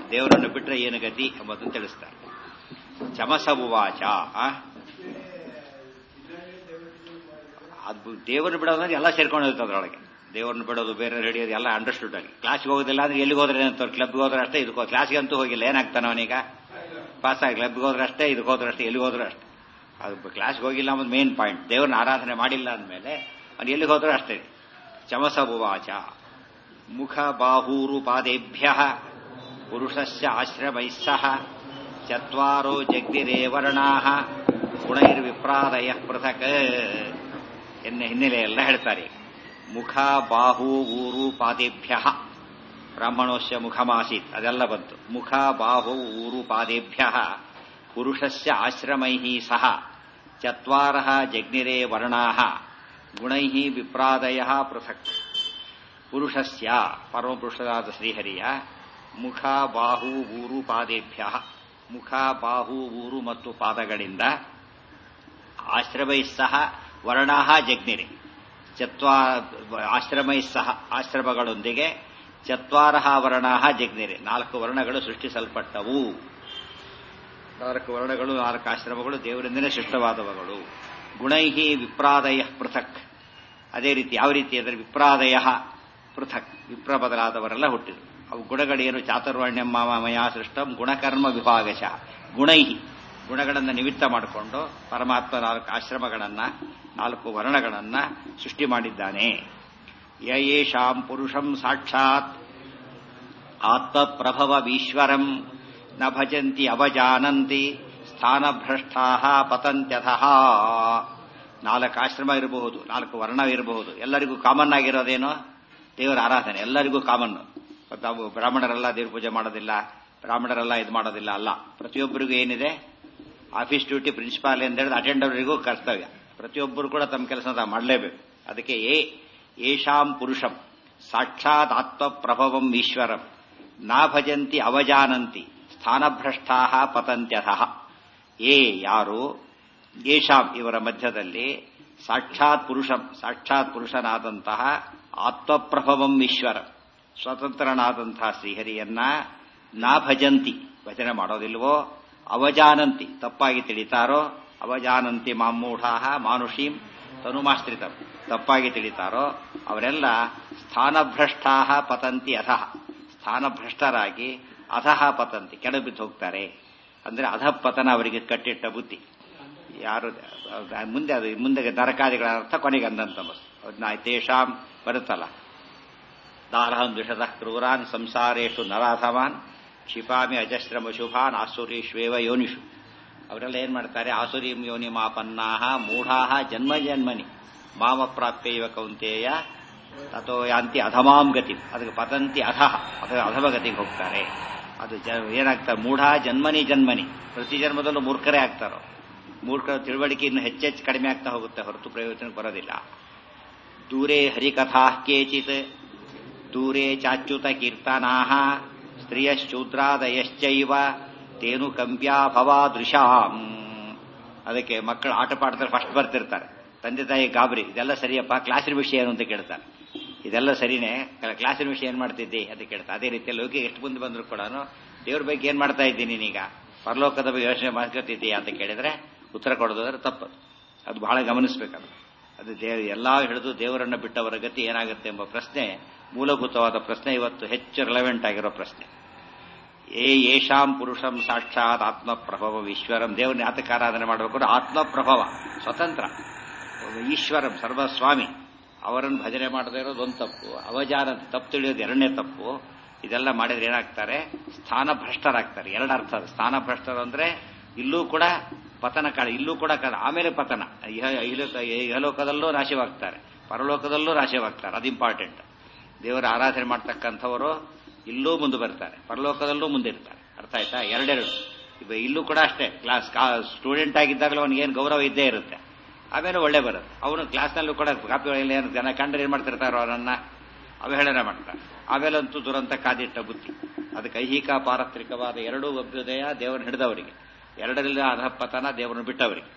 ದೇವರನ್ನು ಬಿಟ್ಟರೆ ಏನು ಗತಿ ಎಂಬುದನ್ನು ತಿಳಿಸ್ತಾರೆ ಚಮಸವುವಾಚ ಆ? ಅದು ದೇವರನ್ನು ಬಿಡೋದ್ರೆ ಎಲ್ಲ ಸೇರ್ಕೊಂಡು ಹೋಗುತ್ತೆ ಅದರೊಳಗೆ ದೇವರನ್ನು ಬಿಡೋದು ಬೇರೆ ಹಿಡಿಯೋದು ಎಲ್ಲ ಅಂಡರ್ಸ್ಟುಡ್ ಆಗಿ ಕ್ಲಾಸ್ಗೆ ಹೋಗೋದಿಲ್ಲ ಅಂದ್ರೆ ಎಲ್ಲಿಗೆ ಹೋದ್ರೆ ಏನಂತಾರೆ ಕ್ಲಬ್ಗೆ ಹೋದ್ರೆ ಅಷ್ಟೇ ಇದಕ್ಕೆ ಕ್ಲಾಸ್ಗೆ ಅಂತೂ ಹೋಗಿಲ್ಲ ಏನಾಗ್ತಾನೆ ಅವನೀಗ ಪಾಸ್ ಆಗಿ ಕ್ಲಬ್ಗೆ ಹೋದ್ರೆ ಅಷ್ಟೇ ಇದಕ್ಕೆ ಹೋದ್ರೆ ಅಷ್ಟೇ ಎಲ್ಲಿಗೆ ಹೋದ್ರೆ ಅಷ್ಟೇ ಅದು ಕ್ಲಾಸ್ಗೆ ಹೋಗಿಲ್ಲ ಅನ್ನೋದು ಮೇನ್ ಪಾಯಿಂಟ್ ದೇವರನ್ನ ಆರಾಧನೆ ಮಾಡಿಲ್ಲ ಅಂದಮೇಲೆ ಅವ್ನು ಎಲ್ಲಿಗೆ ಹೋದ್ರೆ ಅಷ್ಟೇ ಚಮಸಭುವಾಚ ಮುಖ ಬಾಹೂರು ಪಾದೇಭ್ಯ ಪುರುಷಸ್ಯ ಆಶ್ರಮೈಃ ಸಹ ಚತ್ವಾರೋ ಜಗ್ದಿರೇ ವರ್ಣಾ ಗುಣೈರ್ವಿಪ್ರಾದಯ ಪೃಥಕ್ ಎನ್ನ ಹಿನ್ನೆಲೆ ಎಲ್ಲ ಹೇಳ್ತಾರೆ ಮುಖ ಬಾಹು ಊರು ಪಾದೇಭ್ಯ ಬ್ರಾಹ್ಮಣೋಸ್ಯ ಮುಖಮಾಸೀತ್ ಅದೆಲ್ಲ ಬಂತು ಮುಖ ಬಾಹು ಊರು ಪಾದೇಭ್ಯ ಪುರುಷಸ್ಯ ಆಶ್ರಮೈ ಸಹ ಚತ್ವಾರ ಜಗ್ನಿರೇ ವರ್ಣಾ ಗುಣೈ ವಿಪ್ರಾದಯ ಪೃಥಕ್ ಪುರುಷಸ್ಯ ಪರಮಪುರುಷರಾದ ಶ್ರೀಹರಿಯ ಮುಖ ಬಾಹು ಊರು ಪಾದೇಭ್ಯ ಮುಖ ಬಾಹು ಊರು ಮತ್ತು ಪಾದಗಳಿಂದ ಆಶ್ರಮೈ ಸಹ ವರ್ಣಾ ಜಗ್ನಿರೆ ಚತ್ವಾ ಆಶ್ರಮೈ ಸಹ ಆಶ್ರಮಗಳೊಂದಿಗೆ ಚತ್ವಾರ ವರ್ಣಾ ಜಗ್ನಿರೆ ನಾಲ್ಕು ವರ್ಣಗಳು ಸೃಷ್ಟಿಸಲ್ಪಟ್ಟವು ನಾಲ್ಕು ವರ್ಣಗಳು ನಾಲ್ಕು ಆಶ್ರಮಗಳು ದೇವರಿಂದಲೇ ಸೃಷ್ಟವಾದವುಗಳು ಗುಣೈಹಿ ವಿಪ್ರಾದಯ ಪೃಥಕ್ ಅದೇ ರೀತಿ ಯಾವ ರೀತಿ ಅಂದರೆ ವಿಪ್ರಾದಯ ಪೃಥಕ್ ವಿಪ್ರ ಬದಲಾದವರೆಲ್ಲ ಹುಟ್ಟಿದರು ಅವು ಗುಣಗಳೇನು ಚಾತುರ್ವರ್ಣ್ಯ ಮಯ ಸೃಷ್ಟಂ ಗುಣಕರ್ಮ ವಿಭಾಗಶಃ ಗುಣೈಹಿ ಗುಣಗಳನ್ನು ನಿಮಿತ್ತ ಮಾಡಿಕೊಂಡು ಪರಮಾತ್ಮ ನಾಲ್ಕು ಆಶ್ರಮಗಳನ್ನ ನಾಲ್ಕು ವರ್ಣಗಳನ್ನ ಸೃಷ್ಟಿ ಮಾಡಿದ್ದಾನೆ ಯಯೇಷಾಂ ಪುರುಷಂ ಸಾಕ್ಷಾತ್ ಆತ್ಮಪ್ರಭವೀಶ್ವರಂ ನ ಭಜಂತಿ ಅವಜಾನಂತಿ ಸ್ಥಾನಭ್ರಷ್ಟಾ ಪತಂತ್ಯಥಃ ನಾಲ್ಕು ಆಶ್ರಮ ಇರಬಹುದು ನಾಲ್ಕು ವರ್ಣ ಇರಬಹುದು ಎಲ್ಲರಿಗೂ ಕಾಮನ್ ಆಗಿರೋದೇನೋ ದೇವರ ಆರಾಧನೆ ಎಲ್ಲರಿಗೂ ಕಾಮನ್ ತಾವು ಬ್ರಾಹ್ಮಣರೆಲ್ಲ ದೇವ್ರ ಪೂಜೆ ಮಾಡೋದಿಲ್ಲ ಬ್ರಾಹ್ಮಣರೆಲ್ಲ ಇದು ಮಾಡೋದಿಲ್ಲ ಅಲ್ಲ ಪ್ರತಿಯೊಬ್ಬರಿಗೂ ಏನಿದೆ ಆಫೀಸ್ ಡ್ಯೂಟಿ ಪ್ರಿನ್ಸಿಪಾಲ್ ಅಂತ ಹೇಳಿದ್ರೆ ಅಟೆಂಡರ್ರಿಗೂ ಕರ್ತವ್ಯ ಪ್ರತಿಯೊಬ್ಬರು ಕೂಡ ತಮ್ಮ ಕೆಲಸ ತಾವು ಮಾಡಲೇಬೇಕು ಅದಕ್ಕೆ ಏ ಏಷಾಂ ಪುರುಷಂ ಸಾಕ್ಷಾತ್ ಆತ್ಮಪ್ರಭವಂ ಈಶ್ವರಂ ನಾ ಭಜಂತಿ ಅವಜಾನಂತಿ ಸ್ಥಾನಭ್ರಷ್ಟಾ ಪತಂತ್ಯಥಃ ಏ ಯಾರು ಏಷಾಂ ಇವರ ಮಧ್ಯದಲ್ಲಿ ಸಾಕ್ಷಾತ್ ಪುರುಷಂ ಸಾಕ್ಷಾತ್ ಪುರುಷನಾದಂತಹ ಆತ್ಮಪ್ರಭವಂ ಈಶ್ವರ ಸ್ವತಂತ್ರನಾದಂತಹ ಶ್ರೀಹರಿಯನ್ನ ನಾ ಭಜಂತಿ ಭಜನೆ ಮಾಡೋದಿಲ್ವೋ ಅವಜಾನಂತಿ ತಪ್ಪಾಗಿ ತಿಳಿತಾರೋ ಅವಜಾನಂತಿ ಮಾಮೂಢಾ ಮಾನುಷೀಂ ತನುಮಾಶ್ರಿತ ತಪ್ಪಾಗಿ ತಿಳಿತಾರೋ ಅವರೆಲ್ಲ ಸ್ಥಾನಭ್ರಷ್ಟಾ ಪತಂತಿ ಅಧಃ ಸ್ಥಾನಭ್ರಷ್ಟರಾಗಿ ಅಧಃ ಪತಂತಿ ಕೆಳಗೆ ಬಿದ್ದು ಹೋಗ್ತಾರೆ ಅಂದ್ರೆ ಅಧಃಪತನ ಅವರಿಗೆ ಕಟ್ಟಿಟ್ಟ ಬುದ್ಧಿ ಯಾರು ಮುಂದೆ ಅದು ಮುಂದೆ ನರಕಾದಿಗಳ ಅರ್ಥ ಕೊನೆಗೆ ಅಂದಂತ ಅದನ್ನ ತೇಷಾಂ ಬರುತ್ತಲ್ಲ ದಾರಹಂ ದ್ವಿಷತಃ ಕ್ರೂರಾನ್ ಸಂಸಾರೇಶು ನರಾಧವಾನ್ ಕ್ಷಿಪಾಮಿ ಅಜಸ್ರಮ ಶುಭಾನ್ ಆಸುರೀಶ್ವೇವ ಯೋನಿಷು ಅವರೆಲ್ಲ ಏನ್ ಮಾಡ್ತಾರೆ ಆಸುರೀಂ ಯೋನಿ ಮಾಪನ್ನಾಹ ಮೂಢಾಹ ಜನ್ಮ ಜನ್ಮನಿ ಮಾಮ ಪ್ರಾಪ್ಯೈವ ಕೌಂತೇಯ ತಥೋ ಯಾಂತಿ ಅಧಮಾಂ ಗತಿ ಅದಕ್ಕೆ ಪತಂತಿ ಅಧಃ ಅಥವಾ ಅಧಮಗತಿಗೆ ಹೋಗ್ತಾರೆ ಅದು ಏನಾಗ್ತಾರೆ ಮೂಢ ಜನ್ಮನಿ ಜನ್ಮನಿ ಪ್ರತಿ ಜನ್ಮದಲ್ಲೂ ಮೂರ್ಖರೇ ಆಗ್ತಾರೋ ಮೂರ್ಖರ ತಿಳುವಳಿಕೆ ಇನ್ನು ಹೆಚ್ಚೆಚ್ಚು ಕಡಿಮೆ ಆಗ್ತಾ ಹೋಗುತ್ತೆ ಹೊರತು ಪ್ರಯೋಜನಕ್ಕೆ ಬರೋದಿಲ್ಲ ದೂರೇ ಹರಿಕಥಾ ಕೇಚಿತ್ ದೂರೇ ಚಾಚ್ಯುತ ಕೀರ್ತನಾಹ ಸ್ತ್ರೀಯಶೂದ್ರಾದಯಶ್ಚೈವ ತೇನು ಕಂಪ್ಯಾ ಭವಾದೃಶಾಂ ಅದಕ್ಕೆ ಮಕ್ಕಳು ಆಟ ಪಾಠದಲ್ಲಿ ಫಸ್ಟ್ ಬರ್ತಿರ್ತಾರೆ ತಂದೆ ತಾಯಿ ಗಾಬರಿ ಇದೆಲ್ಲ ಸರಿಯಪ್ಪ ಕ್ಲಾಸಿನ ವಿಷಯ ಏನು ಅಂತ ಕೇಳ್ತಾರೆ ಇದೆಲ್ಲ ಸರಿನೇ ಕ್ಲಾಸಿನ ವಿಷಯ ಏನ್ ಮಾಡ್ತಿದ್ದಿ ಅಂತ ಕೇಳ್ತಾರೆ ಅದೇ ರೀತಿ ಲೋಕಿಗೆ ಎಷ್ಟು ಮುಂದೆ ಬಂದ್ರು ಕೂಡ ದೇವ್ರ ಬಗ್ಗೆ ಏನ್ ಮಾಡ್ತಾ ಇದ್ದೀನಿ ನೀನೀಗ ಪರಲೋಕದ ಬಗ್ಗೆ ಯೋಚನೆ ಮಾಡ್ಕೊತಿದ್ದೀಯಾ ಅಂತ ಕೇಳಿದ್ರೆ ಉತ್ತರ ಕೊಡೋದಾದ್ರೆ ತಪ್ಪದು ಅದು ಬಹಳ ಗಮನಿಸಬೇಕದು ಅದು ದೇವ್ ಎಲ್ಲಾ ಹಿಡಿದು ದೇವರನ್ನ ಬಿಟ್ಟವರ ಗತಿ ಏನಾಗುತ್ತೆ ಎಂಬ ಪ್ರಶ್ನೆ ಮೂಲಭೂತವಾದ ಪ್ರಶ್ನೆ ಇವತ್ತು ಹೆಚ್ಚು ರಿಲೆವೆಂಟ್ ಆಗಿರೋ ಪ್ರಶ್ನೆ ಏ ಯೇಷಾಂ ಪುರುಷಂ ಸಾಕ್ಷಾತ್ ಆತ್ಮಪ್ರಭವ ಈಶ್ವರಂ ದೇವರನ್ನ ಯಾತಕ ಆರಾಧನೆ ಮಾಡಬೇಕು ಆತ್ಮಪ್ರಭವ ಸ್ವತಂತ್ರ ಈಶ್ವರಂ ಸರ್ವಸ್ವಾಮಿ ಅವರನ್ನು ಭಜನೆ ಮಾಡದೇ ಇರೋದು ಒಂದು ತಪ್ಪು ಅವಜಾನ ತಪ್ಪು ತಿಳಿಯೋದು ಎರಡನೇ ತಪ್ಪು ಇದೆಲ್ಲ ಮಾಡಿದ್ರೆ ಏನಾಗ್ತಾರೆ ಸ್ಥಾನಭ್ರಷ್ಟರಾಗ್ತಾರೆ ಎರಡು ಅರ್ಥ ಸ್ಥಾನಭ್ರಷ್ಟರು ಅಂದ್ರೆ ಇಲ್ಲೂ ಕೂಡ ಪತನ ಕಾಳ ಇಲ್ಲೂ ಕೂಡ ಕಾಳ ಆಮೇಲೆ ಪತನ ಇಹಲೋಕದಲ್ಲೂ ನಾಶವಾಗ್ತಾರೆ ಪರಲೋಕದಲ್ಲೂ ನಾಶವಾಗ್ತಾರೆ ಅದು ಇಂಪಾರ್ಟೆಂಟ್ ದೇವರ ಆರಾಧನೆ ಮಾಡ್ತಕ್ಕಂಥವರು ಇಲ್ಲೂ ಮುಂದೆ ಬರ್ತಾರೆ ಪರಲೋಕದಲ್ಲೂ ಮುಂದಿರ್ತಾರೆ ಅರ್ಥ ಆಯ್ತಾ ಎರಡೆರಡು ಇಲ್ಲೂ ಕೂಡ ಅಷ್ಟೇ ಕ್ಲಾಸ್ ಸ್ಟೂಡೆಂಟ್ ಆಗಿದ್ದಾಗಲೂ ಅವನಿಗೇನು ಗೌರವ ಇದ್ದೇ ಇರುತ್ತೆ ಆಮೇಲೆ ಒಳ್ಳೆ ಬರುತ್ತೆ ಅವನು ಕ್ಲಾಸ್ನಲ್ಲೂ ಕೂಡ ಕಾಪಿ ಏನು ಜನ ಕಂಡ್ರೆ ಏನು ಮಾಡ್ತಿರ್ತಾರೋ ಅವರನ್ನ ಅವಹೇಳನ ಮಾಡ್ತಾರೆ ಆಮೇಲಂತೂ ದುರಂತ ಕಾದಿಟ್ಟ ಬುದ್ಧಿ ಅದಕ್ಕೆ ಐಹಿಕ ಪಾರತ್ರಿಕವಾದ ಎರಡೂ ಅಭ್ಯುದಯ ದೇವರನ್ನು ಹಿಡಿದವರಿಗೆ ಎರಡರಿಂದ ಅಧಪತನ ದೇವರನ್ನು ಬಿಟ್ಟವರಿಗೆ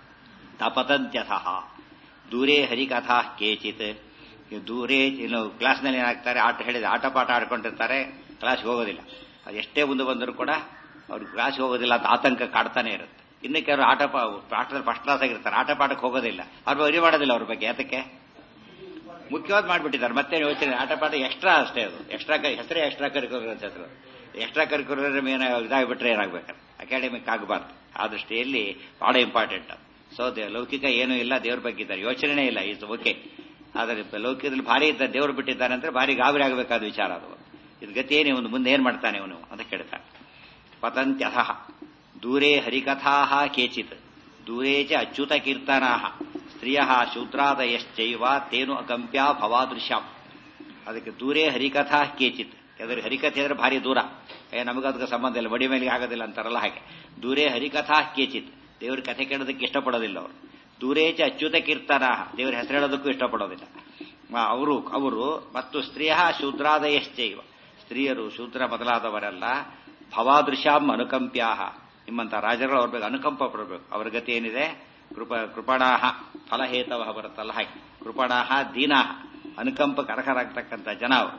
ತಪತಂತ್ಯಥಃ ದೂರೇ ಹರಿಕಥಾ ಕೇಚಿತ್ ದೂರೇ ಇನ್ನು ಕ್ಲಾಸ್ನಲ್ಲಿ ಏನಾಗ್ತಾರೆ ಆಟ ಹೇಳಿದ ಆಟ ಪಾಠ ಆಡ್ಕೊಂಡಿರ್ತಾರೆ ಕ್ಲಾಸ್ಗೆ ಹೋಗೋದಿಲ್ಲ ಅದು ಎಷ್ಟೇ ಮುಂದೆ ಬಂದರೂ ಕೂಡ ಅವ್ರಿಗೆ ಕ್ಲಾಸ್ಗೆ ಹೋಗೋದಿಲ್ಲ ಅಂತ ಆತಂಕ ಕಾಡ್ತಾನೆ ಇರುತ್ತೆ ಇನ್ನು ಕೆಲವರು ಆಟ ಪಾಠದಲ್ಲಿ ಫಸ್ಟ್ ಕ್ಲಾಸ್ ಆಗಿರ್ತಾರೆ ಆಟ ಪಾಠಕ್ಕೆ ಹೋಗೋದಿಲ್ಲ ಅವ್ರು ಅರಿ ಮಾಡೋದಿಲ್ಲ ಅವ್ರ ಬಗ್ಗೆ ಯಾತಕ್ಕೆ ಮುಖ್ಯವಾದ ಮಾಡಿಬಿಟ್ಟಿದ್ದಾರೆ ಮತ್ತೆ ಯೋಚನೆ ಆಟ ಪಾಠ ಎಕ್ಸ್ಟ್ರಾ ಅಷ್ಟೇ ಅದು ಎಕ್ಸ್ಟ್ರಾ ಹೆಸರೇ ಎಕ್ಸ್ಟ್ರಾ ಕರಿಕ್ಯುಲರ್ ಅಂತ ಹೆಸರು ಎಕ್ಸ್ಟ್ರಾ ಕರಿಕ್ಯುಲರ್ ಏನ ಇದಾಗ್ಬಿಟ್ರೆ ಏನಾಗಬೇಕಾದ್ರೆ ಅಕಾಡೆಮಿಕ್ ಆಗಬಾರ್ದು ಆ ದೃಷ್ಟಿಯಲ್ಲಿ ಬಹಳ ಇಂಪಾರ್ಟೆಂಟ್ ಸೊ ಲೌಕಿಕ ಏನೂ ಇಲ್ಲ ದೇವ್ರ ಬಗ್ಗೆ ಇದ್ದಾರೆ ಯೋಚನೆ ಇಲ್ಲ ಇದು ಓಕೆ ಆದರೆ ಲೌಕಿಕದಲ್ಲಿ ಭಾರಿ ಇದ್ದ ದೇವ್ರು ಬಿಟ್ಟಿದ್ದಾನೆ ಅಂದ್ರೆ ಭಾರಿ ಗಾಬರಿ ಆಗಬೇಕಾದ ವಿಚಾರ ಅದು ಇದು ಗತಿ ಏನು ಒಂದು ಮುಂದೆ ಏನ್ ಮಾಡ್ತಾನೆ ಇವನು ಅಂತ ಕೇಳ್ತಾನೆ ಪತಂತ್ಯಥ ದೂರೇ ಹರಿಕಥಾ ಕೇಚಿತ್ ದೂರೇ ಚ ಅಚ್ಯುತ ಕೀರ್ತನಾ ಸ್ತ್ರೀಯ ಶೂದ್ರಾದಯಶ್ಚೈವ ತೇನು ಅಕಂಪ್ಯ ಭವಾದೃಶ್ಯಾಂ ಅದಕ್ಕೆ ದೂರೇ ಹರಿಕಥಾ ಕೇಚಿತ್ ಯಾವ್ದಾದ್ರು ಹರಿಕಥೆ ಅಂದ್ರೆ ಭಾರಿ ದೂರ ಏ ನಮಗದಕ್ಕೆ ಸಂಬಂಧ ಇಲ್ಲ ಬಡಿ ಮೇಲೆ ಆಗೋದಿಲ್ಲ ಅಂತಾರಲ್ಲ ಹಾಗೆ ದೂರೇ ಹರಿಕಥಾ ಕೇಚಿತ್ ದೇವ್ರ ಕಥೆ ಕೇಳೋದಕ್ಕೆ ಇಷ್ಟಪಡೋದಿಲ್ಲ ಅವರು ದೂರೇಚ ಅಚ್ಯುತ ಕೀರ್ತನ ದೇವರ ಹೆಸರು ಹೇಳೋದಕ್ಕೂ ಇಷ್ಟಪಡೋದಿಲ್ಲ ಅವರು ಅವರು ಮತ್ತು ಸ್ತ್ರೀಯ ಶೂದ್ರಾದಯಶ್ಚೈವ ಸ್ತ್ರೀಯರು ಶೂದ್ರ ಮೊದಲಾದವರೆಲ್ಲ ಭವಾದೃಶ್ಯಾಂ ಅನುಕಂಪ್ಯಾಹ ನಿಮ್ಮಂತ ರಾಜರುಗಳು ಅವ್ರ ಬಗ್ಗೆ ಅನುಕಂಪ ಪಡಬೇಕು ಅವರ ಗತಿ ಏನಿದೆ ಕೃಪ ಕೃಪಣಾಹ ಫಲಹೇತವ ಬರುತ್ತಲ್ಲ ಹಾಗೆ ಕೃಪಣಾಹ ದೀನಾಹ ಅನುಕಂಪಕ್ಕೆ ಅರ್ಹರಾಗ್ತಕ್ಕಂಥ ಜನ ಅವರು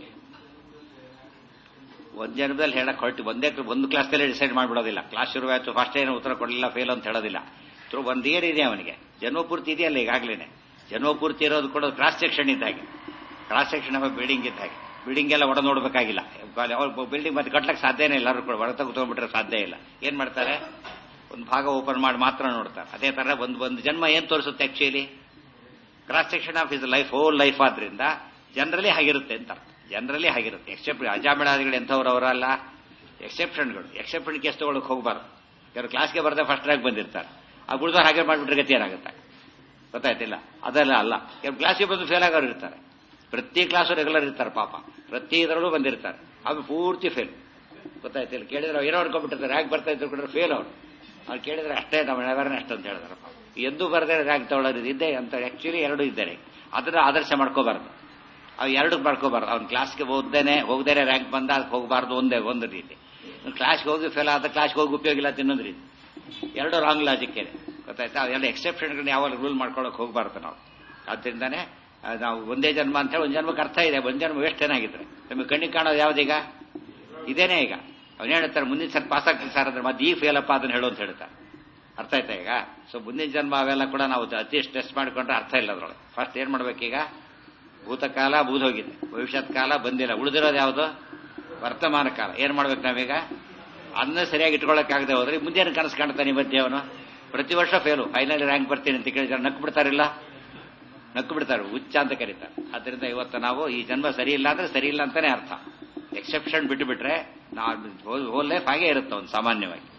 ಒಂದ್ ಜನ್ಮದಲ್ಲಿ ಹೇಳಕ್ ಹೊರಟಿ ಒಂದೇ ಒಂದು ಕ್ಲಾಸ್ದಲ್ಲಿ ಡಿಸೈಡ್ ಮಾಡ್ಬಿಡೋದಿಲ್ಲ ಕ್ಲಾಸ್ ಶುರುವಾಯ್ತು ಫಸ್ಟ್ ಏನು ಉತ್ತರ ಕೊಡಲಿಲ್ಲ ಫೇಲ್ ಅಂತ ಹೇಳೋದಿಲ್ಲ ಒಂದ್ ಇಯರ್ ಇದೆ ಅವನಿಗೆ ಜನ್ಮಪೂರ್ತಿ ಇದೆಯಲ್ಲ ಈಗಾಗಲೇ ಜನ್ಮಪೂರ್ತಿ ಇರೋದು ಕೂಡ ಕ್ರಾಸ್ ಸೆಕ್ಷನ್ ಇದ್ದಾಗೆ ಕ್ರಾಸ್ ಸೆಕ್ಷನ್ ಆಫ್ ಬಿಲ್ಡಿಂಗ್ ಇದ್ದಾಗೆ ಬಿಲ್ಡಿಂಗ್ ಎಲ್ಲ ಒಡ ನೋಡ್ಬೇಕಾಗಿಲ್ಲ ಬಿಲ್ಡಿಂಗ್ ಮತ್ತೆ ಕಟ್ಲಕ್ಕೆ ಸಾಧ್ಯನೇ ಇಲ್ಲ ಎಲ್ಲರೂ ಕೂಡ ಹೊರ ತಗೊಂಡ್ಬಿಟ್ರೆ ಸಾಧ್ಯ ಇಲ್ಲ ಏನ್ ಮಾಡ್ತಾರೆ ಒಂದು ಭಾಗ ಓಪನ್ ಮಾಡಿ ಮಾತ್ರ ನೋಡ್ತಾರೆ ಅದೇ ತರ ಒಂದು ಒಂದು ಜನ್ಮ ಏನ್ ತೋರಿಸುತ್ತೆ actually cross section of his life whole life ಆದ್ರಿಂದ ಜನರಲಿ ಹಾಗಿರುತ್ತೆ ಅಂತ ಜನರಲಿ ಹಾಗಿರುತ್ತೆ ಎಕ್ಸೆಪ್ಟ್ ಅಜಾಮಿಳಾದಿಗಳು ಎಂಥವ್ರು ಅವರಲ್ಲ ಎಕ್ಸೆಪ್ಷನ್ಗಳು ಎಕ್ಸೆಪ್ಷನ್ ಕೇಸ್ ತಗೊಳಕ್ ಹೋಗ್ಬಾರ್ದು ಯಾರು ಕ್ಲಾಸ್ಗೆ ಬರದೆ ಫಸ್ಟ್ ರ್ಯಾಂಕ್ ಬಂದಿರ್ತಾರೆ ಆ ಗುಡ್ದವ್ರು ಹಾಗೆ ಮಾಡ್ಬಿಟ್ರೆ ಗತಿ ಏನಾಗುತ್ತೆ ಗೊತ್ತಾಯ್ತಿಲ್ಲ ಅದೆಲ್ಲ ಅಲ್ಲ ಯಾರು ಕ್ಲಾಸಿಗೆ ಬಂದು ಫೇಲ್ ಆಗೋರು ಇರ್ತಾರೆ ಪ್ರತಿ ಕ್ಲಾಸು ರೆಗ್ಯುಲರ್ ಇರ್ತಾರೆ ಪಾಪ ಪ್ರತಿ ಇದರಲ್ಲೂ ಬಂದಿರ್ತಾರೆ ಅದು ಪೂರ್ತಿ ಫೇಲ್ ಗೊತ್ತಾಯ್ತಿಲ್ಲ ಕೇಳಿದ್ರೆ ಏನೋ ಅನ್ಕೊಂಡ್ಬಿಟ್ಟಿರ್ತಾರೆ ರ್ಯಾಂಕ್ ಬರ್ತಾ ಇದ್ರು ಕೂಡ ಫೇಲ್ ಅವರು ಅವ್ರು ಕೇಳಿದ್ರೆ ಅಷ್ಟೇ ನಾವು ಅವೇರ್ನೆಸ್ ಅಂತ ಹೇಳಿದಾರಪ್ಪ ಎಂದು ಬರದೇ ರ್ಯಾಂಕ್ ತಗೊಳ್ಳೋದು ಇದ್ದೇ ಅಂತ ಆಕ್ಚುಲಿ ಎರಡು ಇದ್ದಾರೆ ಅದನ್ನ ಆದರ್ಶ ಮಾಡ್ಕೋಬಾರ್ದು ಅವು ಎರಡು ಮಾಡ್ಕೋಬಾರ್ದು ಅವ್ನು ಕ್ಲಾಸ್ಗೆ ಓದ್ದೇನೆ ಹೋಗ್ದೇನೆ ರ್ಯಾಂಕ್ ಬಂದ ಅದಕ್ಕೆ ಹೋಗಬಾರ್ದು ಒಂದೇ ಒಂದು ರೀತಿ ಕ್ಲಾಸ್ಗೆ ಹೋಗಿ ಫೇಲ್ ಆದ ಕ್ಲಾಸ್ಗೆ ಹೋಗಿ ಉಪಯೋಗ ಇಲ್ಲ ತಿನ್ನೋದು ರೀತಿ ಎರಡು ರಾಂಗ್ ಲಾಜಿಕ್ ಇದೆ ಗೊತ್ತಾಯ್ತಾ ಅವೆಲ್ಲ ಎಕ್ಸೆಪ್ಷನ್ಗಳನ್ನ ಯಾವಾಗ ರೂಲ್ ಮಾಡ್ಕೊಳಕ್ ಹೋಗ್ಬಾರ್ದು ನಾವು ಆದ್ರಿಂದಾನೆ ನಾವು ಒಂದೇ ಜನ್ಮ ಅಂತ ಹೇಳಿ ಒಂದು ಜನ್ಮಕ್ಕೆ ಅರ್ಥ ಇದೆ ಒಂದು ಜನ್ಮ ವೇಸ್ಟ್ ಏನಾಗಿದ್ರೆ ನಮಗೆ ಕಣ್ಣಿಗೆ ಕಾಣೋದು ಯಾವ್ದೀಗ ಇದೇನೇ ಈಗ ಅವನು ಹೇಳ್ತಾರೆ ಮುಂದಿನ ಸರ್ ಪಾಸ್ ಆಗ್ತೀನಿ ಸರ್ ಅಂದ್ರೆ ಮತ್ತೆ ಈಗ ಫೇಲ್ ಅಪ್ಪ ಅದನ್ನ ಹೇಳು ಅಂತ ಹೇಳ್ತಾರೆ ಅರ್ಥ ಆಯ್ತಾ ಈಗ ಸೊ ಮುಂದಿನ ಜನ್ಮ ಅವೆಲ್ಲ ಕೂಡ ನಾವು ಅತಿ ಸ್ಟ್ರೆಸ್ ಮಾಡ್ಕೊಂಡ್ರೆ ಅರ್ಥ ಇಲ್ಲ ಅದ್ರೊಳಗೆ ಫಸ್ಟ್ ಏನ್ ಮಾಡ್ಬೇಕೀಗ ಭೂತಕಾಲ ಬೂದೋಗಿದೆ ಭವಿಷ್ಯತ್ ಕಾಲ ಬಂದಿಲ್ಲ ಉಳಿದಿರೋದು ಯಾವುದು ವರ್ತಮಾನ ಕಾಲ ಏನ್ ಮಾಡ್ಬೇಕು ನಾವೀಗ ಅದನ್ನ ಸರಿಯಾಗಿ ಇಟ್ಕೊಳ್ಳೋಕ್ಕಾಗದೆ ಹೋದ್ರೆ ಮುಂದೇನು ಕನಸು ಕಾಣ್ತಾನೆ ಮಧ್ಯೆ ಅವನು ಪ್ರತಿ ವರ್ಷ ಫೇಲು ಫೈನಲ್ ರ್ಯಾಂಕ್ ಬರ್ತೀನಿ ಅಂತ ಕೇಳಿದ್ರೆ ನಕ್ಕು ಬಿಡ್ತಾರಿಲ್ಲ ನಕ್ಕು ಬಿಡ್ತಾರೆ ಹುಚ್ಚ ಅಂತ ಕರೀತಾರೆ ಅದರಿಂದ ಇವತ್ತು ನಾವು ಈ ಜನ್ಮ ಸರಿ ಇಲ್ಲ ಅಂದ್ರೆ ಸರಿ ಇಲ್ಲ ಅಂತಾನೆ ಅರ್ಥ ಎಕ್ಸೆಪ್ಷನ್ ಬಿಟ್ಟು ಬಿಟ್ರೆ ನಾವು ಹೋಲ್ ಲೈಫ್ ಹಾಗೆ ಇರುತ್ತೆ ಒಂದು ಸಾಮಾನ್ಯವಾಗಿ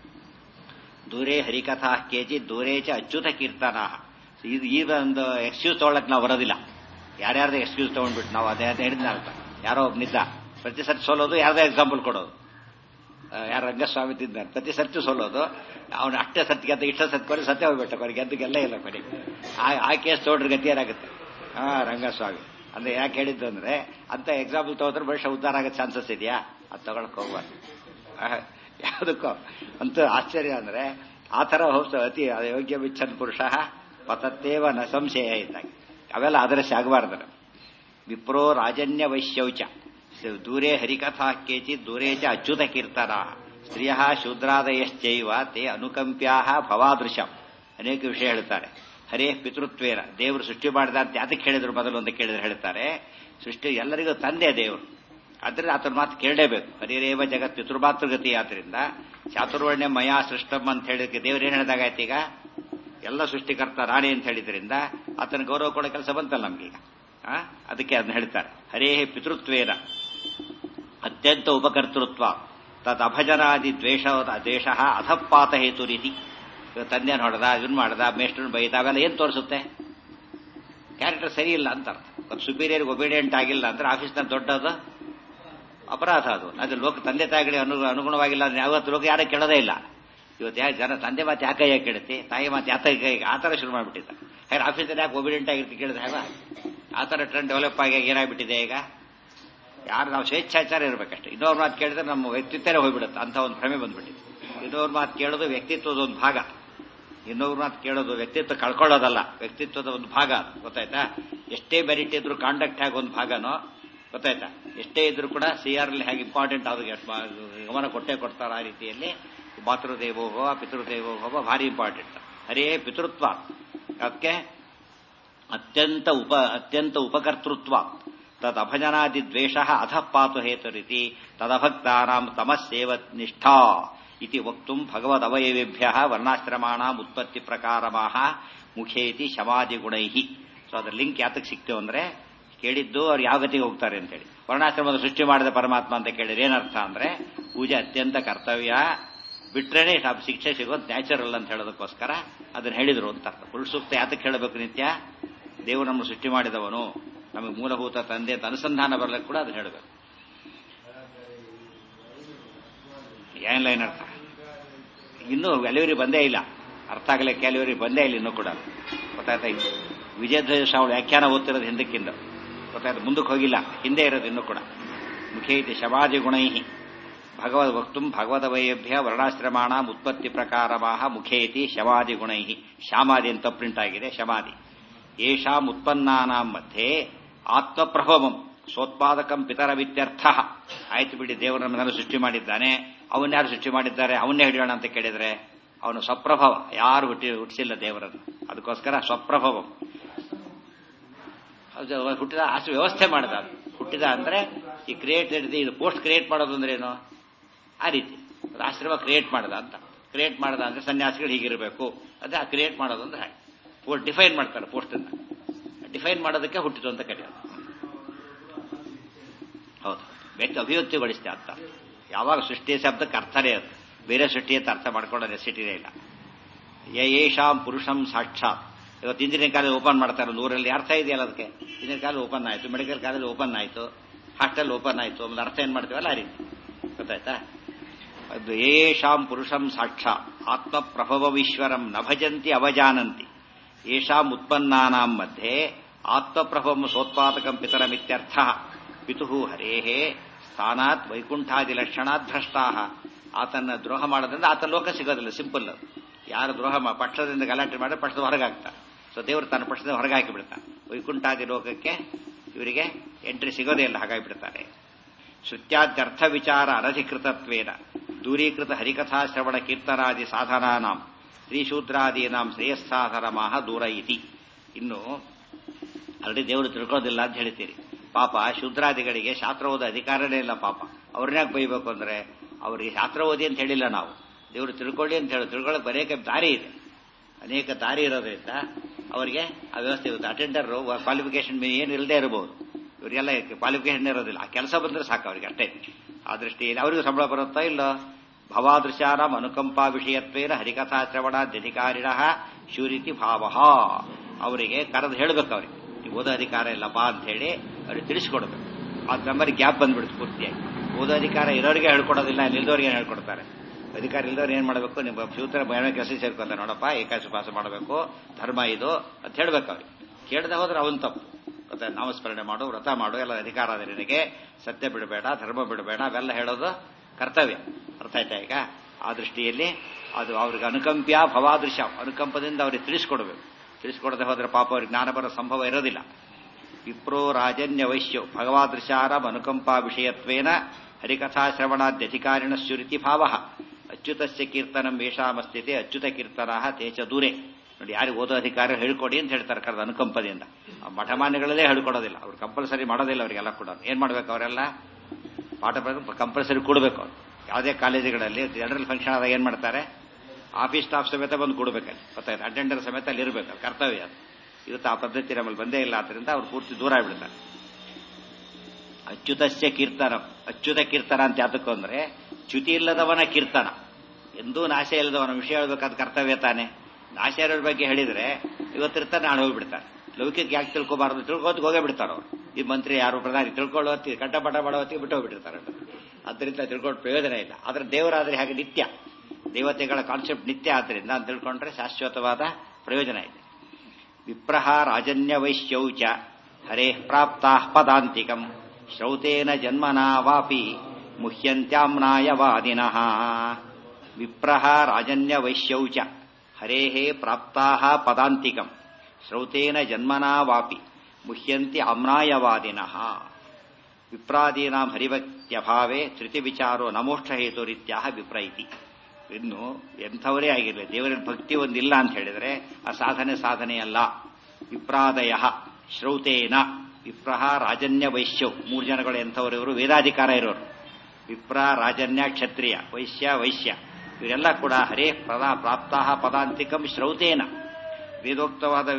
ದೂರೇ ಹರಿಕಥಾ ಕೆಜಿ ದೂರೇ ಚ ಅಚ್ಯುತ ಕೀರ್ತನ ಇದು ಈ ಒಂದು ಎಕ್ಸ್ಕ್ಯೂಸ್ ತಗೊಳಕ್ ನಾವು ಬರೋದಿಲ್ಲ ಯಾರ್ಯಾರ್ದು ಎಕ್ಸ್ಕ್ಯೂಸ್ ತಗೊಂಡ್ಬಿಟ್ಟು ನಾವು ಅದೇ ಅದೇ ಹೇಳಿದ್ನ ಅರ್ಥ ಯಾರೋ ಒಬ್ಬನಿದ್ದ ಪ್ರತಿ ಸರ್ತಿ ಸೋಲೋದು ಯಾರ್ದೋ ಎಕ್ಸಾಂಪಲ್ ಕೊಡೋದು ಯಾರು ರಂಗಸ್ವಾಮಿ ತಿಂದಾರೆ ಪ್ರತಿ ಸರ್ತಿ ಸೋಲೋದು ಅವನು ಅಷ್ಟೇ ಸತ್ಯ ಗೆದ್ದ ಇಷ್ಟ ಸತ್ಕೊಂಡು ಸತ್ಯ ಹೋಗ್ಬಿಟ್ಟ ಕೊನೆಗೆ ಗೆದ್ದಕ್ಕೆಲ್ಲ ಇಲ್ಲ ಕೊನೆಗೆ ಆ ಕೇಸ್ ತೋಡ್ರೆ ಗತಿ ಏನಾಗುತ್ತೆ ಹಾ ರಂಗಸ್ವಾಮಿ ಅಂದ್ರೆ ಯಾಕೆ ಹೇಳಿದ್ದು ಅಂದ್ರೆ ಅಂತ ಎಕ್ಸಾಂಪಲ್ ತಗೋದ್ರೆ ಬಹುಶಃ ಉದ್ಧಾರ ಆಗೋ ಚಾನ್ಸಸ್ ಇದೆಯಾ ಅದು ತಗೊಳಕ್ ಹೋಗ್ಬಾರ್ದು ಯಾವುದಕ್ಕೋ ಅಂತೂ ಆಶ್ಚರ್ಯ ಅಂದ್ರೆ ಆ ತರ ಹೋಗ್ತ ಅತಿ ಯೋಗ್ಯ ವಿಚ್ಛನ್ ಪುರುಷ ಪತತ್ತೇವ ನ ಸಂಶಯ ಇದ್ದಾಗೆ ಅವೆಲ್ಲ ಆದರ್ಶ ಆಗಬಾರ್ದು ವಿಪ್ರೋ ರಾಜನ್ಯ ವೈಶ್ಯೌಚ ದೂರೇ ಹರಿಕಥಾ ಕೇಚಿ ದೂರೇ ಚ ಅಚ್ಯುತ ಕೀರ್ತನ ಸ್ತ್ರೀಯ ಶೂದ್ರಾದಯಶ್ಚೈವ ತೇ ಅನುಕಂಪ್ಯಾ ಭವಾದೃಶಂ ಅನೇಕ ವಿಷಯ ಹೇಳ್ತಾರೆ ಹರೇ ಪಿತೃತ್ವೇನ ದೇವರು ಸೃಷ್ಟಿ ಮಾಡಿದ ಅಂತ ಯಾತಕ್ಕೆ ಹೇಳಿದ್ರು ಮೊದಲು ಅಂತ ಕೇಳಿದ್ರೆ ಹೇಳ್ತಾರೆ ಸೃಷ್ಟಿ ಎಲ್ಲರಿಗೂ ತಂದೆ ದೇವರು ಆದ್ರೆ ಆತನ ಮಾತು ಕೇಳಲೇಬೇಕು ಹರಿರೇವ ಜಗತ್ ಪಿತೃಮಾತೃಗತಿ ಆದ್ರಿಂದ ಚಾತುರ್ವರ್ಣ್ಯ ಮಯಾ ಸೃಷ್ಟಂ ಅಂತ ಹೇಳಿದಕ್ಕೆ ದೇವ್ರು ಏನ್ ಹೇಳಿದಾಗಾಯ್ತು ಈಗ ಎಲ್ಲ ಸೃಷ್ಟಿಕರ್ತ ನಾನೇ ಅಂತ ಹೇಳಿದ್ರಿಂದ ಆತನ ಗೌರವ ಕೊಡೋ ಕೆಲಸ ಬಂತಲ್ಲ ನಮ್ಗೀಗ ಅದಕ್ಕೆ ಅದನ್ನ ಹೇಳ್ತಾರೆ ಹರೇ ಪಿತೃತ್ವೇನ ಅತ್ಯಂತ ಉಪಕರ್ತೃತ್ವ ತದ್ ಅಭಜನಾದಿ ದ್ವೇಷ ದ್ವೇಷ ಅಧಪಾತ ಹೇತು ರೀತಿ ತಂದೆನ ಹೊಡೆದ ಇದನ್ನ ಮಾಡ್ದ ಮೇಸ್ಟ್ರನ್ ಬೈದ ಅವೆಲ್ಲ ಏನ್ ತೋರಿಸುತ್ತೆ ಕ್ಯಾರೆಕ್ಟರ್ ಸರಿ ಇಲ್ಲ ಅಂತ ಅರ್ಥ ಒಂದು ಸುಪೀರಿಯರ್ಗೆ ಒಬಿಡಿಯಂಟ್ ಆಗಿಲ್ಲ ಅಂದ್ರೆ ಆಫೀಸ್ನ ದೊಡ್ಡದು ಅಪರಾಧ ಅದು ಅದು ಲೋಕ ತಂದೆ ತಾಯಿಗಳಿಗೆ ಅನು ಅನುಗುಣವಾಗಿಲ್ಲ ಅಂದ್ರೆ ಯಾವತ್ತು ಲೋಕ ಯಾರು ಕೇಳೋದೇ ಇಲ್ಲ ಇವತ್ತು ಯಾಕೆ ಜನ ತಂದೆ ಮಾತು ಯಾಕೆ ಯಾಕೆ ಕೇಳುತ್ತೆ ತಾಯಿ ಮಾತು ಯಾತ ಆ ಥರ ಶುರು ಮಾಡಿಬಿಟ್ಟಿದ್ದ ಹಾಗೆ ಆಫೀಸಲ್ಲಿ ಯಾಕೆ ಒಬಿಡಿಯಂಟ್ ಆಗಿರ್ತಿ ಕೇಳಿದ್ರೆ ಹೇಗ ಆ ಥರ ಟ್ರೆಂಡ್ ಡೆವಲಪ್ ಆಗಿ ಏನಾಗ್ಬಿಟ್ಟಿದೆ ಈಗ ಯಾರು ನಾವು ಸ್ವೇಚ್ಛಾಚಾರ ಇರಬೇಕಷ್ಟೇ ಇನ್ನೊವ್ರ ಮಾತು ಕೇಳಿದ್ರೆ ನಮ್ಮ ವ್ಯಕ್ತಿತ್ವನೇ ಹೋಗ್ಬಿಡುತ್ತೆ ಅಂತ ಒಂದು ಭ್ರಮೆ ಬಂದ್ಬಿಟ್ಟಿದೆ ಇನ್ನೊವ್ರ ಮಾತು ಕೇಳೋದು ವ್ಯಕ್ತಿತ್ವದ ಒಂದು ಭಾಗ ಇನ್ನೊಬ್ರ ಮಾತು ಕೇಳೋದು ವ್ಯಕ್ತಿತ್ವ ಕಳ್ಕೊಳ್ಳೋದಲ್ಲ ವ್ಯಕ್ತಿತ್ವದ ಒಂದು ಭಾಗ ಗೊತ್ತಾಯ್ತಾ ಎಷ್ಟೇ ಮೆರಿಟ್ ಇದ್ರು ಕಾಂಡಕ್ಟ್ ಆಗಿ ಒಂದು ಭಾಗನೋ ಗೊತ್ತಾಯ್ತಾ ಎಷ್ಟೇ ಇದ್ರೂ ಕೂಡ ಸಿ ಆರ್ ಅಲ್ಲಿ ಹೇಗೆ ಇಂಪಾರ್ಟೆಂಟ್ ಅವ್ರಿಗೆ ಗಮನ ಕೊಟ್ಟೇ ಕೊಡ್ತಾರೆ ಆ ರೀತಿಯಲ್ಲಿ ಮಾತೃದೇವೋಭವ ಪಿತೃದೇವೋಭವ ಭಾರಿ ಇಂಪಾರ್ಟೆಂಟ್ ಹರೇ ಪಿತೃತ್ವ ಅದಕ್ಕೆ ಅತ್ಯಂತ ಉಪ ಅತ್ಯಂತ ಉಪಕರ್ತೃತ್ವ ತದಭಜನಾದಿ ದ್ವೇಷ ಅಧಃ ಪಾತು ಹೇತುರಿತಿ ತದಭಕ್ತಾನಾಂ ತಮಸ್ಸೇವ ನಿಷ್ಠಾ ಇತಿ ವಕ್ತು ಭಗವದವಯವೇಭ್ಯ ವರ್ಣಾಶ್ರಮಾಣ ಉತ್ಪತ್ತಿ ಪ್ರಕಾರಮಾಹ ಮುಖೇತಿ ಶಮಾದಿ ಗುಣೈ ಸೊ ಅದ್ರ ಲಿಂಕ್ ಯಾತಕ್ಕೆ ಸಿಕ್ತು ಅಂದ್ರೆ ಕೇಳಿದ್ದು ಅವ್ರು ಯಾವ ಗತಿಗೆ ಹೋಗ್ತಾರೆ ಅಂತೇಳಿ ವರ್ಣಾಶ್ರಮದ ಸೃಷ್ಟಿ ಮಾಡಿದ ಪರಮಾತ್ಮ ಅಂತ ಕೇಳಿದ್ರೆ ಏನರ್ಥ ಅಂದ್ರೆ ಪೂಜೆ ಅತ್ಯಂತ ಕರ್ತವ್ಯ ಬಿಟ್ರೇನೆ ಶಿಕ್ಷೆ ಸಿಗೋದು ನ್ಯಾಚುರಲ್ ಅಂತ ಹೇಳೋದಕ್ಕೋಸ್ಕರ ಅದನ್ನ ಹೇಳಿದ್ರು ಅಂತ ಅರ್ಥ ಪುರುಷ ಸೂಕ್ತ ಯಾತಕ್ಕೆ ಹೇಳಬೇಕು ನಿತ್ಯ ದೇವರು ನಮ್ಮ ಸೃಷ್ಟಿ ಮಾಡಿದವನು ನಮಗೆ ಮೂಲಭೂತ ತಂದೆ ಅಂತ ಅನುಸಂಧಾನ ಬರ್ಲಿಕ್ಕೆ ಕೂಡ ಅದನ್ನ ಹೇಳಬೇಕು ಏನಿಲ್ಲ ಏನರ್ಥ ಇನ್ನೂ ವ್ಯಾಲ್ಯೂರಿ ಬಂದೇ ಇಲ್ಲ ಅರ್ಥ ಆಗಲಿ ಕ್ಯಾಲ್ಯೂರಿ ಬಂದೇ ಇಲ್ಲ ಇನ್ನೂ ಕೂಡ ಗೊತ್ತಾಯ್ತಾ ಇತ್ತು ವಿಜಯಧ್ವಜ ಅವಳು ವ್ಯಾಖ್ಯಾನ ಓದ್ತಿರೋದು ಹಿಂದಕ್ಕಿಂದ ಗೊತ್ತಾಯ್ತು ಮುಂದಕ್ಕೆ ಹೋಗಿಲ್ಲ ಹಿಂದೆ ಇರೋದು ಇನ್ನೂ ಕೂಡ ಮುಖೇತಿ ಶವಾದಿ ಗುಣೈ ಭಗವದ್ ವಕ್ತು ಭಗವದವಯಭ್ಯ ವರ್ಣಾಶ್ರಮಾಣ ಉತ್ಪತ್ತಿ ಪ್ರಕಾರವಾಹ ಮುಖೇತಿ ಶವಾದಿ ಗುಣೈ ಶ್ಯಾಮಾದಿ ಅಂತ ಪ್ರಿಂಟ್ ಆಗಿದೆ ಶಮಾದಿ ಯೇಷಾಂ ಉತ್ಪನ್ನಾನಾಂ ಮಧ್ಯೆ ಆತ್ಮಪ್ರಭವಂ ಸೋತ್ಪಾದಕಂ ಪಿತರವಿತ್ಯರ್ಥ ಆಯ್ತು ಬಿಡಿ ದೇವರು ನಮ್ಮನ್ನೆಲ್ಲ ಸೃಷ್ಟಿ ಮಾಡಿದ್ದಾನೆ ಅವನ್ಯಾರು ಸೃಷ್ಟಿ ಮಾಡಿದ್ದಾರೆ ಅವನ್ನೇ ಹಿಡಿಯೋಣ ಅಂತ ಕೇಳಿದ್ರೆ ಅವನು ಸ್ವಪ್ರಭವ ಯಾರು ಹುಟ್ಟಿ ಹುಟ್ಟಿಸಿಲ್ಲ ದೇವರನ್ನು ಅದಕ್ಕೋಸ್ಕರ ಸ್ವಪ್ರಭವಂ ಹುಟ್ಟಿದ ಅಷ್ಟು ವ್ಯವಸ್ಥೆ ಮಾಡಿದ ಹುಟ್ಟಿದ ಅಂದ್ರೆ ಈ ಕ್ರಿಯೇಟ್ ಇದು ಪೋಸ್ಟ್ ಕ್ರಿಯೇಟ್ ಮಾಡೋದು ಅಂದ್ರೆ ಏನು ಆ ರೀತಿ ಆಶ್ರಮ ಕ್ರಿಯೇಟ್ ಮಾಡದ ಅಂತ ಕ್ರಿಯೇಟ್ ಮಾಡದ ಅಂದ್ರೆ ಸನ್ಯಾಸಿಗಳು ಹೀಗಿರಬೇಕು ಅದೇ ಆ ಕ್ರಿಯೇಟ್ ಮಾಡೋದು ಅಂದ್ರೆ ಹಾಗೆ ಪೋಸ್ಟ್ ಡಿಫೈನ್ ಮಾಡ್ತಾರೆ ಪೋಸ್ಟ್ ಅನ್ನ ಡಿಫೈನ್ ಮಾಡೋದಕ್ಕೆ ಹುಟ್ಟಿತು ಅಂತ ಕರೆಯೋದು ಹೌದು ವ್ಯಕ್ತಿ ಅಭಿವ್ಯಕ್ತಿಗೊಳಿಸಿದೆ ಅಂತ ಯಾವಾಗ ಸೃಷ್ಟಿಯ ಶಬ್ದಕ್ಕೆ ಅರ್ಥನೇ ಅದು ಬೇರೆ ಸೃಷ್ಟಿ ಅಂತ ಅರ್ಥ ಮಾಡ್ಕೊಳ್ಳೋ ನೆಸಿಟಿನೇ ಇಲ್ಲ ಯೇಷಾಂ ಪುರುಷಂ ಸಾಕ್ಷಾತ್ ಇವತ್ತು ಇಂಜಿನಿಯರಿಂಗ್ ಕಾಲೇಜ್ ಓಪನ್ ಮಾಡ್ತಾರೆ ನೂರಲ್ಲಿ ಅರ್ಥ ಇದೆಯಲ್ಲ ಅದಕ್ಕೆ ಇಂಜಿನಿಯರಿಂಗ್ ಕಾಲೇಜ್ ಓಪನ್ ಆಯಿತು ಮೆಡಿಕಲ್ ಕಾಲೇಜ್ ಓಪನ್ ಆಯಿತು ಹಾಸ್ಟೆಲ್ ಓಪನ್ ಆಯಿತು ಆಮೇಲೆ ಅರ್ಥ ಏನು ಮಾಡ್ತೀವಲ್ಲ ಆ ರೀತಿ ಗೊತ್ತಾಯ್ತಾ ಅದು ಯೇಷಾಂ ಪುರುಷಂ ಸಾಕ್ಷಾತ್ ಆತ್ಮಪ್ರಭವೀಶ್ವರಂ ನ ಭಜಂತಿ ಅವಜಾನಂತಿ ಯೇಷಾಂ ಉತ್ಪನ್ನಾನಾಂ ಮಧ್ಯೆ ಆತ್ಮಪ್ರಭವಂ ಸೋತ್ಪಾದಕಂ ಪಿತರಮಿತ್ಯರ್ಥ ಪಿತು ಹರೇಹೇ ಸ್ಥಾನಾತ್ ವೈಕುಂಠಾದಿ ಲಕ್ಷಣಾತ್ ಭ್ರಷ್ಟಾ ಆತನ ದ್ರೋಹ ಮಾಡೋದ್ರಿಂದ ಆತನ ಲೋಕ ಸಿಗೋದಿಲ್ಲ ಸಿಂಪಲ್ ಯಾರು ದ್ರೋಹ ಪಕ್ಷದಿಂದ ಗಲಾಟೆ ಮಾಡಿದ್ರೆ ಪಕ್ಷದ ಹೊರಗಾಗ್ತಾರೆ ಸೊ ದೇವರು ತನ್ನ ಪಕ್ಷದಿಂದ ಹೊರಗೆ ಹಾಕಿಬಿಡ್ತಾನೆ ವೈಕುಂಠಾದಿ ಲೋಕಕ್ಕೆ ಇವರಿಗೆ ಎಂಟ್ರಿ ಸಿಗೋದೇ ಇಲ್ಲ ಹಾಗಾಗಿಬಿಡ್ತಾರೆ ಶ್ರುತ್ಯಾದ್ಯರ್ಥ ವಿಚಾರ ಅನಧಿಕೃತತ್ವೇನ ದೂರೀಕೃತ ಹರಿಕಥಾ ಶ್ರವಣ ಕೀರ್ತನಾದಿ ಸಾಧನಾನಾಂ ಸ್ತ್ರೀಶೂದ್ರಾದೀನಾಂ ಶ್ರೇಯಸ್ಸಾಧನಮಾಹ ದೂರ ಇತಿ ಇನ್ನು ಆಲ್ರೆಡಿ ದೇವರು ತಿಳ್ಕೊಳ್ಳೋದಿಲ್ಲ ಅಂತ ಹೇಳ್ತೀರಿ ಪಾಪ ಶೂದ್ರಾದಿಗಳಿಗೆ ಶಾಸ್ತ್ರ ಓದೋ ಅಧಿಕಾರನೇ ಇಲ್ಲ ಪಾಪ ಅವ್ರನ್ಯಾಕೆ ಬೈಬೇಕು ಅಂದ್ರೆ ಅವರಿಗೆ ಶಾಸ್ತ್ರ ಓದಿ ಅಂತ ಹೇಳಿಲ್ಲ ನಾವು ದೇವರು ತಿಳ್ಕೊಳ್ಳಿ ಅಂತ ಹೇಳಿ ತಿಳ್ಕೊಳ್ಳೋಕೆ ಬರೆಯಕ್ಕೆ ದಾರಿ ಇದೆ ಅನೇಕ ದಾರಿ ಇರೋದ್ರಿಂದ ಅವರಿಗೆ ಆ ವ್ಯವಸ್ಥೆ ಇರುತ್ತೆ ಅಟೆಂಡರ್ ಕ್ವಾಲಿಫಿಕೇಶನ್ ಏನು ಇಲ್ಲದೆ ಇರಬಹುದು ಇವರಿಗೆಲ್ಲ ಕ್ವಾಲಿಫಿಕೇಶನ್ ಇರೋದಿಲ್ಲ ಆ ಕೆಲಸ ಬಂದ್ರೆ ಸಾಕು ಅವರಿಗೆ ಅಷ್ಟೇ ಆ ದೃಷ್ಟಿಯಲ್ಲಿ ಅವರಿಗೂ ಸಂಬಳ ಬರುತ್ತಾ ಇಲ್ಲ ಭವಾದೃಶಾನಾಂ ಅನುಕಂಪಾ ವಿಷಯತ್ವೇನ ಹರಿಕಥಾ ಶ್ರವಣಾಧ್ಯಧಿಕಾರಿಣ ಶೂರಿತಿ ಭಾವ ಅವರಿಗೆ ಕರೆದು ಹೇಳಬೇಕು ಅವ್ರಿಗೆ ನೀವು ಓದೋ ಅಧಿಕಾರ ಇಲ್ಲಪ್ಪ ಅಂತ ಹೇಳಿ ಅವ್ರಿಗೆ ತಿಳಿಸ್ಕೊಡ್ಬೇಕು ಆ ನಂಬರ್ ಗ್ಯಾಪ್ ಬಂದ್ಬಿಡುತ್ತೆ ಪೂರ್ತಿಯಾಗಿ ಓದೋ ಅಧಿಕಾರ ಇರೋರಿಗೆ ಹೇಳ್ಕೊಡೋದಿಲ್ಲ ಇಲ್ದವ್ರಿಗೆ ಹೇಳ್ಕೊಡ್ತಾರೆ ಅಧಿಕಾರ ಇಲ್ದವ್ರು ಏನ್ ಮಾಡಬೇಕು ನಿಮ್ಮ ಫ್ಯೂಚರ್ ಮನೆ ಕೆಲಸ ಸೇರ್ಕೊಂತ ನೋಡಪ್ಪ ಏಕಾಶ ಪಾಸ ಮಾಡಬೇಕು ಧರ್ಮ ಇದು ಅಂತ ಹೇಳ್ಬೇಕು ಅವ್ರಿಗೆ ಕೇಳದೆ ಹೋದ್ರೆ ಅವನ್ ತಪ್ಪು ಮತ್ತೆ ನಾಮಸ್ಮರಣೆ ಮಾಡು ವ್ರತ ಮಾಡು ಎಲ್ಲ ಅಧಿಕಾರ ಅದ ನಿನಗೆ ಸತ್ಯ ಬಿಡಬೇಡ ಧರ್ಮ ಬಿಡಬೇಡ ಅವೆಲ್ಲ ಹೇಳೋದು ಕರ್ತವ್ಯ ಅರ್ಥ ಆಯ್ತಾ ಈಗ ಆ ದೃಷ್ಟಿಯಲ್ಲಿ ಅದು ಅವ್ರಿಗೆ ಅನುಕಂಪ್ಯ ಭವಾದೃಶ್ಯ ಅನುಕಂಪದಿಂದ ಅವ್ರಿಗೆ ತಿಳಿಸ್ಕೊಡ್ಬೇಕು ತಿಳಿಸ್ಕೊಡದೆ ಹೋದ್ರೆ ಪಾಪ ಅವ್ರಿಗೆ ಜ್ಞಾನ ಬರೋ ಸಂಭವ ಇರೋದಿಲ್ಲ ವಿಪ್ರೋ ರಾಜನ್ಯ ವೈಶ್ಯೋ ಭಗವಾದೃಶಾರಂ ಅನುಕಂಪಾ ವಿಷಯತ್ವೇನ ಹರಿಕಥಾ ಶ್ರವಣಾದ್ಯಧಿಕಾರಿಣ ಸ್ಯುರಿತಿ ಭಾವ ಅಚ್ಯುತಸ್ಯ ಕೀರ್ತನಂ ವೇಷಾಮಸ್ಥಿತಿ ಅಚ್ಯುತ ಕೀರ್ತನ ತೇಚ ದೂರೆ ನೋಡಿ ಯಾರಿಗೆ ಓದೋ ಅಧಿಕಾರ ಹೇಳ್ಕೊಡಿ ಅಂತ ಹೇಳ್ತಾರೆ ಕರೆದ ಅನುಕಂಪದಿಂದ ಆ ಮಠಮಾನ್ಯಗಳಲ್ಲೇ ಹೇಳ್ಕೊಡೋದಿಲ್ಲ ಅವ್ರು ಕಂಪಲ್ಸರಿ ಮಾಡೋದಿಲ್ಲ ಅವರಿಗೆಲ್ಲ ಕೂಡ ಏನ್ ಮಾಡ್ಬೇಕು ಅವರೆಲ್ಲ ಪಾಠ ಕಂಪಲ್ಸರಿ ಕೊಡಬೇಕು ಅವ್ರು ಯಾವುದೇ ಕಾಲೇಜುಗಳಲ್ಲಿ ಜನರಲ್ ಫಂಕ್ಷನ್ ಆದಾಗ ಏನ್ ಮಾಡ್ತಾರೆ ಆಫೀಸ್ ಸ್ಟಾಫ್ ಸಮೇತ ಬಂದು ಕೊಡ್ಬೇಕಲ್ಲಿ ಗೊತ್ತಾಯ್ತು ಅಟೆಂಡರ್ ಸಮೇತ ಅಲ್ಲಿ ಇರಬೇಕು ಕರ್ತವ್ಯ ಅದು ಇವತ್ತು ಆ ಪದ್ಧತಿ ನಮ್ಮಲ್ಲಿ ಬಂದೇ ಇಲ್ಲ ಆದ್ರಿಂದ ಅವ್ರು ಪೂರ್ತಿ ದೂರ ಆಗ್ಬಿಡ್ತಾರೆ ಅಚ್ಯುತಸ್ಯ ಕೀರ್ತನ ಅಚ್ಯುತ ಕೀರ್ತನ ಅಂತ ಯಾತಕ್ಕೂ ಅಂದ್ರೆ ಚ್ಯುತಿ ಇಲ್ಲದವನ ಕೀರ್ತನ ಎಂದೂ ನಾಶ ಇಲ್ಲದವನ ವಿಷಯ ಹೇಳ್ಬೇಕಾದ ಕರ್ತವ್ಯ ತಾನೆ ನಾಶ ಇರೋರ ಬಗ್ಗೆ ಹೇಳಿದ್ರೆ ಇವತ್ತಿರ್ತಾರೆ ನಾಳೆ ಹೋಗ್ಬಿಡ್ತಾರೆ ಲೌಕಿಕ ಯಾಕೆ ತಿಳ್ಕೊಬಾರದು ತಿಳ್ಕೋತ್ ಹೋಗೇ ಬಿಡ್ತಾರ ಅವ್ರು ಈ ಮಂತ್ರಿ ಯಾರು ಪ್ರಧಾನಿ ತಿಳ್ಕೊಳ್ಳೋ ಹೊತ್ತಿಗೆ ಕಂಠಪಾಠ ಮಾಡೋ ಹೊತ್ತಿಗೆ ಬಿಟ್ಟು ಹೋಗ್ಬಿಟ್ಟಿರ್ತಾರೆ ಅದರಿಂದ ತಿಳ್ಕೊಂಡು ಪ್ರಯೋಜನ ಇಲ್ಲ ಆದ್ರೆ ದೇವರಾದ್ರೆ ಹಾಗೆ ನಿತ್ಯ ದೇವತೆಗಳ ಕಾನ್ಸೆಪ್ಟ್ ನಿತ್ಯ ಆದ್ರಿಂದ ಅಂತ ತಿಳ್ಕೊಂಡ್ರೆ ಶಾಶ್ವತವಾದ ಪ್ರಯೋಜನ ಇದೆ ವಿಪ್ರಹ ರಾಜನ್ಯ ವೈಶ್ಯೌಚ ಹರೇ ಪ್ರಾಪ್ತಾ ಪದಾಂತಿಕಂ ಶ್ರೌತೇನ ಜನ್ಮನಾ ವಾಪಿ ಮುಹ್ಯಂತ್ಯಾಮ್ನಾಯವಾದಿನಃ ವಿಪ್ರಹ ರಾಜನ್ಯ ವೈಶ್ಯೌಚ ಹರೇ ಪ್ರಾಪ್ತಾ ಪದಾಂತಿಕಂ ಶ್ರೌತೇನ ಜನ್ಮನಾ ವಾಪಿ ಮುಹ್ಯಂತಿ ಅಮ್ನಾಯವಾದಿನಃ ವಿಪ್ರಾದೀನಾಂ ಹರಿಭಕ್ತ್ಯಭಾವೇ ಧೃತಿ ವಿಚಾರೋ ನಮೋಷ್ಠ ಹೇತುರಿತ್ಯಾಹ ವಿಪ್ರೈತಿ ಇನ್ನು ಎಂಥವರೇ ಆಗಿರಲಿ ದೇವರಲ್ಲಿ ಭಕ್ತಿ ಒಂದಿಲ್ಲ ಅಂತ ಹೇಳಿದ್ರೆ ಆ ಸಾಧನೆ ಸಾಧನೆಯಲ್ಲ ವಿಪ್ರಾದಯ ಶ್ರೌತೇನ ವಿಪ್ರಹ ರಾಜನ್ಯ ವೈಶ್ಯವ್ ಮೂರು ಜನಗಳು ಎಂಥವರು ಇವರು ವೇದಾಧಿಕಾರ ಇರೋರು ವಿಪ್ರ ರಾಜನ್ಯ ಕ್ಷತ್ರಿಯ ವೈಶ್ಯ ವೈಶ್ಯ ಇವರೆಲ್ಲ ಕೂಡ ಹರೇ ಪ್ರದಾ ಪ್ರಾಪ್ತಾ ಪದಾಂತಿಕಂ ಶ್ರೌತೇನ ವೇದೋಕ್ತವಾದ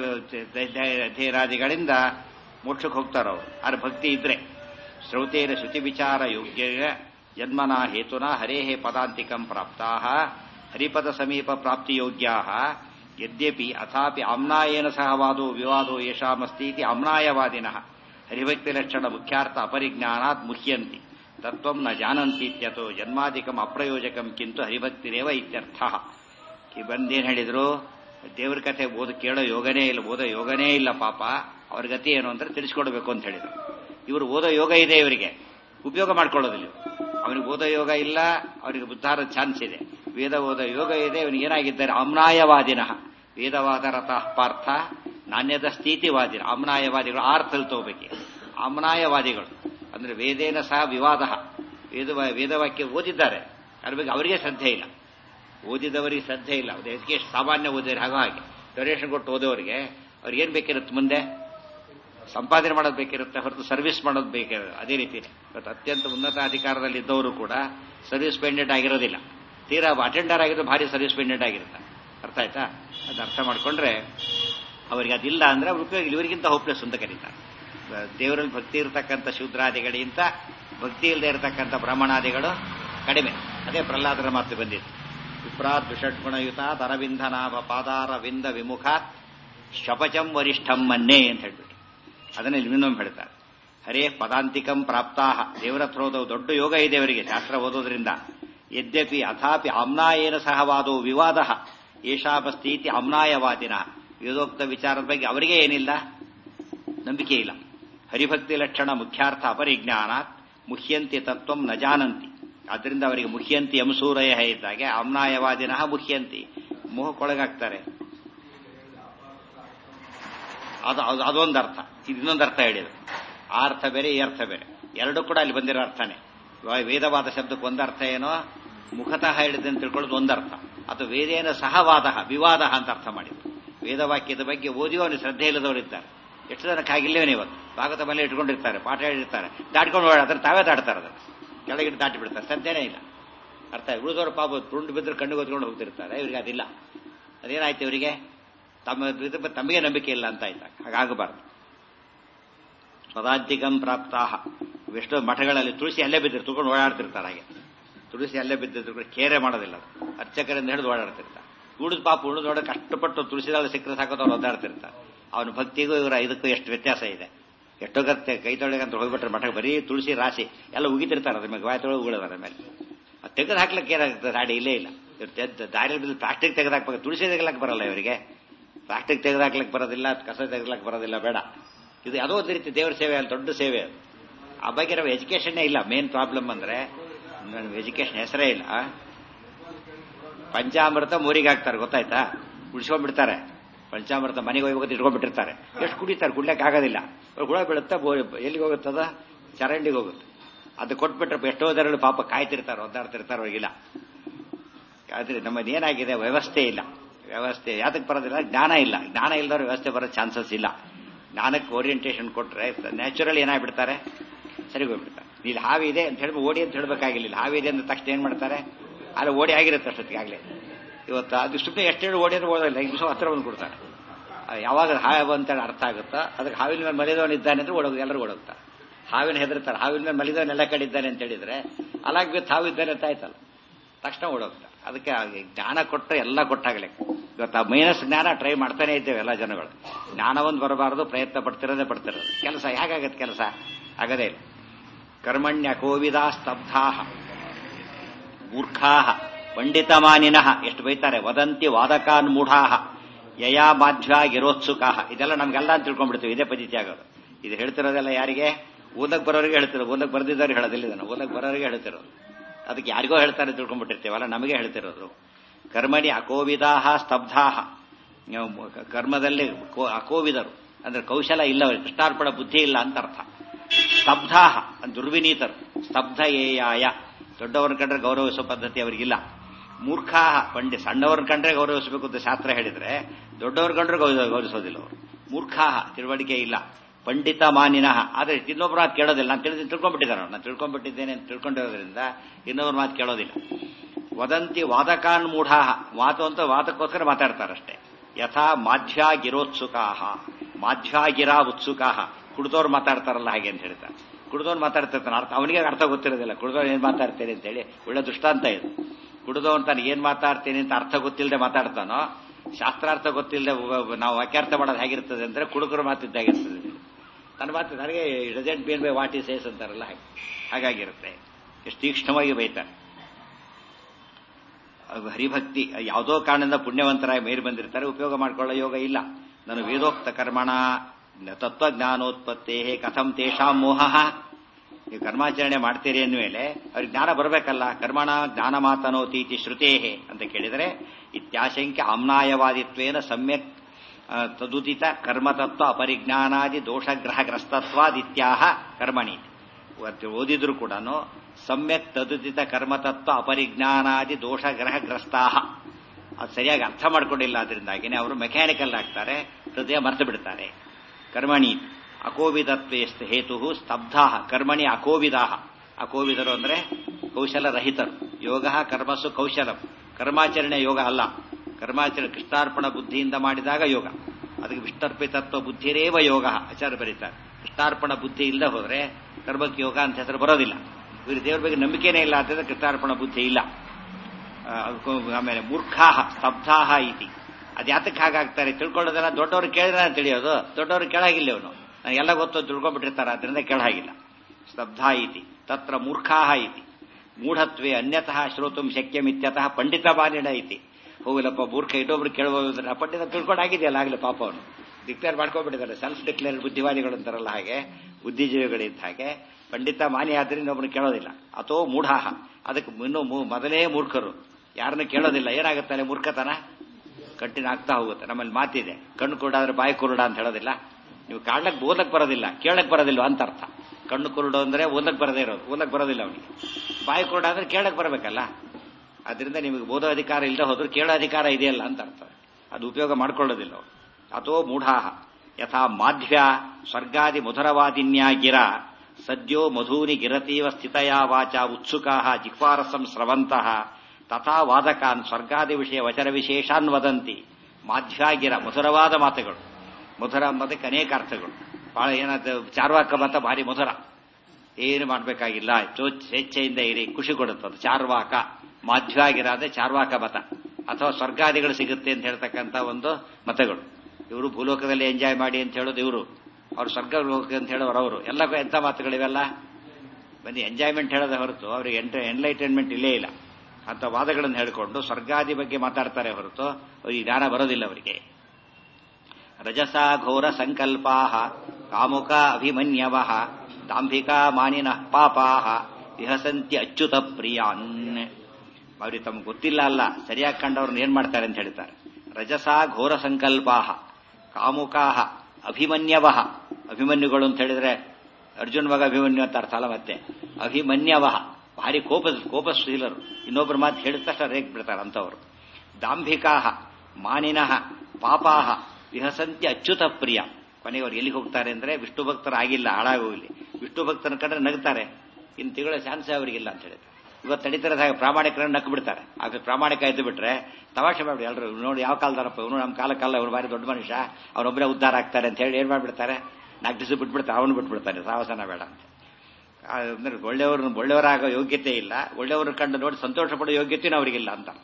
ಧೇರಾದಿಗಳಿಂದ ಮೋಕ್ಷಕ್ಕೆ ಹೋಗ್ತಾರವರು ಆದ್ರೆ ಭಕ್ತಿ ಇದ್ರೆ ಶ್ರೌತೇನ ಶ್ರುತಿ ವಿಚಾರ ಯೋಗ್ಯ ಜನ್ಮನ ಹೇತುನ ಹರೇಃ ಪದಾಂತಿಕಂ ಪ್ರಾಪ್ತಾ ಹರಿಪದ ಸಮೀಪ ಪ್ರಾಪ್ತಿಯೋಗ್ಯಾ ಯದ್ಯಪಿ ಅಥಾಪಿ ಆಮ್ನಾಯೇನ ಸಹ ವಾದೋ ವಿವಾದೋ ಯಶಾಮಸ್ತಿ ಇತಿ ಆಮ್ನಾಯವಾದಿನಃ ಹರಿಭಕ್ತಿ ಲಕ್ಷಣ ಮುಖ್ಯಾರ್ಥ ಅಪರಿಜ್ಞಾನಾತ್ ಮುಹ್ಯಂತಿ ತತ್ವಂ ನ ಜಾನಂತಿ ಇತ್ಯತೋ ಜನ್ಮಾಧಿಕಂ ಅಪ್ರಯೋಜಕಂ ಕಿಂತು ಹರಿಭಕ್ತಿರೇವ ಇತ್ಯರ್ಥ ಈ ಬಂದೇನು ಹೇಳಿದ್ರು ದೇವ್ರ ಕಥೆ ಓದು ಕೇಳೋ ಯೋಗನೇ ಇಲ್ಲ ಓದೋ ಯೋಗನೇ ಇಲ್ಲ ಪಾಪ ಅವ್ರ ಗತಿ ಏನು ಅಂದ್ರೆ ತಿಳಿಸ್ಕೊಡ್ಬೇಕು ಅಂತ ಹೇಳಿದ್ರು ಇವರು ಓದೋ ಯೋಗ ಇದೆ ಇವರಿಗೆ ಉಪಯೋಗ ಮಾಡ್ಕೊಳ್ಳೋದಿಲ್ಲ ಅವನಿಗೆ ಓದೋ ಯೋಗ ಇಲ್ಲ ಅವರಿಗೆ ಉದ್ಧಾರದ ಚಾನ್ಸ್ ಇದೆ ವೇದ ಓದೋ ಯೋಗ ಇದೆ ಇವನಿಗೆ ಏನಾಗಿದ್ದಾರೆ ಅಮ್ನಾಯವಾದಿನಃ ವೇದವಾದ ರಥಃ ಪಾರ್ಥ ನಾಣ್ಯದ ಸ್ಥಿತಿವಾದಿನ ಅಮ್ನಾಯವಾದಿಗಳು ಆರ್ಥಲ್ಲಿ ತಗೋಬೇಕು ಅಮ್ನಾಯವಾದಿಗಳು ಅಂದ್ರೆ ವೇದೇನ ಸಹ ವಿವಾದ ವೇದ ವೇದವಾಕ್ಯ ಓದಿದ್ದಾರೆ ಅದ್ರ ಬಗ್ಗೆ ಅವರಿಗೆ ಶ್ರದ್ಧೆ ಇಲ್ಲ ಓದಿದವರಿಗೆ ಶ್ರದ್ಧೆ ಇಲ್ಲ ಅದು ಎಜುಕೇಶನ್ ಸಾಮಾನ್ಯ ಓದಿದ್ರೆ ಹಾಗೋ ಹಾಗೆ ಡೊನೇಷನ್ ಕೊಟ್ಟು ಓದೋರಿಗೆ ಅವ್ರಿಗೆ ಏನ್ ಬೇಕಿರುತ್ತೆ ಮುಂದೆ ಸಂಪಾದನೆ ಮಾಡೋದು ಬೇಕಿರುತ್ತೆ ಹೊರತು ಸರ್ವಿಸ್ ಮಾಡೋದು ಬೇಕಿರುತ್ತೆ ಅದೇ ರೀತಿ ಇವತ್ತು ಅತ್ಯಂತ ಉನ್ನತ ಅಧಿಕಾರದಲ್ಲಿ ಇದ್ದವರು ಕೂಡ ಸರ್ವಿಸ್ ಪೆಂಡೆಂಟ್ ಆಗಿರೋದಿಲ್ಲ ತೀರಾ ಅಟೆಂಡರ್ ಆಗಿದ್ದು ಭಾರಿ ಸರ್ವಿಸ್ ಪೆಂಡೆಂಟ್ ಆಗಿರುತ್ತೆ ಅರ್ಥ ಆಯ್ತಾ ಅದು ಅರ್ಥ ಮಾಡ್ಕೊಂಡ್ರೆ ಅವರಿಗೆ ಅದಿಲ್ಲ ಅಂದ್ರೆ ಅವ್ರ ಉಪಯೋಗ ಇವರಿಗಿಂತ ಹೋಪ್ಲೆಸ್ ಅಂತ ಕರೀತಾರೆ ದೇವರಲ್ಲಿ ಭಕ್ತಿ ಇರತಕ್ಕಂಥ ಶೂದ್ರಾದಿಗಳಿಗಿಂತ ಭಕ್ತಿ ಇಲ್ಲದೆ ಇರತಕ್ಕಂಥ ಬ್ರಾಹ್ಮಣಾದಿಗಳು ಕಡಿಮೆ ಅದೇ ಪ್ರಹ್ಲಾದರ ಮಾತು ಬಂದಿತ್ತು ವಿಪ್ರಾತ್ ದುಷಡ್ಗುಣಯುತ ತರವಿಂಧನಾಭ ಪಾದಾರವಿಂದ ವಿಮುಖಾತ್ ಶಪಚಂ ವರಿಷ್ಠಂ ಮನ್ನೇ ಅಂತ ಹೇಳ್ಬಿಟ್ಟು ಅದನ್ನ ಇಲ್ಲಿ ಇನ್ನೊಮ್ಮೆ ಹೇಳ್ತಾರೆ ಹರೇ ಪದಾಂತಿಕಂ ಪ್ರಾಪ್ತಾಹ ದೇವರ ಹತ್ರ ಹೋದವು ದೊಡ್ಡ ಯೋಗ ಇದೆ ಅವರಿಗೆ ಶಾಸ್ತ್ರ ಓದೋದ್ರಿಂದ ಯದ್ಯಪಿ ಅಥಾಪಿ ಆಮ್ನಾಯೇನ ಸಹವಾದೋ ವಿವಾದ ಏಷಾಪಸ್ಥಿತಿ ಆಮ್ನಾಯವಾದಿನ ವೇದೋಕ್ತ ವಿಚಾರದ ಬಗ್ಗೆ ಅವರಿಗೆ ಏನಿಲ್ಲ ನಂಬಿಕೆ ಇಲ್ಲ ಹರಿಭಕ್ತಿ ಲಕ್ಷಣ ಮುಖ್ಯಾರ್ಥ ಅಪರಿಜ್ಞಾನಾತ್ ಮುಹ್ಯಂತಿ ತತ್ವಂ ನ ಜಾನಂತಿ ಆದ್ದರಿಂದ ಅವರಿಗೆ ಮುಹ್ಯಂತಿ ಎಂಸೂರಯ ಇದ್ದಾಗೆ ಆಮ್ನಾಯವಾದಿನ ಮುಹ್ಯಂತಿ ಮೋಹಕ್ಕೊಳಗಾಗ್ತಾರೆ ಅದು ಅದು ಅದೊಂದು ಅರ್ಥ ಇದು ಇನ್ನೊಂದು ಅರ್ಥ ಹೇಳಿದ್ರು ಆ ಅರ್ಥ ಬೇರೆ ಈ ಅರ್ಥ ಬೇರೆ ಎರಡು ಕೂಡ ಅಲ್ಲಿ ಬಂದಿರೋ ಅರ್ಥನೇ ವೇದವಾದ ಶಬ್ದಕ್ಕೆ ಒಂದು ಅರ್ಥ ಏನೋ ಮುಖತಃ ಹೇಳಿದೆ ಅಂತ ತಿಳ್ಕೊಳ್ಳೋದು ಒಂದು ಅರ್ಥ ಅಥವಾ ವೇದೇನ ಸಹವಾದ ವಿವಾದ ಅಂತ ಅರ್ಥ ಮಾಡಿದ್ರು ವೇದವಾಕ್ಯದ ಬಗ್ಗೆ ಓದಿಯೋ ಅವನು ಶ್ರದ್ಧೆ ಇಲ್ಲದವರಿದ್ದಾರೆ ಎಷ್ಟು ಜನಕ್ಕಾಗಿಲ್ಲೇವೇ ಇವತ್ತು ಭಾಗವತ ಮೇಲೆ ಇಟ್ಕೊಂಡಿರ್ತಾರೆ ಪಾಠ ಹೇಳಿರ್ತಾರೆ ದಾಟ್ಕೊಂಡು ಓಡಾಡ್ತಾರೆ ತಾವೇ ದಾಟ್ತಾರೆ ಅದನ್ನು ಕೆಳಗಿಟ್ಟು ದಾಟಿ ಬಿಡ್ತಾರೆ ಶ್ರದ್ಧೆನೇ ಇಲ್ಲ ಅರ್ಥ ಉಳಿದವರು ಪಾಪ ತುಂಡು ಬಿದ್ದರೆ ಕಣ್ಣು ಓದ್ಕೊಂಡು ಹೋಗ್ತಿರ್ತಾರೆ ಇವರಿಗೆ ಅದಿಲ್ಲ ಅದೇನಾಯ್ತು ಇವರಿಗೆ ತಮ್ಮ ತಮಗೆ ನಂಬಿಕೆ ಇಲ್ಲ ಅಂತ ಆಯ್ತಾ ಹಾಗಾಗಬಾರ್ದು ಪದಾಂತಿಕಂ ಪ್ರಾಪ್ತಾಹ ಎಷ್ಟೋ ಮಠಗಳಲ್ಲಿ ತುಳಸಿ ಅಲ್ಲೇ ಬಿದ್ದಿರು ತುಳ್ಕೊಂಡು ಓಡಾಡ್ತಿರ್ತಾರೆ ಹಾಗೆ ತುಳಸಿ ಅಲ್ಲೇ ಬಿದ್ದಿದ್ರು ಕೇರೆ ಮಾಡೋದಿಲ್ಲ ಅರ್ಚಕರಿಂದ ಹಿಡಿದು ಓಡಾಡ್ತಿರ್ತಾರೆ ಉಳಿದು ಪಾಪ ಉಳಿದು ನೋಡ ಕಷ್ಟಪಟ್ಟು ತುಳಸಿದಾಳ ಸಿಕ್ಕರೆ ಸಾಕೋದವ್ರು ಒದ್ದಾಡ್ತಿರ್ತಾರೆ ಅವನ ಭಕ್ತಿಗೂ ಇವರ ಇದಕ್ಕೂ ಎಷ್ಟು ವ್ಯತ್ಯಾಸ ಇದೆ ಎಷ್ಟೋ ಗತ್ತೆ ಕೈ ತೊಳೆಗಂತ ಹೋಗ್ಬಿಟ್ರೆ ಮಠಕ್ಕೆ ಬರೀ ತುಳಸಿ ರಾಶಿ ಎಲ್ಲ ಉಗಿತಿರ್ತಾರೆ ಅದ್ರ ಮೇಲೆ ಬಾಯಿ ತೊಳೆದು ಉಗಿಳೋದ್ರ ಮೇಲೆ ಅದು ತೆಗೆದು ಹಾಕ್ಲಿಕ್ಕೆ ಏನಾಗ್ತದೆ ದಾಡಿ ಇಲ್ಲೇ ಇಲ್ಲ ಇವ್ರು ತೆಗ್ದು ದಾರಿಯಲ್ಲಿ ಬಿದ್ದು ಪ್ಲಾಸ್ಟಿಕ್ ತೆಗೆದು ಹಾಕ್ಬೇಕು ತುಳಸಿ ತೆಗೆಲಕ್ಕೆ ಬರಲ್ಲ ಇವರಿಗೆ ಪ್ಲಾಸ್ಟಿಕ್ ತೆಗೆದು ಹಾಕ್ಲಿಕ್ಕೆ ಬರೋದಿಲ್ಲ ಕಸ ತೆಗೆದ್ಲಕ್ಕೆ ಬರೋದಿಲ್ಲ ಬೇಡ ಇದು ಯಾವುದೋ ಒಂದು ರೀತಿ ದೇವರ ಸೇವೆ ಅಲ್ಲ ದೊಡ್ಡ ಸೇವೆ ಅದು ಆ ಬಗ್ಗೆ ನಾವು ಎಜುಕೇಶನ್ನೇ ಇಲ್ಲ ಮೇನ್ ಪ್ರಾಬ್ಲಮ್ ಅಂದ್ರೆ ಎಜುಕೇಶನ್ ಹೆಸರೇ ಇಲ್ಲ ಪಂಚಾಮೃತ ಮೂರಿಗೆ ಹಾಕ್ತಾರೆ ಗೊತ್ತಾಯ್ತಾ ಉಳಿಸ್ಕೊಂಡ್ಬಿಡ್ತಾರೆ ಪಂಚಾಮೃತ ಮನೆಗೆ ಹೋಗ್ಬೇಕು ಇಟ್ಕೊಂಡ್ಬಿಟ್ಟಿರ್ತಾರೆ ಎಷ್ಟು ಕುಡಿತಾರೆ ಕುಡ್ಲಿಕ್ಕೆ ಆಗೋದಿಲ್ಲ ಹುಳ ಬೀಳುತ್ತಾ ಎಲ್ಲಿಗೆ ಹೋಗುತ್ತದ ಚರಂಡಿಗೆ ಹೋಗುತ್ತೆ ಅದು ಕೊಟ್ಬಿಟ್ರೆ ಎಷ್ಟೋ ಜನರು ಪಾಪ ಕಾಯ್ತಿರ್ತಾರೆ ಒದ್ದಾಡ್ತಿರ್ತಾರೆ ಅವ್ರಿಗಿಲ್ಲ ಆದ್ರೆ ನಮ್ಮದು ಏನಾಗಿದೆ ವ್ಯವಸ್ಥೆ ಇಲ್ಲ ವ್ಯವಸ್ಥೆ ಯಾತಕ್ಕೆ ಬರೋದಿಲ್ಲ ಜ್ಞಾನ ಇಲ್ಲ ಜ್ಞಾನ ಇಲ್ಲದವ್ರ ವ್ಯವಸ್ಥೆ ಬರೋ ಚಾನ್ಸಸ್ ಇಲ್ಲ ಜ್ಞಾನಕ್ಕೆ ಓರಿಯಂಟೇಷನ್ ಕೊಟ್ರೆ ನ್ಯಾಚುರಲ್ ಏನಾಗ್ಬಿಡ್ತಾರೆ ಸರಿ ಹೋಗ್ಬಿಡ್ತಾರೆ ಇಲ್ಲಿ ಹಾವಿ ಇದೆ ಅಂತ ಹೇಳ್ಬೇಕು ಓಡಿ ಅಂತ ಹೇಳ್ಬೇಕಾಗಿಲ್ಲ ಹಾವಿ ಇದೆ ಅಂದ ತಕ್ಷಣ ಏನ್ ಮಾಡ್ತಾರೆ ಅಲ್ಲಿ ಓಡಿ ಆಗಿರುತ್ತೆ ಅಷ್ಟೊತ್ತಿಗಾಗಲೇ ಇವತ್ತು ಅದು ಸುಮ್ಮನೆ ಎಷ್ಟು ಹೇಳಿ ಓಡಿದ್ರೆ ಓಡೋದಿಲ್ಲ ಐದು ದಿವಸ ಹತ್ರ ಬಂದು ಕೊಡ್ತಾರೆ ಯಾವಾಗ ಹಾವು ಅಂತೇಳಿ ಅರ್ಥ ಆಗುತ್ತೋ ಅದಕ್ಕೆ ಹಾವಿನ ಮೇಲೆ ಮಲಿದವನು ಇದ್ದಾನೆ ಅಂದ್ರೆ ಓಡೋದು ಎಲ್ಲರೂ ಓಡೋಗ್ತಾರೆ ಹಾವಿನ ಹೆದರ್ತಾರೆ ಹಾವಿನ ಮೇಲೆ ಮಲಿದವನ್ ಎಲ್ಲ ಕಡೆ ಇದ್ದಾನೆ ಅಂತ ಹೇಳಿದ್ರೆ ಅಲಾಗ್ ಬಿತ್ತು ಹಾವು ಇದ್ದಾನೆ ಅಂತ ಆಯ್ತಲ್ಲ ತಕ್ಷಣ ಓಡೋಗ್ತಾರೆ ಅದಕ್ಕೆ ಜ್ಞಾನ ಕೊಟ್ಟರೆ ಎಲ್ಲ ಕೊಟ್ಟಾಗಲೇ ಇವತ್ತು ಆ ಮೈನಸ್ ಜ್ಞಾನ ಟ್ರೈ ಮಾಡ್ತಾನೆ ಇದ್ದೇವೆ ಎಲ್ಲ ಜನಗಳು ಜ್ಞಾನ ಒಂದು ಬರಬಾರದು ಪ್ರಯತ್ನ ಪಡ್ತಿರೋದೇ ಪಡ್ತಿರೋದು ಕೆಲಸ ಹೇಗಾಗತ್ತೆ ಕೆಲಸ ಆಗದೇ ಇಲ್ಲ ಕರ್ಮಣ್ಯ ಕೋವಿದ ಸ್ತಬ್ಧಾ ಮೂರ್ಖಾ ಪಂಡಿತಮಾನಿನಃ ಎಷ್ಟು ಬೈತಾರೆ ವದಂತಿ ವಾದಕಾನ್ ಮೂಢಾ ಯಯಾ ಮಾಧ್ಯ ಗಿರೋತ್ಸುಕಾ ಇದೆಲ್ಲ ನಮ್ಗೆಲ್ಲ ಅಂತ ತಿಳ್ಕೊಂಡ್ಬಿಡ್ತೀವಿ ಇದೇ ಪದ್ಧತಿ ಆಗೋದು ಇದು ಹೇಳ್ತಿರೋದೆಲ್ಲ ಯಾರಿಗೆ ಓದಕ್ ಬರೋರಿಗೆ ಹೇಳ್ತಿರೋ ಓದಕ್ ಬರ್ದಿದ್ದವ್ರಿಗೆ ಹೇಳೋದಿಲ್ಲ ಇದನ್ನು ಓದಕ್ ಬರೋರಿಗೆ ಹೇಳ್ತಿರೋದು ಅದಕ್ಕೆ ಯಾರಿಗೋ ಹೇಳ್ತಾರೆ ತಿಳ್ಕೊಂಡ್ಬಿಟ್ಟಿರ್ತೀವಲ್ಲ ನಮಗೆ ಹೇಳ್ತಿರೋದು ಕರ್ಮಣಿ ಅಕೋವಿದಾಹ ಸ್ತಬ್ಧಾಹ ಕರ್ಮದಲ್ಲಿ ಅಕೋವಿದರು ಅಂದ್ರೆ ಕೌಶಲ ಇಲ್ಲ ಕೃಷ್ಣಾರ್ಪಣ ಬುದ್ಧಿ ಇಲ್ಲ ಅಂತ ಅರ್ಥ ಸ್ತಬ್ಧಾ ದುರ್ವಿನೀತರು ಸ್ತಬ್ಧ ಏಯಾಯ ದೊಡ್ಡವರನ್ನ ಕಂಡ್ರೆ ಗೌರವಿಸೋ ಪದ್ಧತಿ ಅವರಿಗಿಲ್ಲ ಮೂರ್ಖಾ ಪಂಡಿ ಸಣ್ಣವ್ರನ್ನ ಕಂಡ್ರೆ ಗೌರವಿಸಬೇಕು ಅಂತ ಶಾಸ್ತ್ರ ಹೇಳಿದ್ರೆ ದೊಡ್ಡವ್ರ ಕಂಡ್ರೆ ಗೌರವ ಗೌರವಿಸೋದಿಲ್ಲ ಅವರು ಮೂರ್ಖಾ ತಿಳುವಳಿಕೆ ಇಲ್ಲ ಪಂಡಿತ ಮಾನಿನಃ ಆದರೆ ಇನ್ನೊಬ್ಬರ ಮಾತು ಕೇಳೋದಿಲ್ಲ ನಾನು ತಿಳಿದು ತಿಳ್ಕೊಂಡ್ಬಿಟ್ಟಿದ್ದಾರೆ ನಾನು ತಿಳ್ಕೊಂಡ್ಬಿಟ್ಟಿದ್ದೇನೆ ಅಂತ ತಿಳ್ಕೊಂಡಿರೋದ್ರಿಂದ ಇನ್ನೊಬ್ಬರ ಮಾತು ಕೇಳೋದಿಲ್ಲ ವದಂತಿ ವಾದಕಾನ್ ಮೂಢಾ ಮಾತು ಅಂತ ವಾದಕ್ಕೋಸ್ಕರ ಮಾತಾಡ್ತಾರಷ್ಟೇ ಯಥಾ ಮಾಧ್ಯಾಗಿರೋತ್ಸುಕಾಹ ಮಾಧ್ಯಾಗಿರ ಉತ್ಸುಕಾಹ ಕುಡ್ದವ್ರು ಮಾತಾಡ್ತಾರಲ್ಲ ಹಾಗೆ ಅಂತ ಹೇಳ್ತಾರೆ ಕುಡ್ದವ್ನು ಮಾತಾಡ್ತಿರ್ತಾನೆ ಅರ್ಥ ಅವನಿಗೆ ಅರ್ಥ ಗೊತ್ತಿರೋದಿಲ್ಲ ಕುಡ್ದವ್ರು ಏನ್ ಮಾತಾಡ್ತೇನೆ ಅಂತ ಹೇಳಿ ಒಳ್ಳೆ ದೃಷ್ಟಾಂತ ಇದು ಕುಡ್ದವನ್ ತಾನು ಏನ್ ಮಾತಾಡ್ತೀನಿ ಅಂತ ಅರ್ಥ ಗೊತ್ತಿಲ್ಲದೆ ಮಾತಾಡ್ತಾನೋ ಶಾಸ್ತ್ರಾರ್ಥ ಗೊತ್ತಿಲ್ಲದೆ ನಾವು ವಾಕ್ಯಾರ್ಥ ಮಾಡೋದು ಹೇಗಿರ್ತದೆ ಅಂದ್ರೆ ಕುಡುಕರು ಮಾತಿದ್ದಾಗಿರ್ತದೆ ನನ್ನ ಮಾತು ನನಗೆ doesn't bind by what he says ಅಂತಾರಲ್ಲ ಹಾಗೆ ಹಾಗಾಗಿರುತ್ತೆ ಎಷ್ಟು ತೀಕ್ಷ್ಣವಾಗಿ ಬೈತಾರೆ ಹರಿಭಕ್ತಿ ಯಾವುದೋ ಕಾರಣದಿಂದ ಪುಣ್ಯವಂತರಾಗಿ ಮೇರಿ ಬಂದಿರ್ತಾರೆ ಉಪಯೋಗ ಮಾಡ್ಕೊಳ್ಳೋ ಯೋಗ ಇಲ್ಲ ನಾನು ವೇದೋಕ್ತ ಕರ್ಮಣ ತತ್ವಜ್ಞಾನೋತ್ಪತ್ತೇ ಕಥಂ ತೇಷಾಂ ಮೋಹ ನೀವು ಕರ್ಮಾಚರಣೆ ಮಾಡ್ತೀರಿ ಅಂದಮೇಲೆ ಅವ್ರಿಗೆ ಜ್ಞಾನ ಬರಬೇಕಲ್ಲ ಕರ್ಮಣ ಜ್ಞಾನ ಮಾತನೋತೀತಿ ಶ್ರುತೇಹೆ ಅಂತ ಕೇಳಿದರೆ ಇತ್ಯಾಶಂಕ್ಯ ಆಮ್ನಾಯವಾದಿತ್ವೇನ ಸಮ್ಯಕ್ ತದುದಿತ ಕರ್ಮತತ್ವ ಅಪರಿಜ್ಞಾನಾದಿ ದೋಷಗ್ರಹಗ್ರಸ್ತತ್ವಾದಿತ್ಯಾಹ ಕರ್ಮಣಿ ಓದಿದ್ರು ಕೂಡ ಸಮ್ಯಕ್ ತದುದಿತ ಕರ್ಮತತ್ವ ಅಪರಿಜ್ಞಾನಾದಿ ದೋಷಗ್ರಹಗ್ರಸ್ತಾ ಅದು ಸರಿಯಾಗಿ ಅರ್ಥ ಮಾಡ್ಕೊಂಡಿಲ್ಲ ಅದರಿಂದಾಗಿನೇ ಅವರು ಮೆಕ್ಯಾನಿಕಲ್ ಆಗ್ತಾರೆ ಹೃದಯ ಮರ್ತು ಬಿಡ್ತಾರೆ ಕರ್ಮಣಿ ಅಕೋವಿದತ್ವೇಸ್ತ ಹೇತು ಸ್ತಬ್ಧ ಕರ್ಮಣಿ ಅಕೋವಿದಾ ಅಕೋವಿದರು ಅಂದ್ರೆ ಕೌಶಲರಹಿತರು ಯೋಗ ಕರ್ಮಸು ಕೌಶಲಂ ಕರ್ಮಾಚರಣೆ ಯೋಗ ಅಲ್ಲ ಕರ್ಮಾಚರಣೆ ಕೃಷ್ಣಾರ್ಪಣ ಬುದ್ಧಿಯಿಂದ ಮಾಡಿದಾಗ ಯೋಗ ಅದಕ್ಕೆ ವಿಷ್ಣರ್ಪಿತತ್ವ ಬುದ್ಧಿರೇವ ಯೋಗ ಆಚಾರ್ಯ ಬರೀತಾರೆ ಕೃಷ್ಣಾರ್ಪಣ ಬುದ್ಧಿ ಇಲ್ಲದೆ ಹೋದ್ರೆ ಕರ್ಮಕ್ಕೆ ಯೋಗ ಅಂತ ಹೆಸರು ಬರೋದಿಲ್ಲ ಇವರು ದೇವರ ಬಗ್ಗೆ ನಂಬಿಕೆನೇ ಇಲ್ಲ ಅಂತಂದ್ರೆ ಕೃಷ್ಣಾರ್ಪಣ ಬುದ್ಧಿ ಇಲ್ಲ ಆಮೇಲೆ ಮೂರ್ಖಾಹ ಸ್ತಬ್ಧಾಹ ಇತಿ ಅದ್ಯಾತಕ್ಕೆ ಹಾಗಾಗ್ತಾರೆ ತಿಳ್ಕೊಳ್ಳೋದನ್ನ ದೊಡ್ಡವರು ಕೇಳಿದ್ರೆ ತಿಳಿಯೋದು ದೊಡ್ಡವರು ಕೇಳಾಗಿಲ್ಲ ಅವನು ಎಲ್ಲ ಗೊತ್ತು ತಿಳ್ಕೊಂಡ್ಬಿಟ್ಟಿರ್ತಾರೆ ಅದರಿಂದ ಕೇಳಾಗಿಲ್ಲ ಸ್ತಬ್ಧ ಇತಿ ತತ್ರ ಮೂರ್ಖಾಹ ಇತಿ ಮೂಢತ್ವೇ ಅನ್ಯತಃ ಶ್ರೋತು ಶಕ್ಯಮಿತ್ಯತಃ ಪಂಡಿತ ಬಾನಿಡ ಇತಿ ಹೋಗಿಲ್ಲಪ್ಪ ಮೂರ್ಖ ಇನ್ನೊಬ್ರು ಕೇಳಬಹುದು ಪಂಡಿತ ತಿಳ್ಕೊಂಡಾಗಿದೆಯಲ್ಲ ಆಗಲಿ ಪಾಪ ಅವನು ಡಿಕ್ಲೇರ್ ಮಾಡ್ಕೊಂಡ್ಬಿಟ್ಟಿದ್ದಾರೆ ಸೆಲ್ಫ್ ಡಿಕ್ಲೇರ್ ಬುದ್ಧಿವಾದಿಗಳು ಅಂತಾರಲ್ಲ ಹಾಗೆ ಬುದ್ಧಿಜೀವಿಗಳಿದ್ದ ಹಾಗೆ ಪಂಡಿತ ಮಾನಿ ಆದ್ರಿಂದ ಒಬ್ಬನು ಕೇಳೋದಿಲ್ಲ ಅಥವಾ ಮೂಢಾಹ ಅದಕ್ಕೆ ಇನ್ನೂ ಮೊದಲೇ ಮೂರ್ಖರು ಯಾರನ್ನು ಕೇಳೋದಿಲ್ಲ ಏನಾಗುತ್ತಾನೆ ಮೂರ್ಖತನ ಕಟ್ಟಿನ ಆಗ್ತಾ ಹೋಗುತ್ತೆ ನಮ್ಮಲ್ಲಿ ಮಾತಿದೆ ಕಣ್ಣು ಕುರುಡಾದ್ರೆ ಬಾಯಿ ಕುರುಡ ಅಂತ ಹೇಳೋದಿಲ್ಲ ನೀವು ಕಾಡ್ಲಕ್ ಓದಕ್ ಬರೋದಿಲ್ಲ ಕೇಳಕ್ ಬರೋದಿಲ್ಲ ಅಂತ ಅರ್ಥ ಕಣ್ಣು ಕುರುಡು ಅಂದ್ರೆ ಓದಕ್ ಬರದೇ ಇರೋದು ಓದಕ್ ಬರೋದಿಲ್ಲ ಅವನಿಗೆ ಬಾಯಿ ಕುರುಡ ಅಂದ್ರೆ ಕೇಳಕ್ ಬರಬೇಕಲ್ಲ ಅದರಿಂದ ನಿಮಗೆ ಓದೋ ಅಧಿಕಾರ ಇಲ್ಲದೆ ಹೋದ್ರು ಕೇಳೋ ಅಧಿಕಾರ ಇದೆಯಲ್ಲ ಅಂತ ಅರ್ಥ ಅದು ಉಪಯೋಗ ಮಾಡ್ಕೊಳ್ಳೋದಿಲ್ಲ ಅವರು ಅಥೋ ಮೂಢಾಹ ಯಥಾ ಮಾಧ್ಯ ಸ್ವರ್ಗಾದಿ ಮಧುರವಾದಿನ್ಯಾಗಿರ ಸದ್ಯೋ ಮಧೂನಿ ಗಿರತೀವ ಸ್ಥಿತಯಾ ವಾಚ ಉತ್ಸುಕಾ ಜಿಹ್ವಾರಸಂ ಸ್ರವಂತಹ ತಥಾ ವಾದಕಾನ್ ಸ್ವರ್ಗಾದಿ ವಿಷಯ ವಚನ ವಿಶೇಷಾನ್ ವದಂತಿ ಮಾಧ್ಯಾಗಿರ ಮಧುರವಾದ ಮಾತುಗಳು ಮಧುರ ಮತಕ್ಕೆ ಅನೇಕ ಅರ್ಥಗಳು ಬಹಳ ಏನಾದ ಚಾರ್ವಾಕ ಮತ ಭಾರಿ ಮಧುರ ಏನು ಮಾಡಬೇಕಾಗಿಲ್ಲ ಸ್ವೇಚ್ಛೆಯಿಂದ ಇರಿ ಖುಷಿ ಕೊಡುತ್ತದೆ ಚಾರ್ವಾಕ ಮಾಧ್ಯಾಗಿರ ಅಂದ್ರೆ ಚಾರ್ವಾಕ ಮತ ಅಥವಾ ಸ್ವರ್ಗಾದಿಗಳು ಸಿಗುತ್ತೆ ಅಂತ ಹೇಳ್ತಕ್ಕಂಥ ಒಂದು ಮತಗಳು ಇವರು ಭೂಲೋಕದಲ್ಲಿ ಎಂಜಾಯ್ ಮಾಡಿ ಅಂತ ಹೇಳೋದು ಇವರು ಅವ್ರು ಸ್ವರ್ಗ ಲೋಕ ಅಂತ ಹೇಳೋರು ಅವರು ಎಲ್ಲ ಎಂಥ ಮಾತುಗಳಿವೆಲ್ಲ ಬನ್ನಿ ಎಂಜಾಯ್ಮೆಂಟ್ ಹೇಳೋದೇ ಹೊರತು ಅವ್ರಿಗೆ ಎಂಟ ಎನ್ಲೈಟೈನ್ಮೆಂಟ್ ಇಲ್ಲೇ ಇಲ್ಲ ಅಂತ ವಾದಗಳನ್ನು ಹೇಳಿಕೊಂಡು ಸ್ವರ್ಗಾದಿ ಬಗ್ಗೆ ಮಾತಾಡ್ತಾರೆ ಹೊರತು ಅವ್ರಿಗೆ ಜ್ಞಾನ ಬರೋದಿಲ್ಲ ಅವರಿಗೆ ರಜಸಾ ಘೋರ ಸಂಕಲ್ಪಾ ಕಾಮುಕ ಅಭಿಮನ್ಯವ ದಾಂಭಿಕಾ ಮಾನಿನ ಪಾಪಾ ವಿಹಸಂತಿ ಅಚ್ಯುತ ಪ್ರಿಯಾನ್ ಅವ್ರಿಗೆ ತಮ್ಗೆ ಗೊತ್ತಿಲ್ಲ ಅಲ್ಲ ಸರಿಯಾಗಿ ಕಂಡವ್ರನ್ನ ಏನ್ ಮಾಡ್ತಾರೆ ಅಂತ ಹೇಳ್ತಾರೆ ರಜಸಾ ಘೋರ ಸಂಕಲ್ಪಾ ಕಾಮುಕಾಹ ಅಭಿಮನ್ಯವ ಅಭಿಮನ್ಯುಗಳು ಅಂತ ಹೇಳಿದ್ರೆ ಅರ್ಜುನ್ ಮಗ ಅಭಿಮನ್ಯು ಅಂತ ಅರ್ಥ ಅಲ್ಲ ಮತ್ತೆ ಅಭಿಮನ್ಯವ ಭಾರಿ ಕೋಪ ಕೋಪಶೀಲರು ಇನ್ನೊಬ್ಬರ ಮಾತು ಹೇಳಿದ ತಕ್ಷಣ ರೇಗ್ ಬಿಡ್ತಾರೆ ಅಂತವರು ದಾಂಭಿಕಾಹ ಮಾನಿನಃ ಪಾಪಾಹ ವಿಹಸಂತಿ ಅಚ್ಯುತ ಪ್ರಿಯ ಕೊನೆಗೆ ಅವ್ರು ಎಲ್ಲಿಗೆ ಹೋಗ್ತಾರೆ ಅಂದ್ರೆ ವಿಷ್ಣು ಭಕ್ತರು ಆಗಿಲ್ಲ ಹಾಳಾಗೋಗ್ಲಿ ವಿಷ್ಣು ಭಕ್ತನ ಕಂಡ್ರೆ ನಗ್ತಾರೆ ಇನ್ನು ತಿಂಗಳ ಚಾನ್ಸೇ ಅವರಿಗಿಲ್ಲ ಅಂತ ಹೇಳ್ತಾರೆ ಇವತ್ತು ತಡೀತಾರದ ಹಾಗೆ ಪ್ರಾಮಾಣಿಕರನ್ನು ನಕ್ಕು ಬಿಡ್ತಾರೆ ಆಗ ಪ್ರಾಮಾಣಿಕ ಎದ್ದು ಬಿಟ್ರೆ ತಮಾಷೆ ಮಾಡಿ ಎಲ್ಲರೂ ನೋಡಿ ಯಾವ ಕಾಲದಾರಪ್ಪ ಇವನು ನಮ್ಮ ಕಾಲಕ್ಕಲ್ಲ ಇವ್ರು ಬಾರಿ ದೊಡ್ಡ ಮನುಷ್ಯ ಅವರೊಬ್ಬರೇ ಉದ್ಧಾರ ಆಗ್ತಾರೆ ಅಂತ ಹೇಳಿ ಏನ್ ಮಾಡ್ಬಿಡ್ತಾರೆ ನಾಲ್ಕು ದಿವಸ ಬಿಟ್ಬಿಡ್ತಾರೆ ಅವನು ಬಿಟ್ಬಿಡ್ತಾನೆ ಸಾವಸನ ಬೇಡ ಅಂತ ಅಂದ್ರೆ ಒಳ್ಳೆಯವ್ರ ಒಳ್ಳೆಯವರಾಗೋ ಯೋಗ್ಯತೆ ಇಲ್ಲ ಒಳ್ಳೆಯವ್ರ ಕಂಡು ನೋಡಿ ಸಂತೋಷ ಪಡೋ ಯೋಗ್ಯತೆಯೂ ಅವರಿಗಿಲ್ಲ ಅಂತ ಅರ್ಥ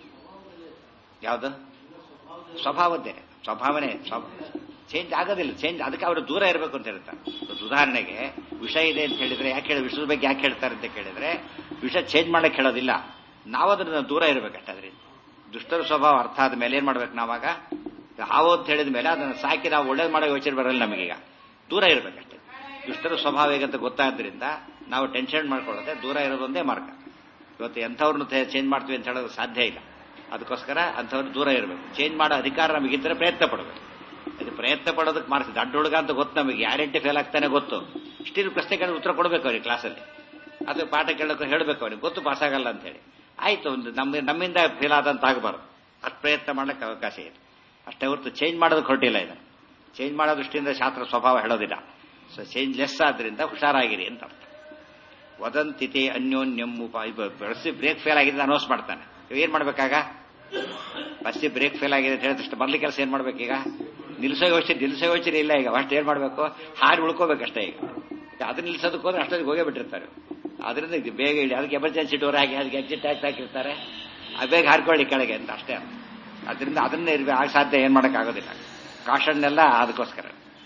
ಯಾವುದು ಸ್ವಭಾವದ್ದೇ ಸ್ವಭಾವನೆ ಚೇಂಜ್ ಆಗೋದಿಲ್ಲ ಚೇಂಜ್ ಅದಕ್ಕೆ ಅವರು ದೂರ ಇರಬೇಕು ಅಂತ ಹೇಳ್ತಾರೆ ಉದಾಹರಣೆಗೆ ವಿಷ ಇದೆ ಅಂತ ಹೇಳಿದ್ರೆ ಯಾಕೆ ಹೇಳಿ ವಿಷದ ಬಗ್ಗೆ ಯಾಕೆ ಹೇಳ್ತಾರೆ ಅಂತ ಕೇಳಿದ್ರೆ ವಿಷ ಚೇಂಜ್ ಮಾಡಕ್ಕೆ ಹೇಳೋದಿಲ್ಲ ನಾವು ಅದನ್ನ ದೂರ ಇರಬೇಕಷ್ಟೇ ಅದರಿಂದ ದುಷ್ಟರ ಸ್ವಭಾವ ಅರ್ಥ ಆದ ಮೇಲೆ ಏನ್ ಮಾಡ್ಬೇಕು ನಾವಾಗ ಹಾವು ಅಂತ ಹೇಳಿದ ಮೇಲೆ ಅದನ್ನ ಸಾಕಿ ನಾವು ಒಳ್ಳೇದು ಮಾಡೋ ಯೋಚನೆ ಬರಲ್ಲ ನಮಗೀಗ ದೂರ ಇರಬೇಕಷ್ಟೇ ದುಷ್ಟರ ಸ್ವಭಾವ ಹೇಗಂತ ಗೊತ್ತಾದ್ರಿಂದ ನಾವು ಟೆನ್ಷನ್ ಮಾಡ್ಕೊಳ್ಳೋದೆ ದೂರ ಇರೋದೊಂದೇ ಮಾರ್ಗ ಇವತ್ತು ಎಂಥವ್ರನ್ನ ಚೇಂಜ್ ಮಾಡ್ತೀವಿ ಅಂತ ಹೇಳೋದು ಸಾಧ್ಯ ಇಲ್ಲ ಅದಕ್ಕೋಸ್ಕರ ಅಂಥವ್ರು ದೂರ ಇರಬೇಕು ಚೇಂಜ್ ಮಾಡೋ ಅಧಿಕಾರ ನಮಗಿದ್ರೆ ಪ್ರಯತ್ನ ಪಡಬೇಕು ಇದು ಪ್ರಯತ್ನ ಪಡೋದಕ್ಕೆ ಮಾಡ್ತೀವಿ ದಡ್ಡ ಹುಡುಗ ಅಂತ ಗೊತ್ತು ನಮಗೆ ಗ್ಯಾರಂಟಿ ಫೇಲ್ ಆಗ್ತಾನೆ ಗೊತ್ತು ಸ್ಟಿಲ್ ಪ್ರಶ್ನೆ ಕೇಳಿದ್ರೆ ಉತ್ತರ ಕೊಡಬೇಕು ಅವ್ರಿಗೆ ಕ್ಲಾಸಲ್ಲಿ ಅದು ಪಾಠ ಕೇಳೋಕೆ ಹೇಳಬೇಕು ಅವ್ರಿಗೆ ಗೊತ್ತು ಪಾಸ್ ಆಗಲ್ಲ ಅಂತ ಹೇಳಿ ಆಯ್ತು ಒಂದು ನಮ್ಮ ನಮ್ಮಿಂದ ಫೇಲ್ ಆದಂತ ಆಗಬಾರ್ದು ಅಷ್ಟು ಪ್ರಯತ್ನ ಮಾಡ್ಲಿಕ್ಕೆ ಅವಕಾಶ ಇದೆ ಅಷ್ಟೇ ಹೊರತು ಚೇಂಜ್ ಮಾಡೋದಕ್ಕೆ ಹೊರಟಿಲ್ಲ ಇದು ಚೇಂಜ್ ಮಾಡೋ ದೃಷ್ಟಿಯಿಂದ ಶಾಸ್ತ್ರ ಸ್ವಭಾವ ಹೇಳೋದಿಲ್ಲ ಸೊ ಚೇಂಜ್ ಲೆಸ್ ಆದ್ರಿಂದ ಹುಷಾರಾಗಿರಿ ಅಂತ ಅರ್ಥ ವದಂತಿತೆ ಅನ್ಯೋನ್ಯಂ ಉಪ ಬಸ್ಸಿ ಬ್ರೇಕ್ ಫೇಲ್ ಆಗಿದೆ ಅನೌನ್ಸ್ ಮಾಡ್ತಾನೆ ಏನ್ ಮಾಡ್ಬೇಕಾಗ ಬಸ್ಸಿ ಬ್ರೇಕ್ ಫೇಲ್ ಆಗಿದೆ ಅಂತ ಹೇಳಿದಷ್ಟು ಮೊದಲ ಕೆಲಸ ಏನ್ ಮಾಡ್ಬೇಕೀಗ ನಿಲ್ಸೋ ಯೋಚನೆ ನಿಲ್ಸೋ ಯೋಚನೆ ಇಲ್ಲ ಈಗ ಅಷ್ಟು ಏನ್ ಮಾಡ್ಬೇಕು ಹಾರಿ ಉಳ್ಕೋಬೇಕಷ್ಟೇ ಈಗ ಅದನ್ನ ನಿಲ್ಸೋದಕ್ಕೆ ಹೋದ್ರೆ ಅಷ್ಟೊತ್ತಿಗೆ ಹೋಗೇ ಬಿಟ್ಟಿರ್ತಾರೆ ಅದರಿಂದ ಇದು ಬೇಗ ಇಳಿ ಅದಕ್ಕೆ ಎಮರ್ಜೆನ್ಸಿ ಡೋರ್ ಹಾಕಿ ಅದಕ್ಕೆ ಎಕ್ಸಿಟ್ ಟ್ಯಾಕ್ಸ್ ಹಾಕಿರ್ತಾರೆ ಆ ಬೇಗ ಹಾರ್ಕೊಳ್ಳಿ ಕೆಳಗೆ ಅಂತ ಅಷ್ಟೇ ಅದರಿಂದ ಅದನ್ನ ಇರ್ಬೇಕು ಆಗ ಸಾಧ್ಯ ಏನ್ ಮಾಡೋಕ್ಕಾಗೋದಿಲ್ಲ ಕಾಷನ್ನೆಲ್ಲ ಅದಕ್ಕೋಸ್ಕರ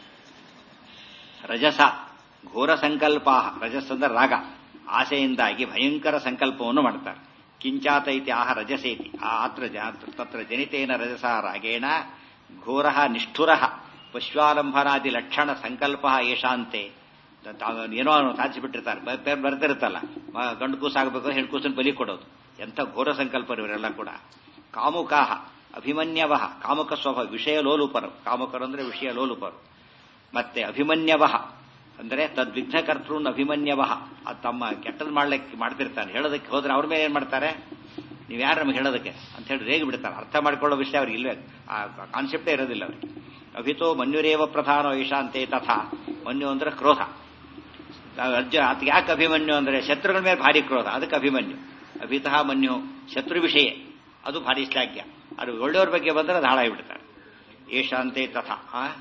ರಜಸ ಘೋರ ಸಂಕಲ್ಪ ರಜಸ್ ಅಂದ್ರೆ ರಾಗ ಆಸೆಯಿಂದಾಗಿ ಭಯಂಕರ ಸಂಕಲ್ಪವನ್ನು ಮಾಡ್ತಾರೆ ಕಿಂಚಾತ ಇತಿ ಆಹ ರಜಸೇತಿ ಆ ಅತ್ರ ತತ್ರ ಜನಿತೇನ ರಜಸ ರಾಗೇಣ ಘೋರ ನಿಷ್ಠುರ ಪಶ್ವಾಲಂಬನಾದಿ ಲಕ್ಷಣ ಸಂಕಲ್ಪ ಏಷಾಂತೆ ಏನೋ ಸಾಧಿಸಿಬಿಟ್ಟಿರ್ತಾರೆ ಬರ್ತಿರುತ್ತಲ್ಲ ಗಂಡು ಕೂಸಾಗಬೇಕು ಹೆಣ್ಣು ಕೂಸನ್ ಬಲಿ ಕೊಡೋದು ಎಂಥ ಘೋರ ಸಂಕಲ್ಪ ಇವರೆಲ್ಲ ಕೂಡ ಕಾಮುಕಾಹ ಅಭಿಮನ್ಯವ ಕಾಮಕ ಸ್ವಭಾವ ವಿಷಯ ಲೋಲುಪರು ಕಾಮಕರು ಅಂದ್ರೆ ವಿಷಯ ಲೋಲುಪರು ಮತ್ತೆ ಅಭಿಮನ್ಯವ ಅಂದ್ರೆ ತದ್ವಿಘ್ನಕರ್ತೃ ಅಭಿಮನ್ಯವ ಅದು ತಮ್ಮ ಕೆಟ್ಟದ್ ಮಾಡ್ಲಿಕ್ಕೆ ಮಾಡ್ತಿರ್ತಾನೆ ಹೇಳೋದಕ್ಕೆ ಹೋದ್ರೆ ಅವ್ರ ಮೇಲೆ ಏನ್ ಮಾಡ್ತಾರೆ ನೀವು ಯಾರು ನಮಗೆ ಹೇಳೋದಕ್ಕೆ ಅಂತ ಹೇಳಿ ರೇಗಿ ಬಿಡ್ತಾರೆ ಅರ್ಥ ಮಾಡ್ಕೊಳ್ಳೋ ವಿಷಯ ಅವ್ರಿಗೆ ಇಲ್ವೇ ಆ ಕಾನ್ಸೆಪ್ಟೇ ಇರೋದಿಲ್ಲ ಅವ್ರಿಗೆ ಅಭಿತೋ ಮನ್ಯುರೇವ ಪ್ರಧಾನ ಈಶಾಂತೆ ತಥಾ ಮನ್ಯು ಅಂದ್ರೆ ಕ್ರೋಧ ಅರ್ಜುನ ಅದಕ್ಕೆ ಯಾಕೆ ಅಭಿಮನ್ಯು ಅಂದ್ರೆ ಶತ್ರುಗಳ ಮೇಲೆ ಭಾರಿ ಕ್ರೋಧ ಅದಕ್ಕೆ ಅಭಿಮನ್ಯು ಅಭಿತಃ ಮನ್ಯು ಶತ್ರು ವಿಷಯ ಅದು ಭಾರಿ ಶ್ಲಾಘ್ಯ ಅದು ಒಳ್ಳೆಯವ್ರ ಬಗ್ಗೆ ಬಂದ್ರೆ ಅದು ಹಾಳಾಗಿಬಿಡ್ತಾರೆ ಏಷಾಂತೆ ತಥಾ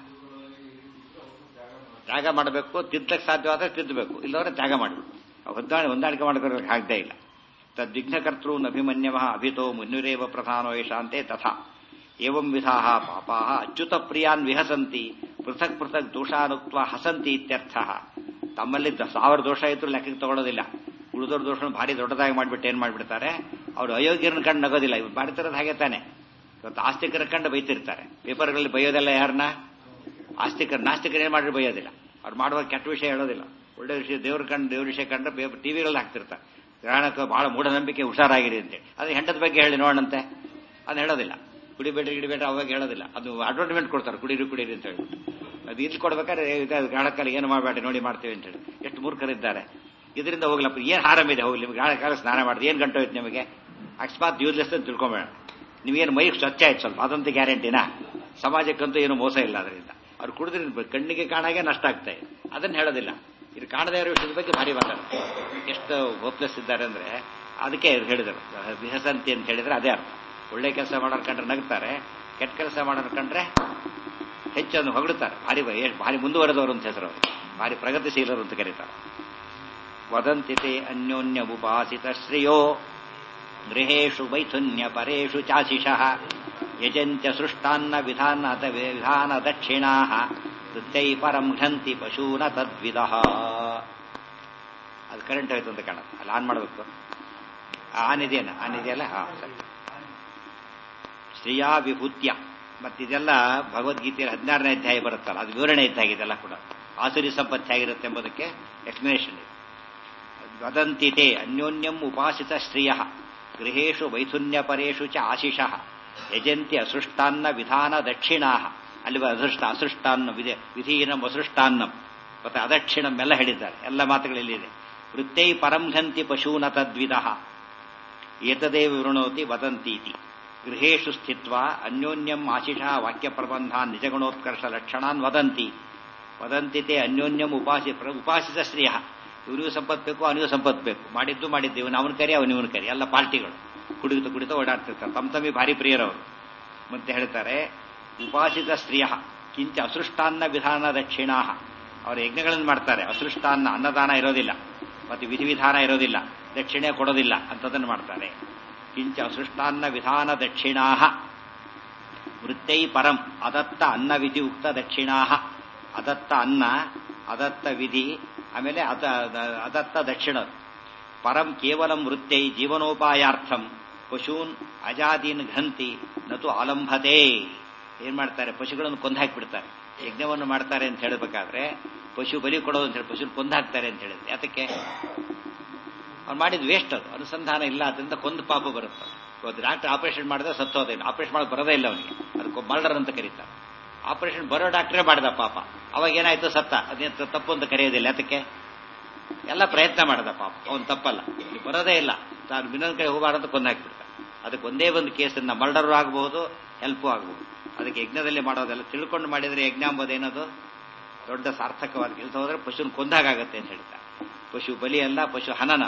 ತ್ಯಾಗ ಮಾಡಬೇಕು ತಿದ್ದಕ್ಕೆ ಸಾಧ್ಯವಾದ್ರೆ ತಿದ್ದಬೇಕು ಇಲ್ಲವರೆ ತ್ಯಾಗ ಮಾಡಬೇಕು ಹೊಂದಾಣಿ ಹೊಂದಾಣಿಕೆ ಮಾಡ್ಕೊಳ್ಳೋಕೆ ಆಗದೇ ಇಲ್ಲ ತದ್ವಿಘ್ನಕರ್ತೃ ಅಭಿಮನ್ಯವ ಅಭಿತೋ ಮುನ್ಯುರೇವ ಪ್ರಧಾನೋ ಏಷಾಂತೆ ತಥಾ ಏವಂ ವಿಧಾ ಪಾಪಾ ಅಚ್ಯುತ ಪ್ರಿಯಾನ್ ವಿಹಸಂತಿ ಪೃಥಕ್ ಪೃಥಕ್ ದೋಷಾನುಕ್ತ ಹಸಂತಿ ಇತ್ಯರ್ಥ ತಮ್ಮಲ್ಲಿ ಸಾವಿರ ದೋಷ ಇದ್ರು ಲೆಕ್ಕಕ್ಕೆ ತಗೊಳ್ಳೋದಿಲ್ಲ ಉಳಿದೋರ್ ದೋಷ ಭಾರಿ ದೊಡ್ಡದಾಗಿ ಮಾಡಿಬಿಟ್ಟು ಏನ್ ಮಾಡ್ಬಿಡ್ತಾರೆ ಅವರು ಅಯೋಗ್ಯರನ್ನ ಕಂಡು ನಗೋದಿಲ್ಲ ಇವ್ರು ಮಾಡ್ತಿರೋದು ಹಾಗೆ ತಾನೆ ಇವತ್ತು ಆಸ್ತಿಕರ ಕಂಡು ಬೈತಿರ್ತಾರೆ ಪೇಪರ್ಗಳಲ್ಲಿ ಬೈಯೋದೆಲ್ಲ ಯಾರನ್ನ ಆಸ್ತಿಕರು ನಾಸ್ತಿಕರು ಏನ್ ಮಾಡಿದ್ರೆ ಬೈಯೋದಿಲ್ಲ ಅವ್ರು ಮಾಡುವ ಕೆಟ್ಟ ವಿಷಯ ಹೇಳೋದಿಲ್ಲ ಒಳ್ಳೆ ವಿಷಯ ದೇವ್ರ ಕಂಡು ದೇವ್ರ ವಿಷಯ ಕಂಡ್ರೆ ಪೇಪರ್ ಟಿವಿಗಳಲ್ಲಿ ಹಾಕ್ತಿರ್ತಾರೆ ಗ್ರಹಣಕ್ಕೆ ಬಹಳ ಮೂಢನಂಬಿಕೆ ಹುಷಾರಾಗಿರಿ ಅಂತ ಅದು ಹೆಂಡದ ಬಗ್ಗೆ ಹೇಳಿ ನೋಡಂತೆ ಅದು ಹೇಳೋದಿಲ್ಲ ಕುಡಿಬೇಡ್ರಿ ಗಿಡಿಬೇಡ್ರಿ ಅವಾಗ ಹೇಳೋದಿಲ್ಲ ಅದು ಅಡ್ವರ್ಟೈಸ್ಮೆಂಟ್ ಕೊಡ್ತಾರೆ ಕುಡೀರಿ ಕುಡೀರಿ ಅಂತ ಹೇಳಿ ಅದು ಇಲ್ಲಿ ಕೊಡ್ಬೇಕಾದ್ರೆ ಗಾಳಕಾಲ ಏನು ಮಾಡಬೇಡಿ ನೋಡಿ ಮಾಡ್ತೀವಿ ಅಂತ ಹೇಳಿ ಎಷ್ಟು ಮೂರ್ಖರಿದ್ದಾರೆ ಇದರಿಂದ ಹೋಗ್ಲಪ್ಪ ಏನ್ ಹಾರಂ ಇದೆ ಹೋಗ್ಲಿ ನಿಮ್ಗೆ ಗಾಳಕಾಲ ಸ್ನಾನ ಮಾಡಿದ್ರೆ ಏನ್ ಗಂಟು ಹೋಯ್ತು ನಿಮಗೆ ಅಕಸ್ಮಾತ್ ಯೂಸ್ಲೆಸ್ ಅಂತ ತಿಳ್ಕೊಂಬೇಡ ನಿಮಗೇನು ಮೈ ಸ್ವಚ್ಛ ಆಯ್ತು ಸ್ವಲ್ಪ ಅದಂತೂ ಗ್ಯಾರಂಟಿನಾ ಸಮಾಜಕ್ಕಂತೂ ಏನು ಮೋಸ ಇಲ್ಲ ಅದರಿಂದ ಅವ್ರು ಕುಡಿದ್ರೆ ಕಣ್ಣಿಗೆ ಕಾಣಾಗೆ ನಷ್ಟ ಆಗ್ತಾ ಇದೆ ಅದನ್ನ ಹೇಳೋದಿಲ್ಲ ಇದು ಕಾಣದೇ ಇರೋ ವಿಷಯದ ಬಗ್ಗೆ ಭಾರಿ ಮಾತಾಡ್ತಾರೆ ಎಷ್ಟು ಹೋಪ್ಲೆಸ್ ಇದ್ದಾರೆ ಅಂದ್ರೆ ಅದಕ್ಕೆ ಹೇಳಿದರು ವಿಹಸಂತಿ ಅಂತ ಹೇಳಿದ್ರೆ ಅದೇ ಅರ್ಥ ಒಳ್ಳೆ ಕೆಲಸ ಮಾಡೋರ್ ಕಂಡ್ರೆ ನಗ್ತಾರೆ ಕೆಟ್ಟ ಕೆಲಸ ಮಾಡೋರ್ ಕಂಡ್ರೆ ಹೆಚ್ಚನ್ನು ಹೊಗಳುತ್ತಾರೆ ಭಾರಿ ಭಾರಿ ಮುಂದುವರೆದವರು ಅಂತ ಹೆಸರು ಅವರು ಭಾರಿ ಪ್ರಗತಿಶೀಲರು ಅಂತ ಕರೀತಾರೆ ವದಂತಿತೆ ಅನ್ಯೋನ್ಯ ಉಪಾಸಿತ ಶ್ರೇಯೋ ಗೃಹೇಶು ಮೈಥುನ್ಯ ಪರೇಶು ಚಾಶಿಷಃ ಯಜಂತ್ಯ ಸೃಷ್ಟಾನ್ನ ವಿಧಾನ ವಿಧಾನ ದಕ್ಷಿಣಾ ವೃತ್ತೈ ಪರಂ ಘಂತಿ ಪಶೂನ ತದ್ವಿಧ ಅದು ಕರೆಂಟ್ ಆಯ್ತು ಅಂತ ಕಾಣುತ್ತೆ ಅಲ್ಲಿ ಆನ್ ಮಾಡಬೇಕು ಆನ್ ಇದೆಯಲ್ಲ ಆನ್ ಇದೆಯಲ್ಲ ಹಾ ಸರಿ ಶ್ರೀಯಾ ವಿಭೂತ್ಯ ಮತ್ತಿದೆಲ್ಲ ಭಗವದ್ಗೀತೆಯಲ್ಲಿ ಹದಿನಾರನೇ ಅಧ್ಯಾಯ ಬರುತ್ತಲ್ಲ ಅದು ವಿವರಣೆ ಇದ್ದಾಗಿದೆಲ್ಲ ಕೂಡ ಆಸುರಿ ಸಂಪತ್ತಿ ಆಗಿರುತ್ತೆ ಎಂಬುದಕ್ಕೆ ಎಕ್ಸ್ಪ್ಲನೇಷನ್ ಇದೆ ವದಂತಿತೆ ಅನ್ಯೋನ್ಯಂ ಉಪಾಸಿತ ಶ್ರಿಯ ಗೃಹೇಶು ಮೈಥುನ್ಯ ಪರೇಶು ಚ ಆಶಿಷಃ ಯಜಂತಿ ಅಸೃಷ್ಟಾನ್ನ ವಿಧಾನ ದಕ್ಷಿಣಾ ಅಲ್ಲಿ ಅದೃಷ್ಟ ಅಸೃಷ್ಟಾನ್ನ ವಿಧೀನಂ ಅಸೃಷ್ಟಾನ್ನಂ ಮತ್ತೆ ಅದಕ್ಷಿಣಂ ಎಲ್ಲ ಹೇಳಿದ್ದಾರೆ ಎಲ್ಲ ಮಾತುಗಳಲ್ಲಿದೆ ವೃತ್ತೈ ಪರಂಘಂತಿ ಪಶೂನ ತದ್ವಿಧ ಏತದೇವ ವಿವೃಣೋತಿ ವದಂತೀತಿ ಗೃಹೇಶು ಸ್ಥಿತ್ವ ಅನ್ಯೋನ್ಯಂ ಆಶಿಷಃ ವಾಕ್ಯ ಪ್ರಬಂಧಾನ್ ನಿಜಗುಣೋತ್ಕರ್ಷ ಲಕ್ಷಣಾನ್ ವದಂತಿ ವದಂತಿತೆ ಅನ್ಯೋನ್ಯಂ ಉಪಾಸಿ ಉಪಾಸಿತ ಶ್ರೇಯ ಇವರಿಗೂ ಸಂಪತ್ ಬೇಕು ಅವನಿಗೂ ಸಂಪತ್ ಬೇಕು ಮಾಡಿದ್ದು ಮಾಡಿದ್ದು ಇವನು ಅವನ ಕರಿ ಅವನು ಇವನ ಕರಿ ಎಲ್ಲ ಪಾರ್ಟಿಗಳು ಕುಡಿದು ಕುಡಿದು ಓಡಾಡ್ತಿರ್ತಾರೆ ತಮ್ಮ ತಮ್ಮಿ ಭಾರಿ ಪ್ರಿಯರವರು ಮತ್ತೆ ಹೇಳ್ತಾರೆ ಉಪಾಸಿತ ಸ್ತ್ರೀಯ ಕಿಂಚ ಅಸೃಷ್ಟಾನ್ನ ವಿಧಾನ ದಕ್ಷಿಣಾ ಅವರು ಯಜ್ಞಗಳನ್ನು ಮಾಡ್ತಾರೆ ಅಸೃಷ್ಟಾನ್ನ ಅನ್ನದಾನ ಇರೋದಿಲ್ಲ ಮತ್ತೆ ವಿಧಿವಿಧಾನ ಇರೋದಿಲ್ಲ ದಕ್ಷಿಣೆ ಕೊಡೋದಿಲ್ಲ ಅಂತದನ್ನು ಮಾಡ್ತಾರೆ ಕಿಂಚ ಅಸೃಷ್ಟಾನ್ನ ವಿಧಾನ ದಕ್ಷಿಣಾ ವೃತ್ತೈ ಪರಂ ಅದತ್ತ ಅನ್ನ ವಿಧಿ ಉಕ್ತ ದಕ್ಷಿಣಾ ಅದತ್ತ ಅನ್ನ ಅದತ್ತ ವಿಧಿ ಆಮೇಲೆ ಅದ ಅದತ್ತ ದಕ್ಷಿಣ ಪರಂ ಕೇವಲಂ ವೃತ್ತೈ ಜೀವನೋಪಾಯಾರ್ಥಂ ಪಶೂನ್ ಅಜಾದೀನ್ ಘಂತಿ ನತು ಆಲಂಭತೆ ಏನ್ ಮಾಡ್ತಾರೆ ಪಶುಗಳನ್ನು ಕೊಂದು ಹಾಕಿಬಿಡ್ತಾರೆ ಯಜ್ಞವನ್ನು ಮಾಡ್ತಾರೆ ಅಂತ ಹೇಳಬೇಕಾದ್ರೆ ಪಶು ಬಲಿ ಕೊಡೋದು ಅಂತ ಹೇಳಿ ಪಶು ಕೊಂದು ಹಾಕ್ತಾರೆ ಅಂತ ಹೇಳಿದ್ರೆ ಯಾತಕ್ಕೆ ಅವ್ರು ಮಾಡಿದ್ ವೇಸ್ಟ್ ಅದು ಅನುಸಂಧಾನ ಇಲ್ಲ ಅದರಿಂದ ಕೊಂದು ಪಾಪ ಬರುತ್ತೆ ಡಾಕ್ಟರ್ ಆಪರೇಷನ್ ಮಾಡಿದ್ರೆ ಸತ್ತೋದೇನು ಆಪರೇಷನ್ ಮಾಡೋದು ಬರೋದೇ ಇಲ್ಲ ಅವನಿಗೆ ಅದಕ್ಕೆ ಮರ್ಡರ್ ಅಂತ ಕರೀತಾರೆ ಆಪರೇಷನ್ ಬರೋ ಡಾಕ್ಟ್ರೇ ಮಾಡ್ದ ಪಾಪ ಅವಾಗ ಏನಾಯ್ತು ಸತ್ತ ಅದೇ ತಪ್ಪು ಅಂತ ಕರೆಯೋದಿಲ್ಲ ಅದಕ್ಕೆ ಎಲ್ಲ ಪ್ರಯತ್ನ ಮಾಡ್ದ ಪಾಪ ಅವನ್ ತಪ್ಪಲ್ಲ ಇಲ್ಲಿ ಬರೋದೇ ಇಲ್ಲ ತಾನು ಇನ್ನೊಂದ್ ಕಡೆ ಹೋಗಬಾರ್ದು ಕೊಂದು ಹಾಕ್ಬಿಡ್ತ ಅದಕ್ಕೆ ಒಂದೇ ಒಂದು ಕೇಸನ್ನ ಮರ್ಡರ್ ಆಗಬಹುದು ಹೆಲ್ಪು ಆಗಬಹುದು ಅದಕ್ಕೆ ಯಜ್ಞದಲ್ಲಿ ಮಾಡೋದೆಲ್ಲ ತಿಳ್ಕೊಂಡು ಮಾಡಿದ್ರೆ ಯಜ್ಞ ಎಂಬುದೇನದು ದೊಡ್ಡ ಸಾರ್ಥಕವಾದ ಕೆಲಸ ಹೋದ್ರೆ ಪಶುನ ಕೊಂದಾಗತ್ತೆ ಅಂತ ಹೇಳ್ತಾರೆ ಪಶು ಬಲಿ ಅಲ್ಲ ಪಶು ಹನನ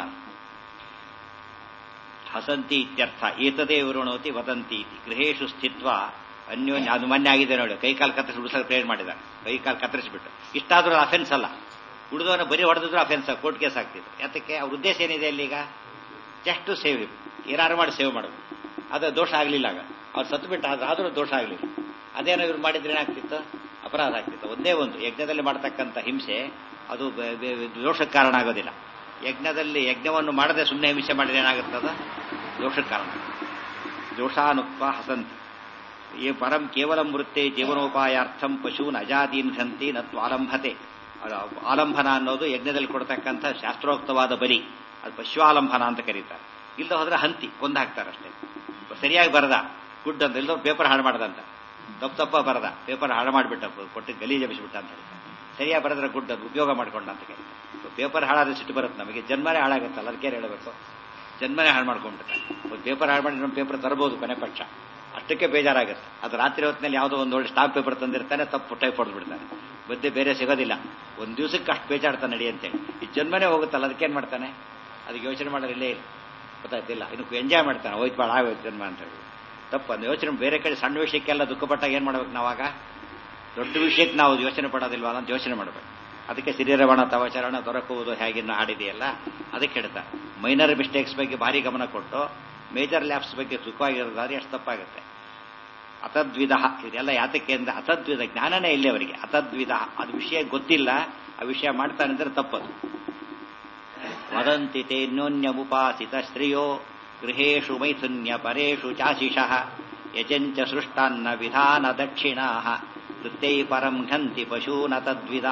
ಹಸಂತಿ ಇತ್ಯರ್ಥ ಏತದೇ ವಿವೃಣೋತಿ ವದಂತಿ ಇತಿ ಗೃಹೇಶು ಸ್ಥಿತ್ವ ಅನ್ಯೋನ್ಯ ಅದು ಮೊನ್ನೆ ಆಗಿದೆ ನೋಡಿ ಕೈಕಾಲು ಕತ್ತರಿಸಿ ಉಳಿಸಲು ಪ್ರೇರಣೆ ಮಾಡಿದ್ದಾರೆ ಕೈಕಾಲು ಕತ್ತರಿಸಿಬಿಟ್ಟು ಇಷ್ಟಾದ್ರೂ ಅಫೆನ್ಸ್ ಅಲ್ಲ ಉಳಿದವನ ಬರೀ ಹೊಡೆದಿದ್ರು ಅಫೆನ್ಸ್ ಕೋರ್ಟ್ ಕೇಸ್ ಆಗ್ತಿತ್ತು ಯಾತಕ್ಕೆ ಅವ್ರ ಉದ್ದೇಶ ಏನಿದೆ ಅಲ್ಲಿ ಈಗ ಜಸ್ಟ್ ಸೇವ್ ಏನಾರು ಮಾಡಿ ಸೇವ್ ಮಾಡೋದು ಅದು ದೋಷ ಆಗಲಿಲ್ಲ ಆಗ ಅವ್ರು ಸತ್ತು ಬಿಟ್ಟು ಆದ್ರೂ ದೋಷ ಆಗಲಿಲ್ಲ ಅದೇನೋ ಇವ್ರು ಮಾಡಿದ್ರೆ ಏನಾಗ್ತಿತ್ತು ಅಪರಾಧ ಆಗ್ತಿತ್ತು ಒಂದೇ ಒಂದು ಯಜ್ಞದಲ್ಲಿ ಮಾಡ್ತಕ್ಕಂಥ ಹಿಂಸೆ ಅದು ಬ- ಬ- ದೋಷಕ್ಕೆ ಕಾರಣ ಆಗೋದಿಲ್ಲ ಯಜ್ಞದಲ್ಲಿ ಯಜ್ಞವನ್ನು ಮಾಡದೆ ಸುಮ್ಮನೆ ಹಿಂಸೆ ಮಾಡಿದ್ರೆ ಏನಾಗುತ್ತದ ದೋಷಕ್ಕೆ ಕಾರಣ ದೋಷಾನುಕ್ತ ಹಸಂತಿ ಈ ಪರಂ ಕೇವಲ ಮೃತ್ಯೆ ಜೀವನೋಪಾಯಾರ್ಥಂ ಪಶೂನ್ ಅಜಾದೀನ್ ಘಂತಿ ನತ್ತು ಆಲಂಭತೆ ಅದು ಆಲಂಬನ ಅನ್ನೋದು ಯಜ್ಞದಲ್ಲಿ ಕೊಡ್ತಕ್ಕಂಥ ಶಾಸ್ತ್ರೋಕ್ತವಾದ ಬಲಿ ಅದು ಪಶುಆಲಂಬನ ಅಂತ ಕರೀತಾರೆ ಇಲ್ಲದ ಹೋದ್ರೆ ಹಂತಿ ಕೊಂದು ಹಾಕ್ತಾರೆ ಅಷ್ಟೇ ಸರಿಯಾಗಿ ಬರದ ಗುಡ್ ಅಂತ ಇಲ್ಲದ ಪೇಪರ್ ಹಾಳು ಮಾಡ್ದಂತ ತಪ್ಪು ತಪ್ಪ ಬರದ ಪೇಪರ್ ಹಾಳು ಮಾಡಿಬಿಟ್ಟ ಕೊಟ್ಟು ಗಲೀಜ್ ಎಬ್ಬಿಸ್ಬಿಟ್ಟ ಅಂತ ಹೇಳ್ತಾರೆ ಸರಿಯಾಗಿ ಬರೆದ್ರೆ ಗುಡ್ ಅದು ಉಪಯೋಗ ಮಾಡ್ಕೊಂಡ ಅಂತ ಕರೀತಾರೆ ಪೇಪರ್ ಹಾಳಾದ್ರೆ ಸಿಟ್ಟು ಬರುತ್ತೆ ನಮಗೆ ಜನ್ಮನೇ ಹಾಳಾಗುತ್ತಲ್ಲ ಅದಕ್ಕೆ ಹೇಳಬೇಕು ಜನ್ಮನೇ ಹಾಳು ಮಾಡ್ಕೊಂಡ್ಬಿಡ್ತಾರೆ ಒಂದು ಪೇಪರ್ ಹಾಳು ಮಾಡಿ ಇನ್ನೊಂದು ಪೇಪರ್ ತರಬಹುದು ಕೊನೆ ಪಕ್ಷ ಅಷ್ಟಕ್ಕೆ ಬೇಜಾರಾಗುತ್ತೆ ಅದು ರಾತ್ರಿ ಹೊತ್ತಿನಲ್ಲಿ ಯಾವುದೋ ಒಂದು ಒಳ್ಳೆ ಸ್ಟಾಂಪ್ ಪೇಪರ್ ತಂದಿರ್ತಾನೆ ತಪ್ಪು ಟೈಪ್ ಹೊಡೆದು ಬಿಡ್ತಾನೆ ಮಧ್ಯೆ ಬೇರೆ ಸಿಗೋದಿಲ್ಲ ಒಂದು ದಿವಸಕ್ಕೆ ಅಷ್ಟು ಬೇಜಾಡ್ತಾನೆ ನಡಿ ಅಂತೇಳಿ ಈ ಜನ್ಮನೇ ಹೋಗುತ್ತಲ್ಲ ಅದಕ್ಕೇನು ಮಾಡ್ತಾನೆ ಅದಕ್ಕೆ ಯೋಚನೆ ಮಾಡೋದಿಲ್ಲೇ ಇಲ್ಲ ಗೊತ್ತಾಯ್ತಿಲ್ಲ ಇನ್ನು ಎಂಜಾಯ್ ಮಾಡ್ತಾನೆ ಹೋಯ್ತು ಭಾಳ ಆಗೋಯ್ತು ಜನ್ಮ ಅಂತ ಹೇಳಿ ತಪ್ಪು ಅಂದ್ರೆ ಯೋಚನೆ ಬೇರೆ ಕಡೆ ಸಣ್ಣ ವಿಷಯಕ್ಕೆಲ್ಲ ದುಃಖಪಟ್ಟಾಗ ಏನು ಮಾಡ್ಬೇಕು ನಾವಾಗ ದೊಡ್ಡ ವಿಷಯಕ್ಕೆ ನಾವು ಯೋಚನೆ ಪಡೋದಿಲ್ವಾ ಅಂತ ಯೋಚನೆ ಮಾಡಬೇಕು ಅದಕ್ಕೆ ಸಿರಿರವಣ ತವಚರಣ ದೊರಕುವುದು ಹೇಗಿನ್ನು ಹಾಡಿದೆಯಲ್ಲ ಅದಕ್ಕೆ ಹೇಳ್ತಾರೆ ಮೈನರ್ ಮಿಸ್ಟೇಕ್ಸ್ ಬಗ್ಗೆ ಭಾರಿ ಗಮನ ಕೊಟ್ಟು ಮೇಜರ್ ಲ್ಯಾಬ್ಸ್ ಬಗ್ಗೆ ಸುಖವಾಗಿರೋದಾದ್ರೆ ಎಷ್ಟು ತಪ್ಪಾಗುತ್ತೆ ಅತದ್ವಿಧ ಇದೆಲ್ಲ ಯಾತಕ್ಕೆ ಅಂದ್ರೆ ಅತದ್ವಿಧ ಜ್ಞಾನನೇ ಇಲ್ಲ ಅವರಿಗೆ ಅತದ್ವಿಧ ಅದು ವಿಷಯ ಗೊತ್ತಿಲ್ಲ ಆ ವಿಷಯ ಮಾಡ್ತಾನೆ ಅಂದ್ರೆ ತಪ್ಪದು ವದಂತಿ ತೇನ್ಯೋನ್ಯಮುಪಾಸಿತ ಸ್ತ್ರೀಯೋ ಗೃಹೇಶು ಮೈಥುನ್ಯ ಪರೇಶು ಚಾಶಿಷಃ ಯಜಂಚ ಸೃಷ್ಟಾನ್ನ ವಿಧಾನ ದಕ್ಷಿಣಾ ವೃತ್ತೈ ಪರಂ ಘಂತಿ ಪಶೂನ ತದ್ವಿಧ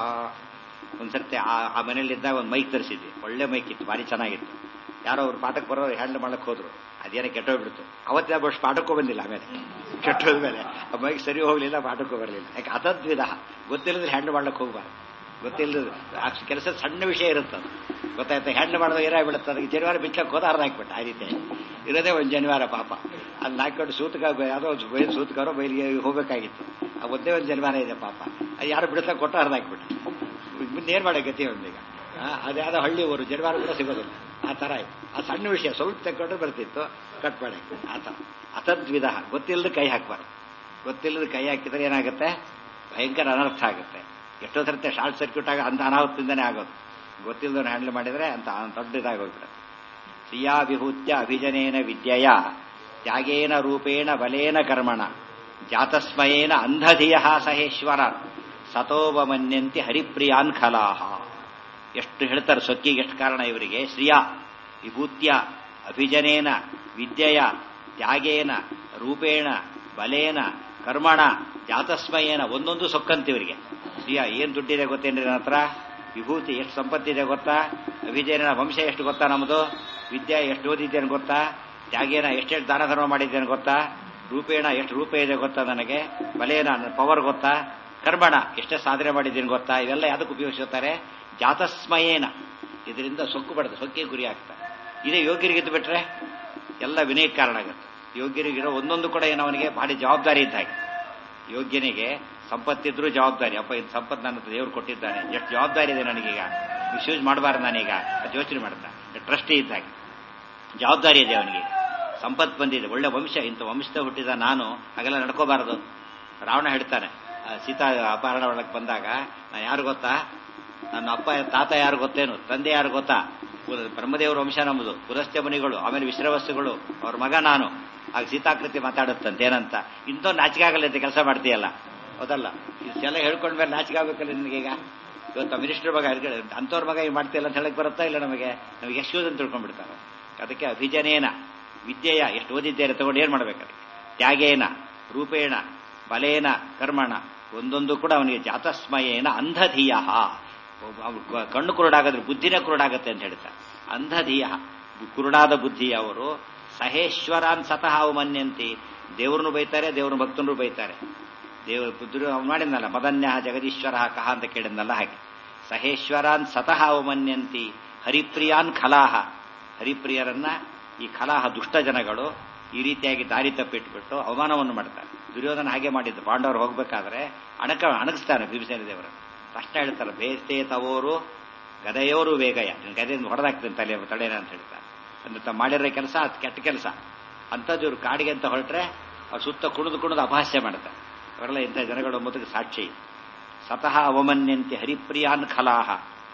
ಒಂದ್ಸರ್ತಿ ಆ ಆ ಮನೇಲಿದ್ದಾಗ ಒಂದು ಮೈಕ್ ತರಿಸಿದ್ವಿ ಒಳ್ಳೆ ಮೈಕ್ ಇತ್ತು ಭಾರಿ ಚೆನ್ನಾಗಿತ್ತು ಯಾರೋ ಅವ್ರು ಪಾಠಕ್ಕೆ ಬರೋರು ಹ್ಯಾಂಡಲ್ ಮಾಡಕ್ ಹೋದ್ರು ಅದೇನೋ ಕೆಟ್ಟೋಗ್ಬಿಡ್ತು ಅವತ್ತೇ ಬಸ್ ಪಾಠಕ್ಕೂ ಬಂದಿಲ್ಲ ಆಮೇಲೆ ಕೆಟ್ಟೋದ್ಮೇಲೆ ಆ ಮೈಕ್ ಸರಿ ಹೋಗ್ಲಿಲ್ಲ ಪಾಠಕ್ಕೂ ಬರಲಿಲ್ಲ ಯಾಕೆ ಅತದ್ವಿಧ ಗೊತ್ತಿಲ್ಲದ್ರೆ ಹ್ಯಾಂಡಲ್ ಮಾಡ್ಲಿಕ್ಕೆ ಹೋಗ್ಬಾರ್ದು ಗೊತ್ತಿಲ್ಲದ ಆ ಕೆಲಸ ಸಣ್ಣ ವಿಷಯ ಇರುತ್ತೆ ಅದು ಗೊತ್ತಾಯ್ತಾ ಹ್ಯಾಂಡಲ್ ಮಾಡಿದಾಗ ಏನಾಗ್ಬಿಡುತ್ತೆ ಅದಕ್ಕೆ ಜನಿವಾರ ಬಿಚ್ಚಕ್ಕೆ ಹೋದ ಅರ್ಧ ಹಾಕ್ಬಿಟ್ಟ ಆ ರೀತಿ ಇರೋದೇ ಒಂದು ಜನಿವಾರ ಪಾಪ ಅಲ್ಲಿ ಹಾಕೊಂಡು ಸೂತಕ ಯಾವುದೋ ಒಂದು ಬೈಲ್ ಸೂತಕಾರೋ ಬೈಲಿಗೆ ಹೋಗ್ಬೇಕಾಗಿತ್ತು ಆ ಒಂದೇ ಒಂದು ಜನಿವಾರ ಇದೆ ಪಾಪ ಅದು ಯಾರು ಬಿಡ್ತಾ ಕೊಟ್ಟು ಅರ್ಧ ಹಾಕ್ಬಿಟ್ಟು ಮುಂದೆ ಏನ್ ಮಾಡೋ ಗತಿ ಒಂದೀಗ ಅದ್ಯಾವುದೋ ಹಳ್ಳಿ ಊರು ಜನಿವಾರ ಕೂಡ ಸಿಗೋದಿಲ್ಲ ಆ ತರ ಆಯ್ತು ಆ ಸಣ್ಣ ವಿಷಯ ಸ್ವಲ್ಪ ತಗೊಂಡು ಬರ್ತಿತ್ತು ಕಟ್ ಮಾಡಿ ಆ ತರ ಅತದ್ವಿಧ ಗೊತ್ತಿಲ್ಲದ ಕೈ ಹಾಕ್ಬಾರ್ದು ಗೊತ್ತಿಲ್ಲದ ಕೈ ಹಾಕಿದ್ರೆ ಏನಾಗುತ್ತೆ ಭಯಂಕರ ಅನರ್ಥ ಆಗುತ್ತೆ ಎಷ್ಟೋ ಸರ್ತೆ ಶಾರ್ಟ್ ಸರ್ಕ್ಯೂಟ್ ಆಗ ಅಂತ ಅನಾಹುತದಿಂದನೇ ಆಗೋದು ಗೊತ್ತಿಲ್ಲದವ್ರು ಹ್ಯಾಂಡಲ್ ಮಾಡಿದ್ರೆ ಅಂತ ದೊಡ್ಡ ಇದಾಗೋಗ್ಬಿಡುತ್ತೆ ಸಿಯಾ ವಿಭೂತ್ಯ ಅಭಿಜನೇನ ವಿದ್ಯೆಯ ತ್ಯಾಗೇನ ರೂಪೇಣ ಬಲೇನ ಕರ್ಮಣ ಜಾತಸ್ಮಯೇನ ಅಂಧಧಿಯ ಸಹೇಶ್ವರ ಸತೋಬಮನ್ಯಂತಿ ಹರಿಪ್ರಿಯಾನ್ ಖಲಾಹ ಎಷ್ಟು ಹೇಳ್ತಾರೆ ಸೊಕ್ಕಿಗೆ ಎಷ್ಟು ಕಾರಣ ಇವರಿಗೆ ಶ್ರಿಯ ವಿಭೂತ್ಯ ಅಭಿಜನೇನ ವಿದ್ಯೆಯ ತ್ಯಾಗೇನ ರೂಪೇಣ ಬಲೇನ ಕರ್ಮಣ ಜಾತಸ್ಮಯೇನ ಒಂದೊಂದು ಸೊಕ್ಕಂತ ಇವರಿಗೆ ಶ್ರಿಯ ಏನ್ ದುಡ್ಡಿದೆ ಗೊತ್ತೇನ್ರಿ ನನ್ನ ಹತ್ರ ವಿಭೂತಿ ಎಷ್ಟು ಸಂಪತ್ತಿದೆ ಗೊತ್ತಾ ಅಭಿಜಯನ ವಂಶ ಎಷ್ಟು ಗೊತ್ತಾ ನಮ್ಮದು ವಿದ್ಯೆ ಎಷ್ಟು ಓದಿದ್ದೇನೆ ಗೊತ್ತಾ ತ್ಯಾಗೇನ ಎಷ್ಟೆಷ್ಟು ದಾನ ಧರ್ಮ ಮಾಡಿದ್ದೇನೆ ಗೊತ್ತಾ ರೂಪೇಣ ಎಷ್ಟು ರೂಪ ಇದೆ ಗೊತ್ತಾ ನನಗೆ ಬಲೇನ ಪವರ್ ಗೊತ್ತಾ ಕರ್ಮಣ ಎಷ್ಟೇ ಸಾಧನೆ ಮಾಡಿದ್ದೀನಿ ಗೊತ್ತಾ ಇವೆಲ್ಲ ಯಾವ್ದಕ್ಕೆ ಉಪಯೋಗಿಸುತ್ತಾರೆ ಜಾತಸ್ಮಯೇನ ಇದರಿಂದ ಸೊಕ್ಕು ಪಡೆದು ಸೊಕ್ಕಿಗೆ ಗುರಿ ಆಗ್ತಾರೆ ಇದೇ ಯೋಗ್ಯರಿಗಿದ್ದು ಬಿಟ್ರೆ ಎಲ್ಲ ವಿನಯಕ್ಕೆ ಕಾರಣ ಆಗುತ್ತೆ ಯೋಗ್ಯರಿಗಿರೋ ಒಂದೊಂದು ಕೂಡ ಏನು ಅವನಿಗೆ ಭಾರಿ ಜವಾಬ್ದಾರಿ ಇದ್ದ ಹಾಗೆ ಯೋಗ್ಯನಿಗೆ ಸಂಪತ್ತಿದ್ರೂ ಜವಾಬ್ದಾರಿ ಅಪ್ಪ ಇದು ಸಂಪತ್ತು ನನ್ನ ದೇವ್ರು ಕೊಟ್ಟಿದ್ದಾನೆ ಎಷ್ಟು ಜವಾಬ್ದಾರಿ ಇದೆ ನನಗೀಗ ಮಿಸ್ಯೂಸ್ ಮಾಡಬಾರ್ದು ನಾನೀಗ ಅದು ಯೋಚನೆ ಮಾಡ್ತಾನೆ ಟ್ರಸ್ಟಿ ಇದ್ದಾಗೆ ಜವಾಬ್ದಾರಿ ಇದೆ ಅವನಿಗೆ ಸಂಪತ್ತು ಬಂದಿದೆ ಒಳ್ಳೆ ವಂಶ ಇಂಥ ವಂಶದ ಹುಟ್ಟಿದ ನಾನು ಹಾಗೆಲ್ಲ ನಡ್ಕೋಬಾರದು ರಾವಣ ಹೇಳ್ತಾನೆ ಆ ಸೀತಾ ಅಪಹರಣ ಒಳಗೆ ಬಂದಾಗ ನಾನು ಯಾರು ಗೊತ್ತಾ ನನ್ನ ಅಪ್ಪ ತಾತ ಯಾರು ಗೊತ್ತೇನು ತಂದೆ ಯಾರು ಗೊತ್ತಾ ಪುರ- ಬ್ರಹ್ಮದೇವರ ವಂಶ ನಮ್ಮದು ಪುರಸ್ತ್ಯ ಮುನಿಗಳು ಆಮೇಲೆ ವಿಶ್ರವಸ್ತುಗಳು ಅವ್ರ ಮಗ ನಾನು ಆಗ ಸೀತಾಕೃತಿ ಮಾತಾಡುತ್ತಂತೆ ಏನಂತ ಇಂಥ ನಾಚಿಕೆ ಆಗಲ್ಲ ಅಂತ ಕೆಲಸ ಮಾಡ್ತೀಯಲ್ಲ ಹೌದಲ್ಲ ಇಷ್ಟೆಲ್ಲ ಹೇಳ್ಕೊಂಡ್ಮೇಲೆ ನಾಚಿಕೆ ಆಗ್ಬೇಕಲ್ಲ ನಿನಗೀಗ ಇವತ್ತು ಮಿನಿಸ್ಟರ್ ಮಗ ಅಂಥವ್ರ ಮಗ ಈಗ ಮಾಡ್ತಿಲ್ಲ ಅಂತ ಹೇಳಕ್ ಬರುತ್ತಾ ಇಲ್ಲ ನಮಗೆ ನಮಗೆ ಎಕ್ಸ್ಕ್ಯೂಸ್ ಅಂತ ತಿಳ್ಕೊಂಡ್ಬಿಡ್ತಾರೆ ಅದಕ್ಕೆ ಅಭಿಜನೇನ ವಿದ್ಯೆಯ ಎಷ್ಟು ಓದಿದ್ದೇನೆ ತಗೊಂಡು ಏನ್ ಮಾಡ್ಬೇಕಾದ್ರೆ ತ್ಯಾಗೇನ ರೂಪೇಣ ಬಲೇನ ಕರ್ಮಣ ಒಂದೊಂದು ಕೂಡ ಅವನಿಗೆ ಜಾತಸ್ಮಯೇನ ಅಂಧಧೀಯ ಕಣ್ಣು ಕುರುಡಾಗದ್ರೆ ಬುದ್ಧಿನೇ ಕುರುಡಾಗತ್ತೆ ಅಂತ ಹೇಳ್ತಾರೆ ಅಂಧಧೀಯ ಕುರುಡಾದ ಬುದ್ಧಿ ಅವರು ಸಹೇಶ್ವರಾನ್ ಸತಃ ಅವು ಮನ್ಯಂತಿ ದೇವ್ರನ್ನು ಬೈತಾರೆ ದೇವ್ರ ಭಕ್ತನರು ಬೈತಾರೆ ದೇವರು ದುರ್ಯೋ ಅವ್ನು ಮಾಡಿದ್ನಲ್ಲ ಮದನ್ಯ ಜಗದೀಶ್ವರ ಕಹ ಅಂತ ಕೇಳಿದ್ನಲ್ಲ ಹಾಗೆ ಸಹೇಶ್ವರಾನ್ ಸತಃ ಅವಮನ್ಯಂತಿ ಹರಿಪ್ರಿಯಾನ್ ಖಲಾಹ ಹರಿಪ್ರಿಯರನ್ನ ಈ ಖಲಾಹ ದುಷ್ಟ ಜನಗಳು ಈ ರೀತಿಯಾಗಿ ದಾರಿ ತಪ್ಪಿಟ್ಬಿಟ್ಟು ಅವಮಾನವನ್ನು ಮಾಡ್ತಾರೆ ದುರ್ಯೋಧನ ಹಾಗೆ ಮಾಡಿದ್ದು ಪಾಂಡವರು ಹೋಗ್ಬೇಕಾದ್ರೆ ಅಣಕ ಅಣಗಿಸ್ತಾನೆ ಭೀಮಸೇನ ದೇವರ ತಕ್ಷಣ ಹೇಳ್ತಾರೆ ಬೇಸ್ತೆ ತವೋರು ಗದೆಯೋರು ವೇಗಯ ನಿನ್ ಗದೆಯಿಂದ ಹೊಡೆದಾಕ್ತೀನಿ ತಲೆ ತಲೆನ ಅಂತ ಹೇಳ್ತಾರೆ ಅಂದ್ರೆ ತಾವು ಮಾಡಿರೋ ಕೆಲಸ ಅದು ಕೆಟ್ಟ ಕೆಲಸ ಅಂಥದ್ದು ಇವ್ರು ಕಾಡಿಗೆ ಅಂತ ಹೊರಟ್ರೆ ಅವ್ರು ಸುತ್ತ ಕುಣಿದು ಕುಣಿದು ಅಪಹಾಸ್ಯ ಮಾಡ್ತಾರೆ ಅವರೆಲ್ಲ ಇಂಥ ಜನಗಳು ಮೊದಲು ಸಾಕ್ಷಿ ಸತಃ ಅವಮನ್ಯಂತೆ ಹರಿಪ್ರಿಯಾನ್ ಖಲಾಹ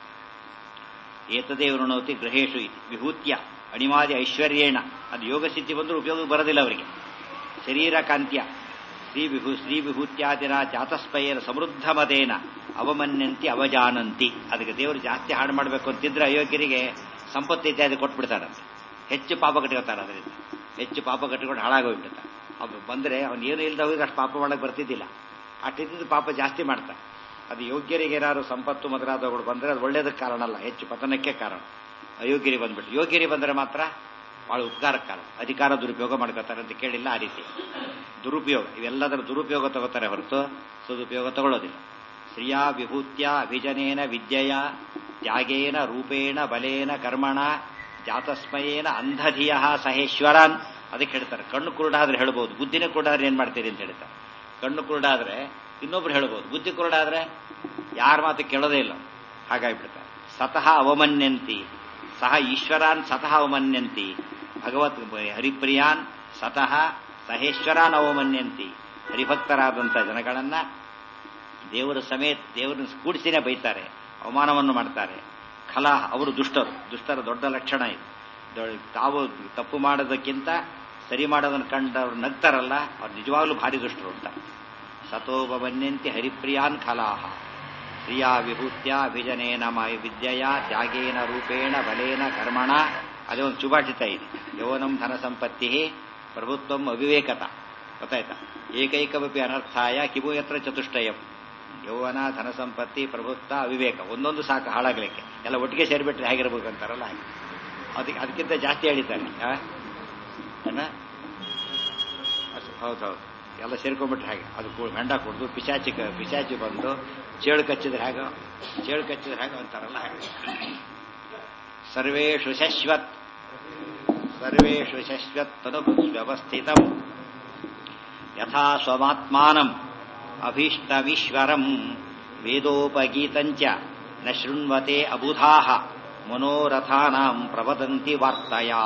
ಏತದೇ ವೃಣೋತಿ ಗೃಹೇಶು ಇತಿ ವಿಭೂತ್ಯ ಅಣಿಮಾದಿ ಐಶ್ವರ್ಯೇಣ ಅದು ಯೋಗ ಸ್ಥಿತಿ ಬಂದರೂ ಉಪಯೋಗಕ್ಕೆ ಬರೋದಿಲ್ಲ ಅವರಿಗೆ ಶರೀರ ಕಾಂತ್ಯ ಶ್ರೀ ವಿಭೂ ಶ್ರೀ ವಿಭೂತ್ಯಾದಿನ ಜಾತಸ್ಪಯರ ಸಮೃದ್ಧ ಮತೇನ ಅವಮನ್ಯಂತಿ ಅವಜಾನಂತಿ ಅದಕ್ಕೆ ದೇವರು ಜಾಸ್ತಿ ಹಾಡು ಮಾಡಬೇಕು ಅಂತಿದ್ರೆ ಅಯೋಗ್ಯರಿಗೆ ಸಂಪತ್ತು ಇತ್ಯಾದಿ ಕೊಟ್ಬಿಡ್ತಾರಂತೆ ಹೆಚ್ಚು ಪಾಪ ಕಟ್ಕೋತಾರೆ ಅದರಿಂದ ಹೆಚ್ಚು ಪಾಪ ಕಟ್ಟಿಕೊಂಡು ಹಾಳಾಗೋಗ್ಬಿಡ್ತಾರೆ ಅದು ಬಂದರೆ ಅವನು ಏನು ಇಲ್ಲದ ಹೋಗಿ ಅಷ್ಟು ಪಾಪ ಮಾಡಕ್ಕೆ ಬರ್ತಿದ್ದಿಲ್ಲ ಅಷ್ಟಿದ್ದು ಪಾಪ ಜಾಸ್ತಿ ಮಾಡ್ತಾರೆ ಅದು ಯೋಗ್ಯರಿಗೆ ಏನಾದ್ರು ಸಂಪತ್ತು ಮೊದಲಾದವುಗಳು ಬಂದರೆ ಅದು ಒಳ್ಳೇದಕ್ಕೆ ಕಾರಣ ಅಲ್ಲ ಹೆಚ್ಚು ಪತನಕ್ಕೆ ಕಾರಣ ಅಯೋಗ್ಯರಿಗೆ ಬಂದ್ಬಿಟ್ಟು ಯೋಗ್ಯರಿಗೆ ಬಂದರೆ ಮಾತ್ರ ಬಹಳ ಉಪಕಾರಕ್ಕೆ ಕಾರಣ ಅಧಿಕಾರ ದುರುಪಯೋಗ ಮಾಡ್ಕೋತಾರೆ ಅಂತ ಕೇಳಿಲ್ಲ ಆ ರೀತಿ ದುರುಪಯೋಗ ಇವೆಲ್ಲದರ ದುರುಪಯೋಗ ತಗೋತಾರೆ ಹೊರತು ಸದುಪಯೋಗ ತಗೊಳ್ಳೋದಿಲ್ಲ ಶ್ರಿಯಾ ವಿಭೂತ್ಯ ಅಭಿಜನೇನ ವಿದ್ಯೆಯ ತ್ಯಾಗೇನ ರೂಪೇಣ ಬಲೇನ ಕರ್ಮಣ ಜಾತಸ್ಮಯೇನ ಅಂಧಧಿಯ ಸಹೇಶ್ವರಾನ್ ಅದಕ್ಕೆ ಹೇಳ್ತಾರೆ ಕಣ್ಣು ಕುರುಡಾದ್ರೆ ಹೇಳ್ಬೋದು ಬುದ್ಧಿನ ಕುರುಡಾದ್ರೆ ಏನ್ ಮಾಡ್ತೀರಿ ಅಂತ ಹೇಳ್ತಾರೆ ಕಣ್ಣು ಕುರುಡಾದ್ರೆ ಇನ್ನೊಬ್ರು ಹೇಳ್ಬೋದು ಬುದ್ಧಿ ಕುರುಡಾದ್ರೆ ಯಾರ ಮಾತು ಕೇಳೋದೇ ಇಲ್ಲ ಹಾಗಾಗಿಬಿಡ್ತಾರೆ ಸತಃ ಅವಮನ್ಯಂತಿ ಸಹ ಈಶ್ವರಾನ್ ಸತಃ ಅವಮನ್ಯಂತಿ ಭಗವತ್ ಹರಿಪ್ರಿಯಾನ್ ಸತಃ ಸಹೇಶ್ವರಾನ್ ಅವಮನ್ಯಂತಿ ಹರಿಭಕ್ತರಾದಂಥ ಜನಗಳನ್ನ ದೇವರ ಸಮೇತ ದೇವರನ್ನು ಕೂಡಿಸಿನೇ ಬೈತಾರೆ ಅವಮಾನವನ್ನು ಮಾಡ್ತಾರೆ ಖಲಾಹ ಅವರು ದುಷ್ಟರು ದುಷ್ಟರ ದೊಡ್ಡ ಲಕ್ಷಣ ಇದು ದೊ- ತಾವು ತಪ್ಪು ಮಾಡೋದಕ್ಕಿಂತ ಸರಿ ಮಾಡೋದನ್ನು ಕಂಡವ್ರು ನಗ್ತಾರಲ್ಲ ಅವ್ರು ನಿಜವಾಗ್ಲೂ ಭಾರಿ ದುಷ್ಟರು ಅಂತ ಸತೋಪವನ್ಯಂತಿ ಹರಿಪ್ರಿಯಾನ್ ಖಲಾಹ ಪ್ರಿಯಾ ವಿಭೂತ್ಯ ಅಭಿಜನೇನ ಮಾಯ ವಿದ್ಯೆಯ ತ್ಯಾಗೇನ ರೂಪೇಣ ಬಲೇನ ಕರ್ಮಣ ಅದೇ ಒಂದು ಸುಭಾಷಿತ ಇದೆ ಯೌವನಂ ಧನ ಸಂಪತ್ತಿ ಪ್ರಭುತ್ವಂ ಅವಿವೇಕತ ಗೊತ್ತಾಯ್ತಾ ಏಕೈಕವಪಿ ಅನರ್ಥಾಯ ಕಿಮು ಯತ್ರ ಚತುಷ್ಟಯಂ ಯೌವನ ಧನ ಸಂಪತ್ತಿ ಪ್ರಭುತ್ವ ಅವಿವೇಕ ಒಂದೊಂದು ಸಾಕು ಹಾಳಾಗ್ಲಿಕ್ಕೆ ಎಲ್ಲ ಒಟ್ಟಿಗೆ ಸೇರಿಬಿಟ್ರೆ ಹೇಗಿರ್ಬೇಕು ಅಂತಾರಲ್ಲ ಹಾಗೆ ಅದಕ್ಕೆ ಅದಕ್ಕಿಂತ ಜಾಸ್ತಿ ಹೇಳಿದ್ದಾರೆ ಆ? ಏನ ಅಸ್- ಹೌದೌದು ಎಲ್ಲ ಸೇರ್ಕೊಂಡ್ಬಿಟ್ರೆ ಹಾಗೆ ಅದು ಕು- ಗಂಡ ಕುಡ್ದು ಪಿಶಾಚಿ ಕ- ಪಿಶಾಚಿ ಬಂದು ಚೇಳು ಕಚ್ಚಿದ್ರೆ ಹೇಗೋ ಚೇಳು ಕಚ್ಚಿದ್ರೆ ಹೇಗೋ ಅಂತಾರಲ್ಲ ಹಾಗೆ ಸರ್ವೇಷು ಶಶ್ವತ್ ಸರ್ವೇಷು ಶಶ್ವತ್ ತನುಭುಸ್ವ್ಯವಸ್ಥಿತಂ ಯಥಾ ಸ್ವಮಾತ್ಮಾನಂ ಅಭೀಷ್ಟಮೀಶ್ವರಂ ವೇದೋಪಗೀತಂಚ ನ ಶೃಣ್ವತೆ ಅಬುಧಾಹ ಮನೋರಥಾನಾಂ ಪ್ರವದಂತಿ ವಾರ್ತಯಾ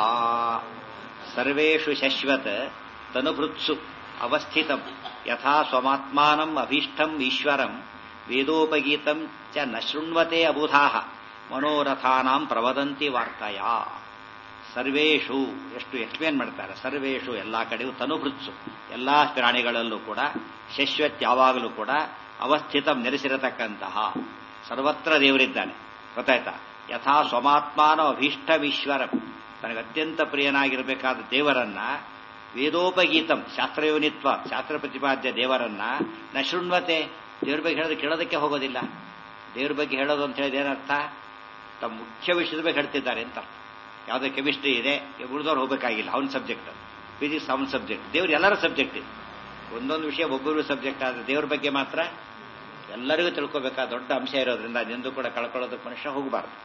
ಸರ್ವೇಷು ಶಶ್ವತ್ ತನುಭೃತ್ಸು ಅವಸ್ಥಿತಂ ಯಥಾ ಸ್ವಮಾತ್ಮಾನಂ ಅಭೀಷ್ಟಂ ಈಶ್ವರಂ ವೇದೋಪಗೀತಂ ಚ ನ ಶೃಣ್ವತೆ ಅಬುಧಾಹ ಮನೋರಥಾನಾಂ ಪ್ರವದಂತಿ ವಾರ್ತಯಾ ಸರ್ವೇಷು ಎಷ್ಟು ಎಕ್ಸ್ಪ್ಲೇನ್ ಮಾಡ್ತಾರೆ ಸರ್ವೇಷು ಎಲ್ಲಾ ಕಡೆಯೂ ತನುಭೃತ್ಸು ಎಲ್ಲಾ ಪ್ರಾಣಿಗಳಲ್ಲೂ ಕೂಡ ಶಶ್ವತ್ ಯಾವಾಗಲೂ ಕೂಡ ಅವಸ್ಥಿತ ನೆಲೆಸಿರತಕ್ಕಂತಹ ಸರ್ವತ್ರ ದೇವರಿದ್ದಾನೆ ಗೊತ್ತಾಯ್ತಾ ಯಥಾ ಸ್ವಮಾತ್ಮಾನ ಅಭೀಷ್ಟವೀಶ್ವರಂ ತನಗೆ ಅತ್ಯಂತ ಪ್ರಿಯನಾಗಿರಬೇಕಾದ ದೇವರನ್ನ ವೇದೋಪಗೀತಂ ಶಾಸ್ತ್ರಯೋನಿತ್ವ ಶಾಸ್ತ್ರ ಪ್ರತಿಪಾದ್ಯ ದೇವರನ್ನ ನ ಶೃಣ್ವತೆ ದೇವ್ರ ಬಗ್ಗೆ ಹೇಳೋದು ಕೇಳೋದಕ್ಕೆ ಹೋಗೋದಿಲ್ಲ ದೇವ್ರ ಬಗ್ಗೆ ಹೇಳೋದು ಅಂತ ಹೇಳಿದ ಏನರ್ಥ ತಮ್ಮ ಮುಖ್ಯ ವಿಷಯದ ಬಗ್ಗೆ ಹೇಳ್ತಿದ್ದಾರೆ ಅಂತ ಅರ್ಥ. ಯಾವುದೋ ಕೆಮಿಸ್ಟ್ರಿ ಇದೆ ಉಳಿದವ್ರು ಹೋಗಬೇಕಾಗಿಲ್ಲ ಅವನ ಸಬ್ಜೆಕ್ಟ್ ಫಿಸಿಕ್ಸ್ ಅವನ ಸಬ್ಜೆಕ್ಟ್ ದೇವ್ರು ಎಲ್ಲರ ಸಬ್ಜೆಕ್ಟ್ ಇದೆ ಒಂದೊಂದು ವಿಷಯ ಒಬ್ಬೊಬ್ಬರು ಸಬ್ಜೆಕ್ಟ್ ಆದರೆ ದೇವ್ರ ಬಗ್ಗೆ ಮಾತ್ರ ಎಲ್ಲರಿಗೂ ತಿಳ್ಕೋಬೇಕಾದ ದೊಡ್ಡ ಅಂಶ ಇರೋದ್ರಿಂದ ಅದೆಂದೂ ಕೂಡ ಕಳ್ಕೊಳ್ಳೋದಕ್ಕೆ ಮನುಷ್ಯ ಹೋಗಬಾರ್ದು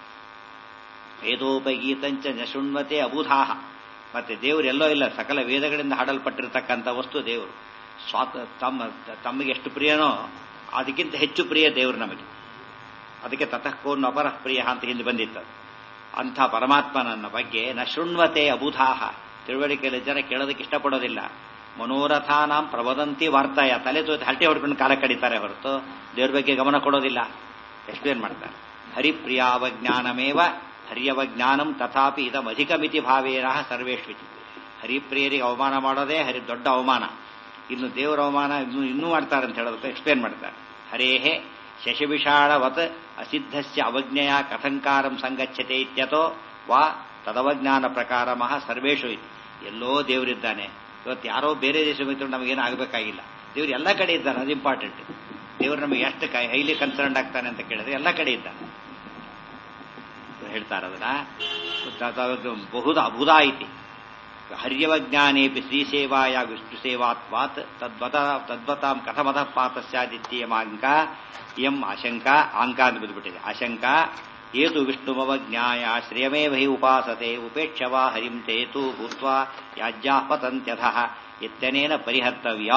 ವೇದೋಪಗೀತಂಚ ನಶುಣ್ವತೆ ಅಬುಧಾಹ ಮತ್ತೆ ದೇವರು ಎಲ್ಲೋ ಇಲ್ಲ ಸಕಲ ವೇದಗಳಿಂದ ಹಾಡಲ್ಪಟ್ಟಿರತಕ್ಕಂಥ ವಸ್ತು ದೇವರು ಸ್ವಾತ ತಮ್ಮ ತಮಗೆ ಎಷ್ಟು ಪ್ರಿಯನೋ ಅದಕ್ಕಿಂತ ಹೆಚ್ಚು ಪ್ರಿಯ ದೇವರು ನಮಗೆ ಅದಕ್ಕೆ ತತಃಕೋನ್ ಅಪರಃ ಪ್ರಿಯ ಅಂತ ಹಿಂದೆ ಬಂದಿತ್ತು ಅದು. ಅಂಥ ಪರಮಾತ್ಮನನ್ನ ಬಗ್ಗೆ ನ ಶೃಣ್ವತೆ ಅಬುಧಾಹ ತಿಳುವಳಿಕೆಯಲ್ಲಿ ಜನ ಕೇಳೋದಕ್ಕೆ ಇಷ್ಟಪಡೋದಿಲ್ಲ ಮನೋರಥಾನಾಂ ಪ್ರವದಂತಿ ವಾರ್ತಾಯ ತಲೆ ತೋತಿ ಹರಟೆ ಹೊಡ್ಕೊಂಡು ಕಾಲ ಕಡಿತಾರೆ ಹೊರತು ದೇವ್ರ ಬಗ್ಗೆ ಗಮನ ಕೊಡೋದಿಲ್ಲ ಎಕ್ಸ್ಪ್ಲೇನ್ ಮಾಡ್ತಾರೆ ಹರಿಪ್ರಿಯಾವಜ್ಞಾನಮೇವ ಹರ್ಯವಜ್ಞಾನಂ ತಥಾಪಿ ಇದಮಧಿಕಮಿತಿ ಭಾವೇನ ಸರ್ವೇಶ್ವಿತಿ ಹರಿಪ್ರಿಯರಿಗೆ ಅವಮಾನ ಮಾಡೋದೇ ಹರಿ ದೊಡ್ಡ ಅವಮಾನ ಇನ್ನು ದೇವರ ಅವಮಾನ ಇನ್ನು ಇನ್ನೂ ಮಾಡ್ತಾರೆ ಅಂತ ಹೇಳೋದಕ್ಕೆ ಎಕ್ಸ್ಪ್ಲೇನ್ ಮಾಡ್ತಾರೆ ಹರೇಹೇ ಶಶಿವಿಷಾಳವತ್ ಅಸಿದ್ಧಸ್ಯ ಅವಜ್ಞೆಯ ಕಥಂಕಾರಂ ಸಂಗಚ್ಯತೆ ಇತ್ಯತೋ ವಾ ತದವಜ್ಞಾನ ಪ್ರಕಾರ ಮಹ ಸರ್ವೇಶು ಇತಿ ಎಲ್ಲೋ ದೇವರಿದ್ದಾನೆ ಇವತ್ತು ಯಾರೋ ಬೇರೆ ದೇಶ ಹೋಗ್ತಾರೆ ನಮಗೇನು ಆಗಬೇಕಾಗಿಲ್ಲ ದೇವ್ರು ಎಲ್ಲ ಕಡೆ ಇದ್ದಾನೆ ಅದು ಇಂಪಾರ್ಟೆಂಟ್ ದೇವ್ರು ನಮಗೆ ಎಷ್ಟು ಹೈಲಿ ಕನ್ಸರ್ನ್ ಆಗ್ತಾನೆ ಅಂತ ಕೇಳಿದ್ರೆ ಎಲ್ಲ ಕಡೆ ಇದ್ದಾನೆ ಹೇಳ್ತಾರೆ ಅದನ್ನ ತ- ತ- ಬಹುದ ಅಬುಧ ಐತಿ ಹರ್ಯವಜ್ಞಾನೇಪಿ ಶ್ರೀಸೇವಾಯ ವಿಷ್ಣು ಸೇವಾತ್ವಾತ್ ತದ್ವತ ತದ್ವತಾಂ ಕಥಮತ ಪಾತ ಸ್ಯಾದಿತ್ಯಮಾಂಕ ಎಂ ಆಶಂಕ ಆಂಕ ಅಂತ ಬಿದ್ದುಬಿಟ್ಟಿದೆ ಆಶಂಕ ಏತು ವಿಷ್ಣುಮವಜ್ಞಾಯ ಶ್ರೇಯಮೇವ ಹಿ ಉಪಾಸತೆ ಉಪೇಕ್ಷವಾ ಹರಿಂ ತೇತು ಭೂತ್ವಾ ಯಾಜ್ಯಾ ಪತಂತ್ಯಥ ಇತ್ಯನೇನ ಪರಿಹರ್ತವ್ಯ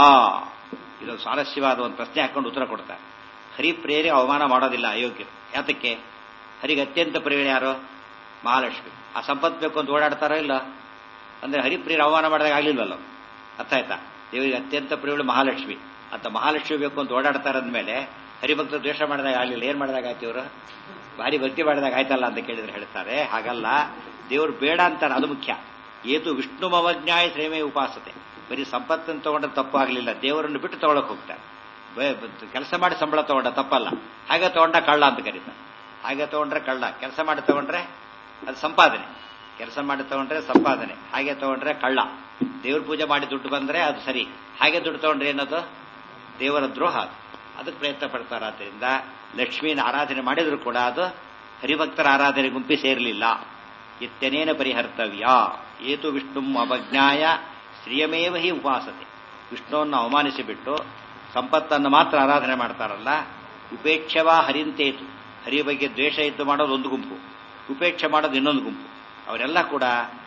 ಇದು ಸ್ವಾರಸ್ಯವಾದ ಒಂದು ಪ್ರಶ್ನೆ ಹಾಕೊಂಡು ಉತ್ತರ ಕೊಡ್ತಾರೆ ಹರಿಪ್ರಿಯರಿಗೆ ಅವಮಾನ ಮಾಡೋದಿಲ್ಲ ಅಯೋಗ್ಯರು ಯಾತಕ್ಕೆ ಹರಿಗೆ ಅತ್ಯಂತ ಪ್ರಿಯರು ಯಾರು ಮಹಾಲಕ್ಷ್ಮಿ ಆ ಸಂಪತ್ತು ಬೇಕು ಅಂತ ಓಡಾಡ್ತಾರೋ ಇಲ್ಲ ಅಂದ್ರೆ ಹರಿಪ್ರಿಯರು ಅವಮಾನ ಮಾಡಿದಾಗ ಆಗ್ಲಿಲ್ವಲ್ಲ ಅರ್ಥ ಆಯ್ತಾ ದೇವರಿಗೆ ಅತ್ಯಂತ ಪ್ರಿಯಳು ಮಹಾಲಕ್ಷ್ಮಿ ಅಂತ ಮಹಾಲಕ್ಷ್ಮಿ ಬೇಕು ಅಂತ ಓಡಾಡ್ತಾರೆ ಅಂದಮೇಲೆ ಹರಿಭಕ್ತರು ದ್ವೇಷ ಮಾಡಿದಾಗ ಆಗ್ಲಿಲ್ಲ ಏನ್ ಮಾಡಿದಾಗ ಆಯ್ತು ಇವರು ಭಾರಿ ಭಕ್ತಿ ಮಾಡಿದಾಗ ಆಯ್ತಲ್ಲ ಅಂತ ಕೇಳಿದ್ರೆ ಹೇಳ್ತಾರೆ ಹಾಗಲ್ಲ ದೇವರು ಬೇಡ ಅಂತಾರೆ ಅದು ಮುಖ್ಯ ಏತು ವಿಷ್ಣು ಮವಜ್ಞಾಯ ಶ್ರೇಮೇ ಉಪಾಸತೆ ಬರೀ ಸಂಪತ್ತನ್ನು ತಗೊಂಡ್ರೆ ತಪ್ಪಾಗಲಿಲ್ಲ ದೇವರನ್ನು ಬಿಟ್ಟು ತಗೊಳಕ್ ಹೋಗ್ತಾರೆ ಕೆಲಸ ಮಾಡಿ ಸಂಬಳ ತಗೊಂಡ ತಪ್ಪಲ್ಲ ಹಾಗೆ ತಗೊಂಡ ಕಳ್ಳ ಅಂತ ಕರೀತಾರೆ ಹಾಗೆ ತಗೊಂಡ್ರೆ ಕಳ್ಳ ಕೆಲಸ ಮಾಡಿ ತಗೊಂಡ್ರೆ ಅದು ಸಂಪಾದನೆ ಕೆಲಸ ಮಾಡಿ ತಗೊಂಡ್ರೆ ಸಂಪಾದನೆ ಹಾಗೆ ತಗೊಂಡ್ರೆ ಕಳ್ಳ ದೇವ್ರ ಪೂಜೆ ಮಾಡಿ ದುಡ್ಡು ಬಂದ್ರೆ ಅದು ಸರಿ ಹಾಗೆ ದುಡ್ಡು ತಗೊಂಡ್ರೆ ಏನದು ದೇವರ ದ್ರೋಹ ಅದು ಅದಕ್ಕೆ ಪ್ರಯತ್ನ ಪಡ್ತಾರೆ ಆದ್ದರಿಂದ ಲಕ್ಷ್ಮೀನ ಆರಾಧನೆ ಮಾಡಿದ್ರು ಕೂಡ ಅದು ಹರಿಭಕ್ತರ ಆರಾಧನೆ ಗುಂಪಿ ಸೇರಲಿಲ್ಲ ಇತ್ಯನೇನ ಪರಿಹರ್ತವ್ಯ ಏತು ವಿಷ್ಣು ಅವಜ್ಞಾಯ ಶ್ರಿಯಮೇವ ಹಿ ಉಪಾಸತೆ ವಿಷ್ಣುವನ್ನು ಅವಮಾನಿಸಿಬಿಟ್ಟು ಸಂಪತ್ತನ್ನು ಮಾತ್ರ ಆರಾಧನೆ ಮಾಡ್ತಾರಲ್ಲ ಉಪೇಕ್ಷವಾ ಹರಿಂತೇತು ಹರಿಯ ಬಗ್ಗೆ ದ್ವೇಷ ಇದ್ದು ಮಾಡೋದು ಒಂದು ಗುಂಪು ಉಪೇಕ್ಷೆ ಮಾಡೋದು ಇನ್ನೊಂದು ಗುಂಪು ಅವರೆಲ್ಲ ಕೂಡ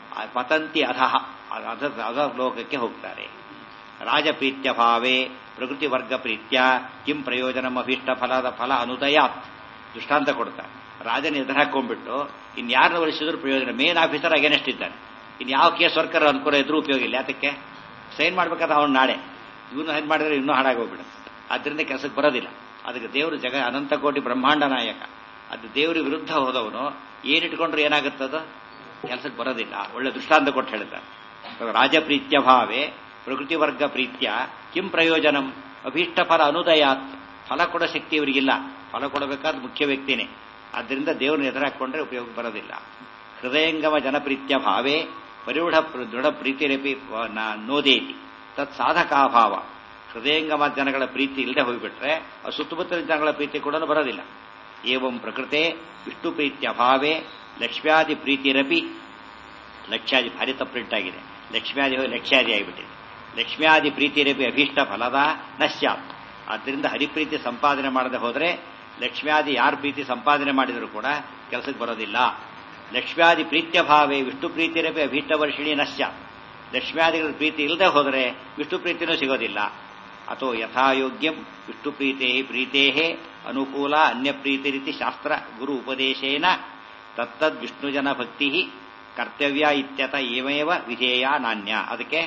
ಪತಂತಿ ಅಧಃ ಅಧ ಅಧ ಲೋಕಕ್ಕೆ ಹೋಗ್ತಾರೆ ರಾಜಪ್ರೀತ್ಯ ಭಾವೇ ಪ್ರಕೃತಿ ವರ್ಗ ಪ್ರೀತ್ಯ ಕಿಂ ಪ್ರಯೋಜನ ಅಭೀಷ್ಟ ಫಲದ ಫಲ ಅನುದಯಾತ್ ದೃಷ್ಟಾಂತ ಕೊಡ್ತಾರೆ ರಾಜನ ಎದುರು ಹಾಕೊಂಡ್ಬಿಟ್ಟು ಇನ್ಯಾರನ್ನ ಒಲಿಸಿದ್ರು ಪ್ರಯೋಜನ ಮೇನ್ ಆಫೀಸರ್ ಅಗೇನೆಸ್ಟ್ ಇದ್ದಾನೆ ಇನ್ ಯಾವ ಕೇಸ್ ವರ್ಕರ್ ಅನುಕೂಲ ಇದ್ರೂ ಉಪಯೋಗ ಇಲ್ಲ ಯಾತಕ್ಕೆ ಸೈನ್ ಮಾಡ್ಬೇಕಾದ್ರೆ ಅವನು ನಾಳೆ ಇವನು ಹೆಂಗ್ ಮಾಡಿದ್ರೆ ಇನ್ನೂ ಹಾಳಾಗೋಗ್ಬಿಡುತ್ತೆ ಅದರಿಂದ ಕೆಲಸಕ್ಕೆ ಬರೋದಿಲ್ಲ ಅದಕ್ಕೆ ದೇವರು ಜಗ ಅನಂತ ಕೋಟಿ ಬ್ರಹ್ಮಾಂಡ ನಾಯಕ ಅದು ದೇವರ ವಿರುದ್ಧ ಹೋದವನು ಏನಿಟ್ಕೊಂಡ್ರೆ ಏನಾಗುತ್ತದು ಕೆಲಸಕ್ಕೆ ಬರೋದಿಲ್ಲ ಒಳ್ಳೆ ದೃಷ್ಟಾಂತ ಕೊಟ್ಟು ಹೇಳ್ತಾರೆ ರಾಜಪ್ರೀತ್ಯ ಭಾವೇ ಪ್ರಕೃತಿ ವರ್ಗ ಪ್ರೀತ್ಯ ಕಿಂ ಪ್ರಯೋಜನಂ ಅಭೀಷ್ಟ ಫಲ ಅನುದಯಾತ್ ಫಲ ಕೊಡೋ ಶಕ್ತಿ ಇವರಿಗಿಲ್ಲ ಫಲ ಕೊಡಬೇಕಾದ ಮುಖ್ಯ ವ್ಯಕ್ತಿನೇ ಆದ್ದರಿಂದ ದೇವರನ್ನ ಎದುರಾಕೊಂಡ್ರೆ ಉಪಯೋಗ ಬರೋದಿಲ್ಲ ಹೃದಯಂಗಮ ಜನಪ್ರೀತ್ಯ ಭಾವೇ ಪರಿವೃಢ ದೃಢ ಪ್ರೀತಿರಪಿ ನೋದೇತಿ ತತ್ ಸಾಧಕಾಭಾವ ಹೃದಯಂಗಮ ಜನಗಳ ಪ್ರೀತಿ ಇಲ್ಲದೆ ಹೋಗಿಬಿಟ್ರೆ ಆ ಸುತ್ತಮುತ್ತಲಿನ ಜನಗಳ ಪ್ರೀತಿ ಕೂಡ ಬರೋದಿಲ್ಲ ಏವಂ ಪ್ರಕೃತೆ ವಿಷ್ಣು ಪ್ರೀತ್ಯ ಭಾವೇ ಲಕ್ಷ್ಮ್ಯಾದಿ ಪ್ರೀತಿರಪಿ ಲಕ್ಷ್ಯಾದಿ ಭಾರಿ ತಪ್ಪುಂಟಾಗಿದೆ ಲಕ್ಷ್ಮ್ಯಾದಿ ಹೋಗಿ ಲಕ್ಷ್ಯಾದಿ ಆಗಿಬಿಟ್ಟಿದೆ ಲಕ್ಷ್ಮ್ಯಾದಿ ಪ್ರೀತಿರಪಿ ಅಭೀಷ್ಟ ಫಲದ ನಶ್ಯಾತ್ ಆದ್ದರಿಂದ ಹರಿಪ್ರೀತಿ ಸಂಪಾದನೆ ಮಾಡದೆ ಹೋದರೆ ಲಕ್ಷ್ಮ್ಯಾದಿ ಯಾರ ಪ್ರೀತಿ ಸಂಪಾದನೆ ಮಾಡಿದರೂ ಕೂಡ ಕೆಲಸಕ್ಕೆ ಬರೋದಿಲ್ಲ ಲಕ್ಷ್ಮ್ಯಾದಿ ಪ್ರೀತ್ಯ ಭಾವೇ ವಿಷ್ಣು ಪ್ರೀತಿರಪಿ ಅಭೀಷ್ಟ ವರ್ಷಿಣಿ ನಶ್ಯಾತ್ ಲಕ್ಷ್ಮ್ಯಾದಿಗಳ ಪ್ರೀತಿ ಇಲ್ಲದೆ ಹೋದರೆ ವಿಷ್ಣು ಪ್ರೀತಿನೂ ಸಿಗೋದಿಲ್ಲ ಅಥೋ ಯಥಾಯೋಗ್ಯಂ ವಿಷ್ಣು ಪ್ರೀತೇ ಪ್ರೀತೇ ಅನುಕೂಲ ಅನ್ಯ ಪ್ರೀತಿರಿತಿ ಶಾಸ್ತ್ರ ಗುರು ಉಪದೇಶೇನ ತತ್ತದ್ ವಿಷ್ಣುಜನ ಭಕ್ತಿ ಕರ್ತವ್ಯ ಇತ್ಯತ ಏಮೇವ ವಿಧೇಯ ನಾಣ್ಯ ಅದಕ್ಕೆ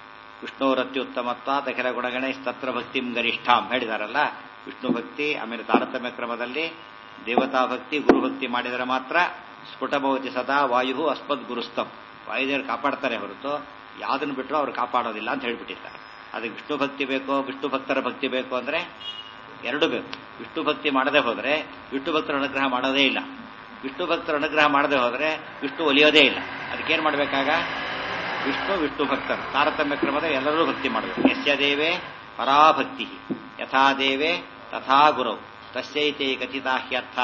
ವಿಷ್ಣುರತ್ಯುತ್ತಮತ್ವ ದಖಿಲ ಗುಣಗಣೆ ತತ್ರ ಭಕ್ತಿಂ ಗರಿಷ್ಠಾಂ ಹೇಳಿದಾರಲ್ಲ ವಿಷ್ಣು ಭಕ್ತಿ ಆಮೇಲೆ ತಾರತಮ್ಯ ಕ್ರಮದಲ್ಲಿ ದೇವತಾ ಭಕ್ತಿ ಗುರುಭಕ್ತಿ ಮಾಡಿದರೆ ಮಾತ್ರ ಸ್ಫುಟಭವತಿ ಸದಾ ವಾಯು ಅಸ್ಮದ್ ಗುರುಸ್ತಂ ವಾಯುದೇವರು ಕಾಪಾಡ್ತಾರೆ ಹೊರತು ಯಾವ್ದನ್ನು ಬಿಟ್ಟರು ಅವ್ರು ಕಾಪಾಡೋದಿಲ್ಲ ಅಂತ ಹೇಳ್ಬಿಟ್ಟಿದ್ದಾರೆ ಅದಕ್ಕೆ ವಿಷ್ಣು ಭಕ್ತಿ ಬೇಕೋ ವಿಷ್ಣು ಭಕ್ತರ ಭಕ್ತಿ ಬೇಕು ಅಂದ್ರೆ ಎರಡು ಬೇಕು ವಿಷ್ಣು ಭಕ್ತಿ ಮಾಡದೆ ಹೋದರೆ ವಿಷ್ಣು ಭಕ್ತರ ಅನುಗ್ರಹ ಮಾಡೋದೇ ಇಲ್ಲ ವಿಷ್ಣು ಭಕ್ತರ ಅನುಗ್ರಹ ಮಾಡದೆ ಹೋದರೆ ವಿಷ್ಣು ಒಲಿಯೋದೇ ಇಲ್ಲ ಅದಕ್ಕೇನು ಮಾಡಬೇಕಾಗ ವಿಷ್ಣು ವಿಷ್ಣು ಭಕ್ತರು ತಾರತಮ್ಯ ಕ್ರಮದ ಎಲ್ಲರೂ ಭಕ್ತಿ ಮಾಡಬೇಕು ಯಸ್ಯ ದೇವೇ ಪರಾಭಕ್ತಿ ಯಥಾ ದೇವೇ ತಥಾ ಗುರು ತಸ್ಯೈತೆ ಕಥಿತಾ ಹ್ಯರ್ಥಾ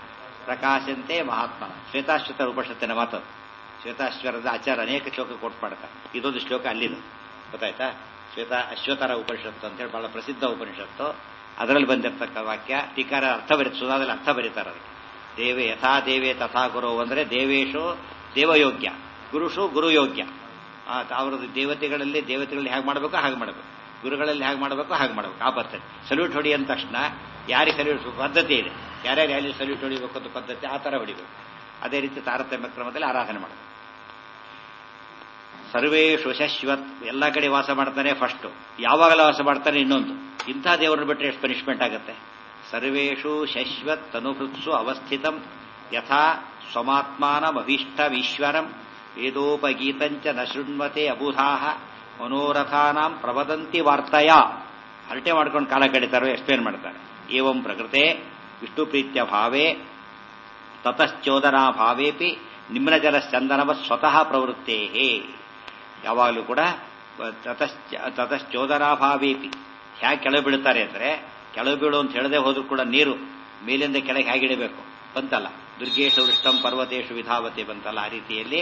ಪ್ರಕಾಶಂತೆ ಮಹಾತ್ಮನ ಶ್ವೇತಾಶ್ವತರ ಉಪನಿಷತ್ತಿನ ಮಾತು ಶ್ವೇತಾಶ್ವರದ ಆಚಾರ ಅನೇಕ ಶ್ಲೋಕ ಕೋಟ್ ಮಾಡ್ತಾರೆ ಇದೊಂದು ಶ್ಲೋಕ ಅಲ್ಲಿದೆ ಗೊತ್ತಾಯ್ತಾ ಶ್ವೇತ ಅಶ್ವತರ ಉಪನಿಷತ್ತು ಅಂತ ಹೇಳಿ ಬಹಳ ಪ್ರಸಿದ್ಧ ಉಪನಿಷತ್ತು ಅದರಲ್ಲಿ ಬಂದಿರತಕ್ಕ ವಾಕ್ಯ ಟೀಕಾರ ಅರ್ಥ ಬರೀ ಸುಧಾದಲ್ಲಿ ಅರ್ಥ ಬರೀತಾರೆ ಅದಕ್ಕೆ ದೇವೇ ಯಥಾ ದೇವೇ ತಥಾ ಗುರು ಅಂದರೆ ದೇವೇಶು ದೇವಯೋಗ್ಯ ಗುರುಷು ಗುರುಯೋಗ್ಯ ಅವರದ್ದು ದೇವತೆಗಳಲ್ಲಿ ದೇವತೆಗಳಲ್ಲಿ ಹೇಗೆ ಮಾಡಬೇಕು ಹಾಗೆ ಮಾಡಬೇಕು ಗುರುಗಳಲ್ಲಿ ಹೇಗೆ ಮಾಡಬೇಕು ಹಾಗೆ ಮಾಡಬೇಕು ಆ ಪದ್ಧತಿ ಸಲ್ಯೂಟ್ ಹೊಡಿ ಅಂದ ತಕ್ಷಣ ಯಾರಿಗೆ ಸಲ್ಯೂಟ್ ಪದ್ಧತಿ ಇದೆ ಯಾರ್ಯಾರು ಯಾರಿಗೆ ಸಲ್ಯೂಟ್ ಹೊಡಿಬೇಕು ಅಂತ ಪದ್ಧತಿ ಆ ಥರ ಹೊಡಿಬೇಕು ಅದೇ ರೀತಿ ತಾರತಮ್ಯ ಕ್ರಮದಲ್ಲಿ ಆರಾಧನೆ ಮಾಡಬೇಕು ಸರ್ವೇಶು ಶಶ್ವತ್ ಎಲ್ಲ ಕಡೆ ವಾಸ ಮಾಡ್ತಾನೆ ಫಸ್ಟ್ ಯಾವಾಗಲ ವಾಸ ಮಾಡ್ತಾನೆ ಇನ್ನೊಂದು ಇಂಥ ದೇವರನ್ನು ಬಿಟ್ಟರೆ ಎಷ್ಟು ಪನಿಷ್ಮೆಂಟ್ ಆಗುತ್ತೆ ಸರ್ವೇಶು ಶಶ್ವತ್ ತನುಭೃತ್ಸು ಅವಸ್ಥಿತಂ ಯಥಾ ಸ್ವಮಾತ್ಮಾನಮಭೀಷ್ಟಮೀಶ್ವರಂ ವೇದೋಪಗೀತಂಚ ನ ಶೃಣ್ವತೆ ಅಬುಧಾಹ ಮನೋರಥಾನಾಂ ಪ್ರವದಂತಿ ವಾರ್ತೆಯ ಹರಟೆ ಮಾಡ್ಕೊಂಡು ಕಾಲ ಕಡಿತಾರೋ ಎಕ್ಸ್ಪ್ಲೇನ್ ಮಾಡ್ತಾರೆ ಏವಂ ಪ್ರಕೃತೆ ವಿಷ್ಣು ಪ್ರೀತ್ಯ ಭಾವೇ ತತಶ್ಚೋದನಾ ಭಾವೇಪಿ ನಿಮ್ನಜಲ ಚಂದನವ ಸ್ವತಃ ಪ್ರವೃತ್ತೇ ಯಾವಾಗಲೂ ಕೂಡ ತತಶ್ಚೋದನಾಭಾವೇಪಿ ಹೇಗೆ ಕೆಳಗೆ ಬೀಳುತ್ತಾರೆ ಅಂದರೆ ಕೆಳಗೆ ಬೀಳು ಅಂತ ಹೇಳದೆ ಹೋದ್ರೂ ಕೂಡ ನೀರು ಮೇಲಿಂದ ಕೆಳಗೆ ಹೇಗಿಡಬೇಕು ಬಂತಲ್ಲ ದುರ್ಗೇಶು ವೃಷ್ಟಂ ಪರ್ವತೇಶು ವಿಧಾವತೆ ಬಂತಲ್ಲ ಆ ರೀತಿಯಲ್ಲಿ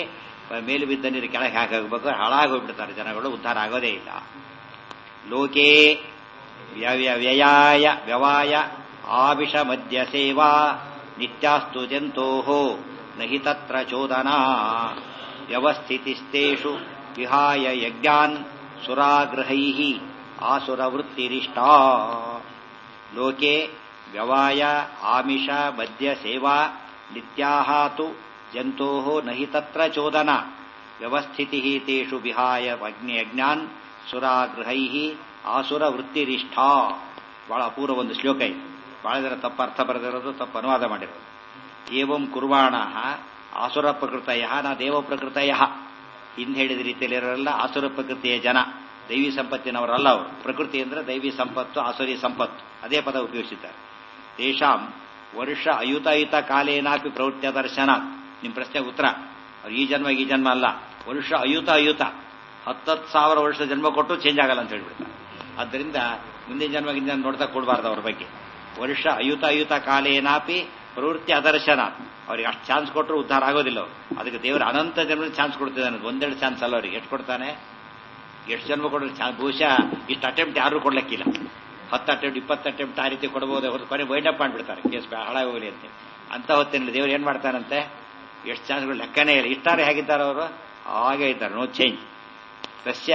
ಮೇಲೆ ಬಿದ್ದ ನೀರು ಕೆಳಗೆ ಹಾಕಿ ಹೋಗ್ಬೇಕು ಹಾಳಾಗಿ ಹೋಗ್ಬಿಡ್ತಾರೆ ಜನಗಳು ಉದ್ಧಾರ ಆಗೋದೇ ಇಲ್ಲ ಲೋಕೇ ವ್ಯವ್ಯ ವ್ಯಯಾಯ ವ್ಯವಾಯ ಆವಿಷ ಮಧ್ಯ ಸೇವಾ ನಿತ್ಯಾಸ್ತು ಜಂತೋ ನಹಿ ತತ್ರ ಚೋದನಾ ವ್ಯವಸ್ಥಿತಿಸ್ತೇಷು ವಿಹಾಯ ಯಜ್ಞಾನ್ ಸುರಾಗ್ರಹೈ ಆಸುರವೃತ್ತಿರಿಷ್ಟಾ ಲೋಕೆ ವ್ಯವಾಯ ಆಮಿಷ ಮಧ್ಯ ಸೇವಾ ನಿತ್ಯಾಹ ತು ಜಂತೋ ನಹಿ ತತ್ರ ಚೋದನ ವ್ಯವಸ್ಥಿತಿ ತೇಷು ವಿಹಾಯ ಯಜ್ಞಾನ್ ಸುರಾಗೃಹೈ ಆಸುರ ವೃತ್ತಿರಿಷ್ಠಾ ಬಹಳ ಅಪೂರ್ವ ಒಂದು ಶ್ಲೋಕ ಇದೆ ಬಹಳ ಜನ ತಪ್ಪು ಅರ್ಥ ಬರೆದಿರೋದು ತಪ್ಪು ಅನುವಾದ ಮಾಡಿರೋದು ಏವಂ ಕುರ್ವಾಣ ಆಸುರ ಪ್ರಕೃತಯ ನಾ ದೇವ ಪ್ರಕೃತಯ ಹಿಂದೆ ಹೇಳಿದ ರೀತಿಯಲ್ಲಿರೋಲ್ಲ ಆಸುರ ಪ್ರಕೃತಿಯ ಜನ ದೈವಿ ಸಂಪತ್ತಿನವರಲ್ಲ ಅವರು ಪ್ರಕೃತಿ ಅಂದ್ರೆ ದೈವಿ ಸಂಪತ್ತು ಆಸುರಿ ಸಂಪತ್ತು ಅದೇ ಪದ ಉಪಯೋಗಿಸಿದ್ದಾರೆ ತೇಷಾಂ ವರ್ಷ ಅಯುತಾಯುತ ಕಾಲೇನಾಪಿ ಪ್ರವೃತ್ತಿಯ ದರ್ಶನ ನಿಮ್ಮ ಪ್ರಶ್ನೆಗೆ ಉತ್ತರ ಅವ್ರು ಈ ಜನ್ಮ ಈ ಜನ್ಮ ಅಲ್ಲ ವರ್ಷ ಅಯುತ ಅಯುತ ಹತ್ತತ್ತು ಸಾವಿರ ವರ್ಷ ಜನ್ಮ ಕೊಟ್ಟು ಚೇಂಜ್ ಆಗಲ್ಲ ಅಂತ ಹೇಳ್ಬಿಡ್ತಾರೆ ಆದ್ದರಿಂದ ಮುಂದಿನ ಜನ್ಮ ಜನ್ಮ ನೋಡ್ತಾ ಕೊಡಬಾರ್ದು ಅವ್ರ ಬಗ್ಗೆ ವರ್ಷ ಅಯುತ ಅಯುತ ಕಾಲೇನಾಪಿ ಪ್ರವೃತ್ತಿ ಅದರ್ಶನ ಅವ್ರಿಗೆ ಅಷ್ಟು ಚಾನ್ಸ್ ಕೊಟ್ಟರು ಉದ್ಧಾರ ಆಗೋದಿಲ್ಲ ಅವರು ಅದಕ್ಕೆ ದೇವರು ಅನಂತ ಜನ್ಮ ಚಾನ್ಸ್ ಕೊಡ್ತಿದ್ದಾನೆ ಒಂದೆರಡು ಚಾನ್ಸ್ ಅಲ್ಲ ಅವ್ರಿಗೆ ಎಷ್ಟು ಕೊಡ್ತಾನೆ ಎಷ್ಟು ಜನ್ಮ ಕೊಡೋದು ಬಹುಶಃ ಇಷ್ಟು ಅಟೆಂಪ್ಟ್ ಯಾರು ಕೊಡ್ಲಿಕ್ಕಿಲ್ಲ ಹತ್ತು ಅಟೆಂಪ್ಟ್ ಇಪ್ಪತ್ತು ಅಟೆಂಪ್ಟ್ ಆ ರೀತಿ ಕೊಡಬಹುದು ಹೊರತು ಕೊನೆ ವೈಂಡಪ್ ಮಾಡಿಬಿಡ್ತಾರೆ ಕೇಸ್ ಹಾಳಾಗಿ ಹೋಗಲಿ ಅಂತ ಅಂತ ಹೊತ್ತಿನಲ್ಲಿ ದೇವ್ರು ಏನ್ ಮಾಡ್ತಾರಂತೆ ಎಷ್ಟು ಚಾನ್ಸ್ಗಳು ಲೆಕ್ಕನೇ ಇಲ್ಲ ಇಷ್ಟಾರೆ ಹೇಗಿದ್ದಾರೆ ಅವರು ಹಾಗೆ ಇದ್ದಾರೆ ನೋ ಚೇಂಜ್ ಸಸ್ಯ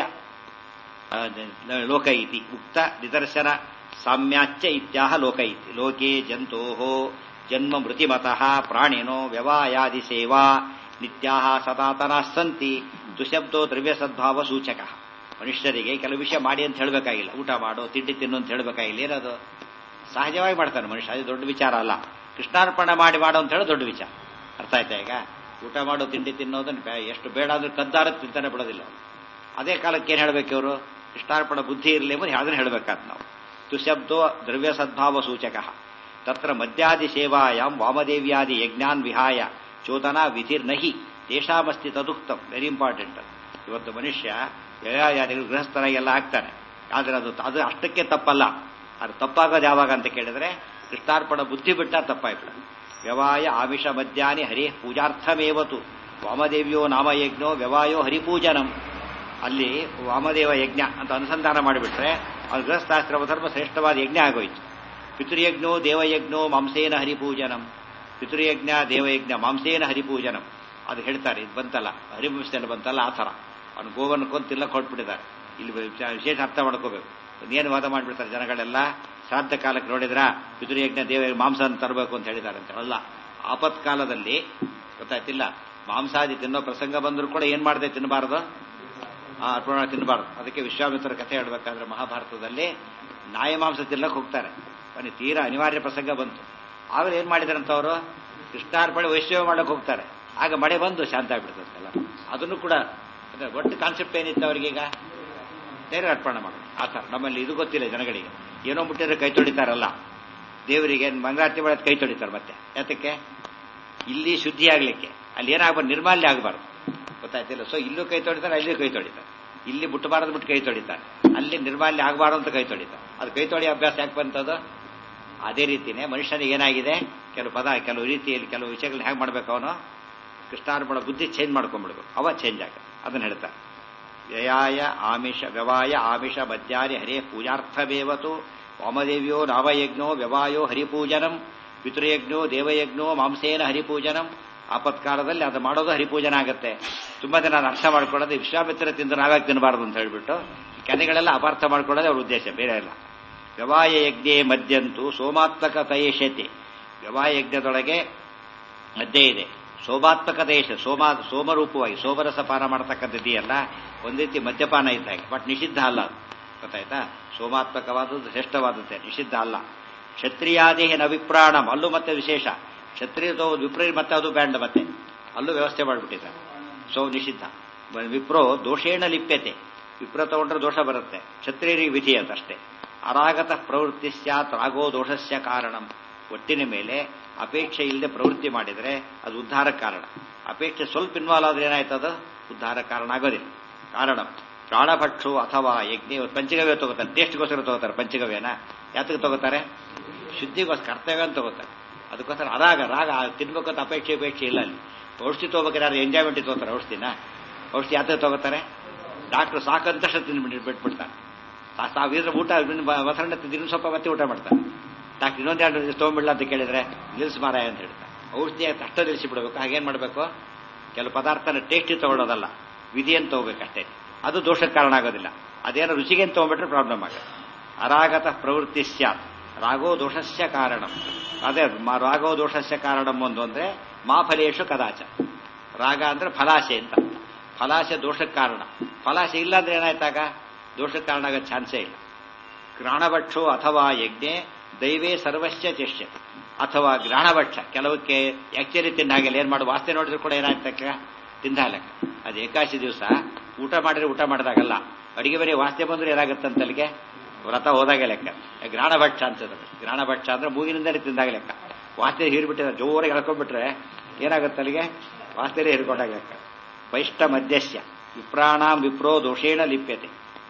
ಲೋಕ ಇತಿ ಉಕ್ತ ನಿದರ್ಶನ ಸಾಮ್ಯಾಚ್ಯ ಇತ್ಯಾಹ ಲೋಕ ಇತಿ ಲೋಕೆ ಜಂತೋ ಜನ್ಮ ಮೃತಿಮತಃ ಪ್ರಾಣಿನೋ ವ್ಯವಾಯಾದಿ ಸೇವಾ ನಿತ್ಯಾಹ ಸನಾತನಾ ಸಂತಿ ದುಶಬ್ದೋ ದ್ರವ್ಯ ಸದ್ಭಾವ ಸೂಚಕ ಮನುಷ್ಯರಿಗೆ ಕೆಲವು ವಿಷಯ ಮಾಡಿ ಅಂತ ಹೇಳಬೇಕಾಗಿಲ್ಲ ಊಟ ಮಾಡು ತಿಂಡಿ ತಿನ್ನು ಅಂತ ಹೇಳಬೇಕಾಗಿಲ್ಲ ಏನದು ಸಹಜವಾಗಿ ಮಾಡ್ತಾನೆ ಮನುಷ್ಯ ಅದು ದೊಡ್ಡ ವಿಚಾರ ಅಲ್ಲ ಕೃಷ್ಣಾರ್ಪಣ ಮಾಡಿ ಮಾಡು ಅಂತ ಹೇಳೋ ದೊಡ್ಡ ವಿಚಾರ ಅರ್ಥ ಆಯ್ತಾ ಈಗ ಊಟ ಮಾಡು ತಿಂಡಿ ತಿನ್ನೋದನ್ನ ಎಷ್ಟು ಬೇಡ ಅಂದ್ರೆ ಕದ್ದಾರ ತಿಂತಾನೆ ಬಿಡೋದಿಲ್ಲ ಅದೇ ಕಾಲಕ್ಕೆ ಏನ್ ಹೇಳ್ಬೇಕು ಇವರು ಕೃಷ್ಣಾರ್ಪಣ ಬುದ್ಧಿ ಇರಲಿ ಎಂಬುದು ಯಾವ್ದನ್ನ ಹೇಳ್ಬೇಕಾದ್ ನಾವು ತುಶಬ್ದೋ ದ್ರವ್ಯ ಸದ್ಭಾವ ಸೂಚಕ ತತ್ರ ಮದ್ಯಾದಿ ಸೇವಾಯಾಮ್ ವಾಮದೇವ್ಯಾದಿ ಯಜ್ಞಾನ್ ವಿಹಾಯ ಚೋದನ ವಿಧಿರ್ನಹಿ ದೇಶಾಮಸ್ತಿ ತದುಕ್ತಂ ವೆರಿ ಇಂಪಾರ್ಟೆಂಟ್ ಇವತ್ತು ಮನುಷ್ಯ ವ್ಯಯಾದಿಗಳು ಗೃಹಸ್ಥರಾಗಿ ಎಲ್ಲ ಆಗ್ತಾನೆ ಆದ್ರೆ ಅದು ಅದು ಅಷ್ಟಕ್ಕೆ ತಪ್ಪಲ್ಲ ಅದು ತಪ್ಪಾಗೋದು ಯಾವಾಗ ಅಂತ ಕೇಳಿದ್ರೆ ಕೃಷ್ಣಾರ್ಪಣ ಬುದ್ಧಿ ಬಿಟ್ಟ ತಪ್ಪಾಯ್ಬಿಡ ವ್ಯವಾಯ ಆಮಿಷ ಮಧ್ಯಾಹ್ನಿ ಹರಿ ಪೂಜಾರ್ಥಮೇವತು ವಾಮದೇವ್ಯೋ ನಾಮಯಜ್ಞೋ ವ್ಯವಾಯೋ ಹರಿಪೂಜನಂ ಅಲ್ಲಿ ವಾಮದೇವ ಯಜ್ಞ ಅಂತ ಅನುಸಂಧಾನ ಮಾಡಿಬಿಟ್ರೆ ಅದು ಗೃಹಸ್ಥಾಸ್ತ್ರ ಧರ್ಮ ಶ್ರೇಷ್ಠವಾದ ಯಜ್ಞ ಆಗೋಯ್ತು ಪಿತೃಯಜ್ಞೋ ದೇವಯಜ್ಞೋ ಮಾಂಸೇನ ಹರಿಪೂಜನಂ ಪಿತೃಯಜ್ಞ ದೇವಯಜ್ಞ ಮಾಂಸೇನ ಹರಿಪೂಜನಂ ಅದು ಹೇಳ್ತಾರೆ ಇದು ಬಂತಲ್ಲ ಹರಿವಂಶದಲ್ಲಿ ಬಂತಲ್ಲ ಆ ಥರ ಅವನು ಗೋವನ್ನು ಕೊಂದು ತಿನ್ನಕ್ಕೆ ಹೊರಟ್ಬಿಟ್ಟಿದ್ದಾರೆ ಇಲ್ಲಿ ವಿಶೇಷ ಅರ್ಥ ಮಾಡ್ಕೋಬೇಕು ಏನು ವಾದ ಮಾಡಿಬಿಡ್ತಾರೆ ಜನಗಳೆಲ್ಲ ಶ್ರಾದ್ದ ಕಾಲಕ್ಕೆ ನೋಡಿದ್ರ ಪಿತೃಯಜ್ಞ ದೇವ ಮಾಂಸ ತರಬೇಕು ಅಂತ ಹೇಳಿದ್ದಾರೆ ಅಂತ ಅಲ್ಲ ಆಪತ್ಕಾಲದಲ್ಲಿ ಗೊತ್ತಾಯ್ತಿಲ್ಲ ಮಾಂಸಾದಿ ತಿನ್ನೋ ಪ್ರಸಂಗ ಬಂದರೂ ಕೂಡ ಏನ್ ಮಾಡದೆ ತಿನ್ನಬಾರದು ಆ ಅರ್ಪಣ ತಿನ್ನಬಾರದು ಅದಕ್ಕೆ ವಿಶ್ವಾಮಿತ್ರ ಕಥೆ ಹೇಳ್ಬೇಕಾದ್ರೆ ಮಹಾಭಾರತದಲ್ಲಿ ನಾಯಿ ಮಾಂಸ ತಿನ್ನಕ್ಕೆ ಹೋಗ್ತಾರೆ ಬನ್ನಿ ತೀರಾ ಅನಿವಾರ್ಯ ಪ್ರಸಂಗ ಬಂತು ಆಮೇಲೆ ಏನ್ ಮಾಡಿದಾರಂತ ಅವರು ಕೃಷ್ಣಾರ್ಪಣೆ ವೈಷ್ಣವ ಮಾಡಕ್ ಹೋಗ್ತಾರೆ ಆಗ ಮಳೆ ಬಂದು ಶಾಂತ ಆಗ್ಬಿಡ್ತಂತೆಲ್ಲ ಅದನ್ನು ಕೂಡ ಒಟ್ಟು ಕಾನ್ಸೆಪ್ಟ್ ಏನಿತ್ತು ಅವರಿಗೀಗ ನೇರ ಅರ್ಪಣೆ ಮಾಡೋದು ಆ ಥರ ನಮ್ಮಲ್ಲಿ ಇದು ಗೊತ್ತಿಲ್ಲ ಜನಗಳಿಗೆ ಏನೋ ಮುಟ್ಟಿದ್ರೆ ಕೈ ತೊಳಿತಾರಲ್ಲ ದೇವರಿಗೆ ಮಂಗಳಾರತಿ ಮಾಡೋದು ಕೈ ತೊಳಿತಾರೆ ಮತ್ತೆ ಯಾತಕ್ಕೆ ಇಲ್ಲಿ ಶುದ್ಧಿ ಆಗ್ಲಿಕ್ಕೆ ಅಲ್ಲಿ ಏನಾಗಬಾರ್ದು ನಿರ್ಮಾಲ್ಯ ಆಗಬಾರ್ದು ಗೊತ್ತಾಯ್ತಿಲ್ಲ ಸೊ ಇಲ್ಲೂ ಕೈ ತೊಳಿತಾರೆ ಅಲ್ಲಿ ಕೈ ತೊಳಿತಾರೆ ಇಲ್ಲಿ ಮುಟ್ಟಬಾರದು ಬಿಟ್ಟು ಕೈ ತೊಳಿತಾರೆ ಅಲ್ಲಿ ನಿರ್ಮಾಲ್ಯ ಆಗಬಾರ್ದು ಅಂತ ಕೈ ತೊಳಿತಾರೆ ಅದು ಕೈ ತೊಳಿ ಅಭ್ಯಾಸ ಯಾಕೆ ಬಂತದು ಅದೇ ರೀತಿನೇ ಮನುಷ್ಯನಿಗೆ ಏನಾಗಿದೆ ಕೆಲವು ಪದ ಕೆಲವು ರೀತಿಯಲ್ಲಿ ಕೆಲವು ವಿಷಯಗಳನ್ನ ಹೇಗೆ ಮಾಡ್ಬೇಕು ಅವನು ಕೃಷ್ಣಾರ್ಪಣ ಬುದ್ಧಿ ಚೇಂಜ್ ಮಾಡ್ಕೊಂಡ್ಬಿಡ್ಬೇಕು ಅವ ಚೇಂಜ್ ಆಗ ಅದನ್ನ ಹೇಳ್ತಾರೆ ವ್ಯಯಾಯ ಆಮಿಷ ವ್ಯವಾಯ ಆಮಿಷ ಮಧ್ಯಾರಿ ಹರೇ ಪೂಜಾರ್ಥಮೇವತು ವಾಮದೇವ್ಯೋ ನಾಮಯಜ್ಞೋ ವ್ಯವಾಯೋ ಹರಿಪೂಜನಂ ಪಿತೃಯಜ್ಞೋ ದೇವಯಜ್ಞೋ ಮಾಂಸೇನ ಹರಿಪೂಜನಂ ಆಪತ್ಕಾಲದಲ್ಲಿ ಅದು ಮಾಡೋದು ಹರಿಪೂಜನ ಆಗತ್ತೆ ತುಂಬಾ ಜನ ಅರ್ಥ ಮಾಡ್ಕೊಳ್ಳೋದು ವಿಶ್ವಾಮಿತ್ರ ತಿಂದು ನಾವ್ಯಾಕೆ ತಿನ್ನಬಾರದು ಅಂತ ಹೇಳ್ಬಿಟ್ಟು ಕೆನೆಗಳೆಲ್ಲ ಅಪಾರ್ಥ ಮಾಡ್ಕೊಳ್ಳೋದೇ ಅವ್ರ ಉದ್ದೇಶ ಬೇರೆ ಇಲ್ಲ ವ್ಯವಾಯ ಯಜ್ಞೆ ಮಧ್ಯಂತೂ ಸೋಮಾತ್ಮಕ ತಯೇಶತೆ ವ್ಯವಾಯ ಯಜ್ಞದೊಳಗೆ ಮಧ್ಯೆ ಇದೆ ಸೋಮಾತ್ಮಕ ದೇಶ ಸೋಮ ಸೋಮರೂಪವಾಗಿ ಸೋಮರಸ ಪಾನ ಮಾಡತಕ್ಕಂಥದ್ದೆಯಲ್ಲ ಒಂದ್ ರೀತಿ ಮದ್ಯಪಾನ ಇದ್ದಾಗೆ ಬಟ್ ನಿಷಿದ್ಧ ಅಲ್ಲ ಅದು ಗೊತ್ತಾಯ್ತಾ ಸೋಮಾತ್ಮಕವಾದದ್ದು ಶ್ರೇಷ್ಠವಾದದ್ದೇ ನಿಷಿದ್ಧ ಅಲ್ಲ ಕ್ಷತ್ರಿಯಾದೇಹ ನವಿಪ್ರಾಣಂ ಅಲ್ಲೂ ಮತ್ತೆ ವಿಶೇಷ ಕ್ಷತ್ರಿಯ ವಿಪ್ರ ಮತ್ತೆ ಅದು ಬ್ಯಾಂಡ್ ಮತ್ತೆ ಅಲ್ಲೂ ವ್ಯವಸ್ಥೆ ಮಾಡಿಬಿಟ್ಟಿದ್ದಾರೆ ಸೋ ನಿಷಿದ್ಧ ವಿಪ್ರೋ ದೋಷೇಣ ಲಿಪ್ಯತೆ ವಿಪ್ರ ತಗೊಂಡ್ರೆ ದೋಷ ಬರುತ್ತೆ ಕ್ಷತ್ರಿಯರಿಗೆ ವಿಧಿ ಅಂತಷ್ಟೇ ಅರಾಗತ ಪ್ರವೃತ್ತಿ ಸ್ಯಾತ್ ರಾಗೋ ದೋಷಸ್ಯ ಕಾರಣಂ ಒಟ್ಟಿನ ಮೇಲೆ ಅಪೇಕ್ಷೆ ಇಲ್ಲದೆ ಪ್ರವೃತ್ತಿ ಮಾಡಿದರೆ ಅದು ಉದ್ಧಾರ ಕಾರಣ ಅಪೇಕ್ಷೆ ಸ್ವಲ್ಪ ಇನ್ವಾಲ್ವ್ ಆದ್ರೆ ಏನಾಯ್ತದ ಉದ್ಧಾರ ಕಾರಣ ಆಗೋದಿಲ್ಲ ಕಾರಣ ಪ್ರಾಣಭಕ್ಷು ಅಥವಾ ಯಜ್ಞ ಪಂಚಗವ್ಯ ತಗೋತಾರೆ ಟೇಸ್ಟ್ಗೋಸ್ಕರ ತಗೋತಾರೆ ಪಂಚಗವ್ಯನ ಯಾತಕ್ಕೆ ತಗೋತಾರೆ ಶುದ್ಧಿಗೋಸ್ಕರ ಕರ್ತವ್ಯ ಅಂತ ತಗೋತಾರೆ ಅದಕ್ಕೋಸ್ಕರ ಅರಾಗ ರಾಗ ತಿನ್ಬೇಕಂತ ಅಪೇಕ್ಷೆ ಅಪೇಕ್ಷೆ ಇಲ್ಲ ಅಲ್ಲಿ ಔಷಧಿ ತಗೋಬೇಕಾದ್ರೆ ಯಾರು ಎಂಜಾಯ್ಮೆಂಟ್ ತಗೋತಾರೆ ಔಷಧಿನ ಔಷಧಿ ಯಾತ ತಗೋತಾರೆ ಡಾಕ್ಟರ್ ಸಾಕಂತಷ್ಟು ತಿಂದ್ಬಿಟ್ಟು ಬಿಟ್ಬಿಡ್ತಾರೆ ಸಾವಿರ ಊಟ ಮೊಸರನ್ನ ತಿಂದಿನ ಸ್ವಲ್ಪ ಮತ್ತೆ ಊಟ ಮಾಡ್ತಾರೆ ಡಾಕ್ಟರ್ ಇನ್ನೊಂದು ಎರಡು ದಿವಸ ತೊಗೊಂಬಿಡ್ಲ ಅಂತ ಕೇಳಿದ್ರೆ ನಿಲ್ಸ್ ಮಾರಾಯ ಅಂತ ಹೇಳ್ತಾರೆ ಔಷಧಿ ಅಷ್ಟ ನಿಲ್ಲಿಸಿ ಬಿಡಬೇಕು ಹಾಗೇನ್ ಮಾಡಬೇಕು ಕೆಲವು ಪದಾರ್ಥನ ಟೇಸ್ಟಿ ತಗೊಳ್ಳೋದಲ್ಲ ವಿಧಿಯನ್ನು ತಗೋಬೇಕಷ್ಟೇ ಅದು ದೋಷಕ್ಕೆ ಕಾರಣ ಆಗೋದಿಲ್ಲ ಅದೇನೋ ರುಚಿಗೆ ತಗೊಂಡ್ಬಿಟ್ರೆ ಪ್ರಾಬ್ಲಮ್ ಆಗುತ್ತೆ ಅರಾಗತ ಪ್ರವೃತ್ತಿ ಸ್ಯಾತ್ ರಾಗೋ ದೋಷಸ್ಯ ಕಾರಣ ಅದೇ ರಾಗೋ ದೋಷಸ್ಯ ಕಾರಣಂ ಒಂದು ಅಂದ್ರೆ ಮಾಫಲೇಶು ಕದಾಚ ರಾಗ ಅಂದ್ರೆ ಫಲಾಶೆ ಅಂತ ಫಲಾಶೆ ದೋಷಕ್ಕೆ ಕಾರಣ ಫಲಾಶೆ ಇಲ್ಲ ಅಂದ್ರೆ ಏನಾಯ್ತಾಗ ದೋಷಕ್ಕೆ ಕಾರಣ ಆಗೋ ಚಾನ್ಸೇ ಇಲ್ಲ ಗ್ರಾಣಭಕ್ಷೋ ಅಥವಾ ಯಜ್ಞೆ ದೈವೇ ಸರ್ವಸ್ಯ ಚೆಷ್ಯ ಅಥವಾ ಗ್ರಹಣಭಕ್ಷ ಕೆಲವಕ್ಕೆ ಆಕ್ಚುಲಿ ತಿಂದ ಹಾಗೆಲ್ಲ ಏನ್ ಮಾಡು ವಾಸನೆ ನೋಡಿದ್ರು ಕೂಡ ಏನಾಗ್ತಕ್ಕ ತಿಂದ ಲೆಕ್ಕ ಅದು ಏಕಾಶಿ ದಿವಸ ಊಟ ಮಾಡಿದ್ರೆ ಊಟ ಮಾಡಿದಾಗಲ್ಲ ಅಡಿಗೆ ಬರೀ ವಾಸನೆ ಬಂದ್ರೆ ಏನಾಗುತ್ತೆ ಅಲ್ಲಿಗೆ ವ್ರತ ಹೋದಾಗ ಲೆಕ್ಕ ಗ್ರಹಣಭಕ್ಷ ಅಂತದ ಗ್ರಹಣಭಕ್ಷ ಅಂದ್ರೆ ಮೂಗಿನಿಂದಲೇ ತಿಂದಾಗ ಲೆಕ್ಕ ವಾಸನೆ ಹೀರ್ಬಿಟ್ಟಿದ್ರೆ ಜೋರಾಗಿ ಎಳ್ಕೊಂಡ್ಬಿಟ್ರೆ ಏನಾಗುತ್ತೆ ಅಲ್ಲಿಗೆ ವಾಸನೆ ಹೀರ್ಕೊಂಡಾಗ ಲೆಕ್ಕ ಪೈಷ್ಟ ಮಧ್ಯಸ್ಯ ವಿಪ್ರಾಣಾಂ ವಿಪ್ರೋ ದೋಷೇಣ ಲಿಪ್ಯತೆ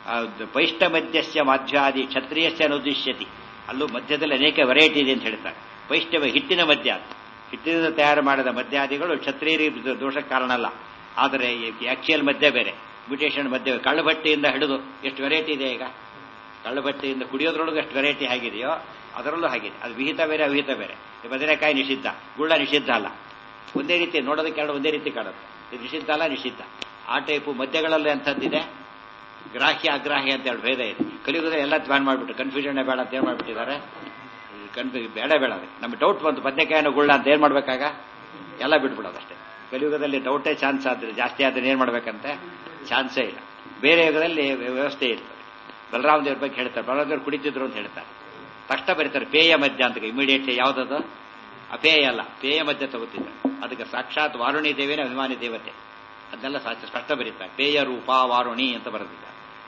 ಪೈಷ್ಟ ಮಧ್ಯಸ್ಯ ಮಾಧ್ಯಾದಿ ಕ್ಷತ್ರಿಯಸ್ಯ ಅನುದಿಶ್ಯತಿ ಅಲ್ಲೂ ಮಧ್ಯದಲ್ಲಿ ಅನೇಕ ವೆರೈಟಿ ಇದೆ ಅಂತ ಹೇಳ್ತಾರೆ ಪೈಷ್ಟವ ಹಿಟ್ಟಿನ ಮದ್ಯ ಹಿಟ್ಟಿನಿಂದ ತಯಾರು ಮಾಡಿದ ಮದ್ಯಾದಿಗಳು ಕ್ಷತ್ರಿಯರಿ ದೋಷಕ್ಕೆ ಕಾರಣ ಅಲ್ಲ ಆದರೆ ಆಕ್ಚುಯಲ್ ಮದ್ಯ ಬೇರೆ ಮ್ಯೂಟೇಷನ್ ಮದ್ಯ ಕಳ್ಳಭಟ್ಟಿಯಿಂದ ಹಿಡಿದು ಎಷ್ಟು ವೆರೈಟಿ ಇದೆ ಈಗ ಕಳ್ಳಭಟ್ಟಿಯಿಂದ ಕುಡಿಯೋದ್ರೊಳಗೆ ಎಷ್ಟು ವೆರೈಟಿ ಆಗಿದೆಯೋ ಅದರಲ್ಲೂ ಹಾಗಿದೆ ಅದು ವಿಹಿತ ಬೇರೆ ಅವಿಹಿತ ಬೇರೆ ಬದನೆಕಾಯಿ ನಿಷಿದ್ಧ ಗುಳ್ಳ ನಿಷಿದ್ಧ ಅಲ್ಲ ಒಂದೇ ರೀತಿ ನೋಡೋದಕ್ಕೆ ಎರಡು ಒಂದೇ ರೀತಿ ಕಾಣುತ್ತೆ ಇದು ನಿಷಿದ್ಧ ಅಲ್ಲ ನಿಷಿದ್ಧ ಆ ಟೈಪು ಮದ್ಯಗಳಲ್ಲಿ ಅಂಥದ್ದಿದೆ ಗ್ರಾಹ್ಯ ಅಗ್ರಾಹ್ಯ ಅಂತ ಹೇಳಿ ಭೇದ ಇದೆ ಕಲಿಯುಗದಲ್ಲಿ ಎಲ್ಲ ಬ್ಯಾನ್ ಮಾಡಿಬಿಟ್ಟು ಕನ್ಫ್ಯೂಷನ್ ಬೇಡ ಅಂತ ಏನ್ ಮಾಡ್ಬಿಟ್ಟಿದ್ದಾರೆ ಕನ್ಫ್ಯೂ ಬೇಡ ಬೇಡ ನಮ್ಗೆ ಡೌಟ್ ಬಂತು ಬದನೆಕಾಯಿನ ಗುಳ್ಳ ಅಂತ ಏನ್ ಮಾಡ್ಬೇಕಾಗ ಎಲ್ಲ ಬಿಟ್ಬಿಡೋದಷ್ಟೇ ಕಲಿಯುಗದಲ್ಲಿ ಡೌಟೇ ಚಾನ್ಸ್ ಆದ್ರೆ ಜಾಸ್ತಿ ಆದ್ರೆ ಏನ್ ಮಾಡ್ಬೇಕಂತೆ ಚಾನ್ಸೇ ಇಲ್ಲ ಬೇರೆ ಯುಗದಲ್ಲಿ ವ್ಯವಸ್ಥೆ ಇರ್ತದೆ ಬಲರಾಮ ದೇವ್ರ ಬಗ್ಗೆ ಹೇಳ್ತಾರೆ ಬಲರಾಮ ದೇವ್ರು ಕುಡಿತಿದ್ರು ಅಂತ ಹೇಳ್ತಾರೆ ತಕ್ಷಣ ಬರೀತಾರೆ ಪೇಯ ಮದ್ಯ ಅಂತ ಇಮಿಡಿಯೇಟ್ಲಿ ಯಾವ್ದದು ಅಪೇಯ ಅಲ್ಲ ಪೇಯ ಮದ್ಯ ತಗೋತಿದ್ದಾರೆ ಅದಕ್ಕೆ ಸಾಕ್ಷಾತ್ ವಾರುಣಿ ದೇವಿನ ಅಭಿಮಾನಿ ದೇವತೆ ಅದನ್ನೆಲ್ಲ ಸ್ಪಷ್ಟ ಬರೀತಾರೆ ಪೇಯ ರೂಪ ವಾರುಣಿ ಅಂತ ಬರೆದಿದ್ದಾರೆ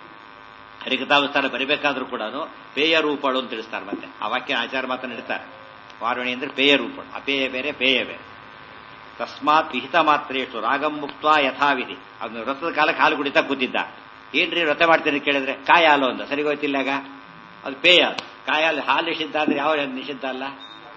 ಹರಿಕಥಾವಸ್ಥಾನ ಬರಿಬೇಕಾದ್ರೂ ಕೂಡ ಪೇಯ ರೂಪಳು ಅಂತ ತಿಳಿಸ್ತಾರೆ ಮತ್ತೆ ಆ ವಾಕ್ಯ ಆಚಾರ ಮಾತನ್ನು ಇಡ್ತಾರೆ ವಾರುಣಿ ಅಂದ್ರೆ ಪೇಯ ರೂಪಳು ಅಪೇಯ ಬೇರೆ ಪೇಯ ಬೇರೆ ತಸ್ಮಾತ್ ವಿಹಿತ ಮಾತ್ರೇಷ್ಟು ರಾಗಂ ಮುಕ್ತ ಯಥಾವಿಧಿ ಅದನ್ನು ವ್ರತದ ಕಾಲಕ್ಕೆ ಹಾಲು ಕುಡಿತಾ ಕೂತಿದ್ದ ಏನ್ರಿ ವ್ರತ ಮಾಡ್ತೀನಿ ಕೇಳಿದ್ರೆ ಕಾಯ ಹಾಲು ಅಂತ ಸರಿ ಹೋಯ್ತಿಲ್ಲಾಗ ಅದು ಪೇಯ ಅದು ಕಾಯ ಹಾಲು ಹಾಲು ನಿಷಿದ್ಧ ಅಂದ್ರೆ ಯಾವ ನಿಷಿದ್ಧ ಅಲ್ಲ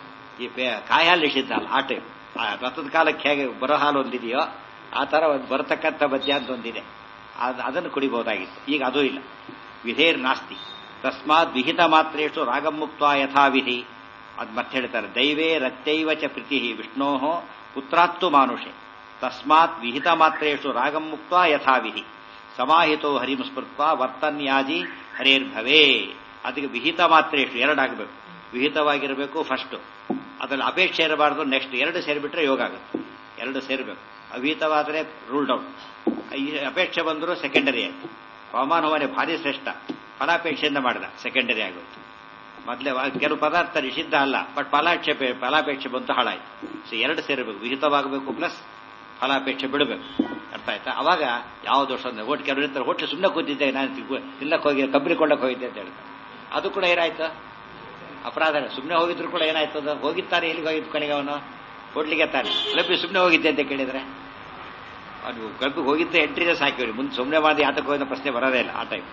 ಈ ಪೇಯ ಕಾಯ ಹಾಲು ನಿಷಿದ್ಧ ಅಲ್ಲ ಆ ಟೈಮ್ ಆ ವ್ರತದ ಕಾಲಕ್ಕೆ ಹೇಗೆ ಬರೋ ಹಾಲು ಒಂದಿದೆಯೋ ಆ ತರ ಒಂದು ಬರತಕ್ಕಂಥ ಮದ್ಯ ಅಂತ ಒಂದಿದೆ ಅದನ್ನು ಕುಡಿಬಹುದಾಗಿತ್ತು ಈಗ ಅದೂ ಇಲ್ಲ ವಿಧೇರ್ ನಾಸ್ತಿ ತಸ್ಮಾತ್ ವಿಹಿತ ಮಾತ್ರೇಷ್ಟು ರಾಗಮುಕ್ತ ಯಥಾವಿಧಿ ಅದ್ ಮತ್ತೆ ಹೇಳ್ತಾರೆ ದೈವೇ ರತ್ಯೈವ ಚ ಪ್ರೀತಿ ವಿಷ್ಣೋ ಪುತ್ರಾತ್ತು ಮಾನುಷೆ ತಸ್ಮಾತ್ ವಿಹಿತ ಮಾತ್ರೇಷು ರಾಗಂ ಮುಕ್ತ ಯಥಾವಿಧಿ ಸಮಾಹಿತೋ ಹರಿಂ ಸ್ಮೃತ್ವ ವರ್ತನ್ಯಾಜಿ ಹರೇರ್ಭವೇ ಅದಕ್ಕೆ ವಿಹಿತ ಮಾತ್ರೇಷು ಎರಡಾಗಬೇಕು ವಿಹಿತವಾಗಿರಬೇಕು ಫಸ್ಟ್ ಅದ್ರಲ್ಲಿ ಅಪೇಕ್ಷೆ ಇರಬಾರ್ದು ನೆಕ್ಸ್ಟ್ ಎರಡು ಸೇರಿಬಿಟ್ರೆ ಯೋಗ ಆಗುತ್ತೆ ಎರಡು ಸೇರಬೇಕು ಅವಿಹಿತವಾದರೆ ರೂಲ್ಡ್ ಔಟ್ ಅಪೇಕ್ಷೆ ಬಂದರೂ ಸೆಕೆಂಡರಿ ಆಯ್ತು ಹವಾಮಾನ ಹವನೆ ಭಾರಿ ಶ್ರೇಷ್ಠ ಫಲಾಪೇಕ್ಷೆಯಿಂದ ಮಾಡಿದ ಸೆಕೆಂಡರಿ ಆಗುತ್ತೆ ಮೊದಲೇ ಕೆಲವು ಪದಾರ್ಥ ನಿಷಿದ್ಧ ಅಲ್ಲ ಬಟ್ ಫಲಾಕ್ಷೇಪೆ ಫಲಾಪೇಕ್ಷೆ ಬಂತು ಹಾಳಾಯ್ತು ಸೊ ಎರಡು ಸೇರಬೇಕು ವಿಹಿತವಾಗಬೇಕು ಪ್ಲಸ್ ಫಲಾಪೇಕ್ಷೆ ಬಿಡಬೇಕು ಅರ್ಥ ಆಯ್ತಾ ಅವಾಗ ಯಾವ ದೋಷ ಅಂದ್ರೆ ಒಟ್ಟು ಕೆಲವರು ಇರ್ತಾರೆ ಒಟ್ಟು ಸುಮ್ಮನೆ ಕೂತಿದ್ದೆ ನಾನು ಇಲ್ಲಕ್ಕೆ ಹೋಗಿ ಕಬ್ಬರಿ ಕೊಳ್ಳಕ್ಕೆ ಹೋಗಿದ್ದೆ ಅಂತ ಹೇಳ್ತಾರೆ ಅದು ಕೂಡ ಏನಾಯ್ತು ಅಪರಾಧ ಸುಮ್ಮನೆ ಹೋಗಿದ್ರು ಕೂಡ ಏನಾಯ್ತು ಅದು ಹೋಗಿದ್ದಾರೆ ಎಲ್ಲಿಗೆ ಹೋಗಿದ್ದು ಕೊನೆಗೆ ಅವನು ಹೋಟ್ಲಿಗೆ ತಾನೆ ಕ್ಲಬ್ಬಿಗೆ ಸುಮ್ಮನೆ ಹೋಗಿದ್ದೆ ಅಂತ ಕೇಳಿದ್ರೆ ಅದು ಕ್ಲಬ್ಗೆ ಹೋಗಿದ್ದೆ ಎಂಟ್ರಿಗೆ ಸಾಕಿವ್ರಿ ಮುಂದೆ ಸುಮ್ಮನೆ ಮಾಡಿ ಆತಕ್ಕೆ ಹೋಗಿದ್ದ ಪ್ರಶ್ನೆ ಬರೋದೇ ಇಲ್ಲ ಆ ಟೈಪ್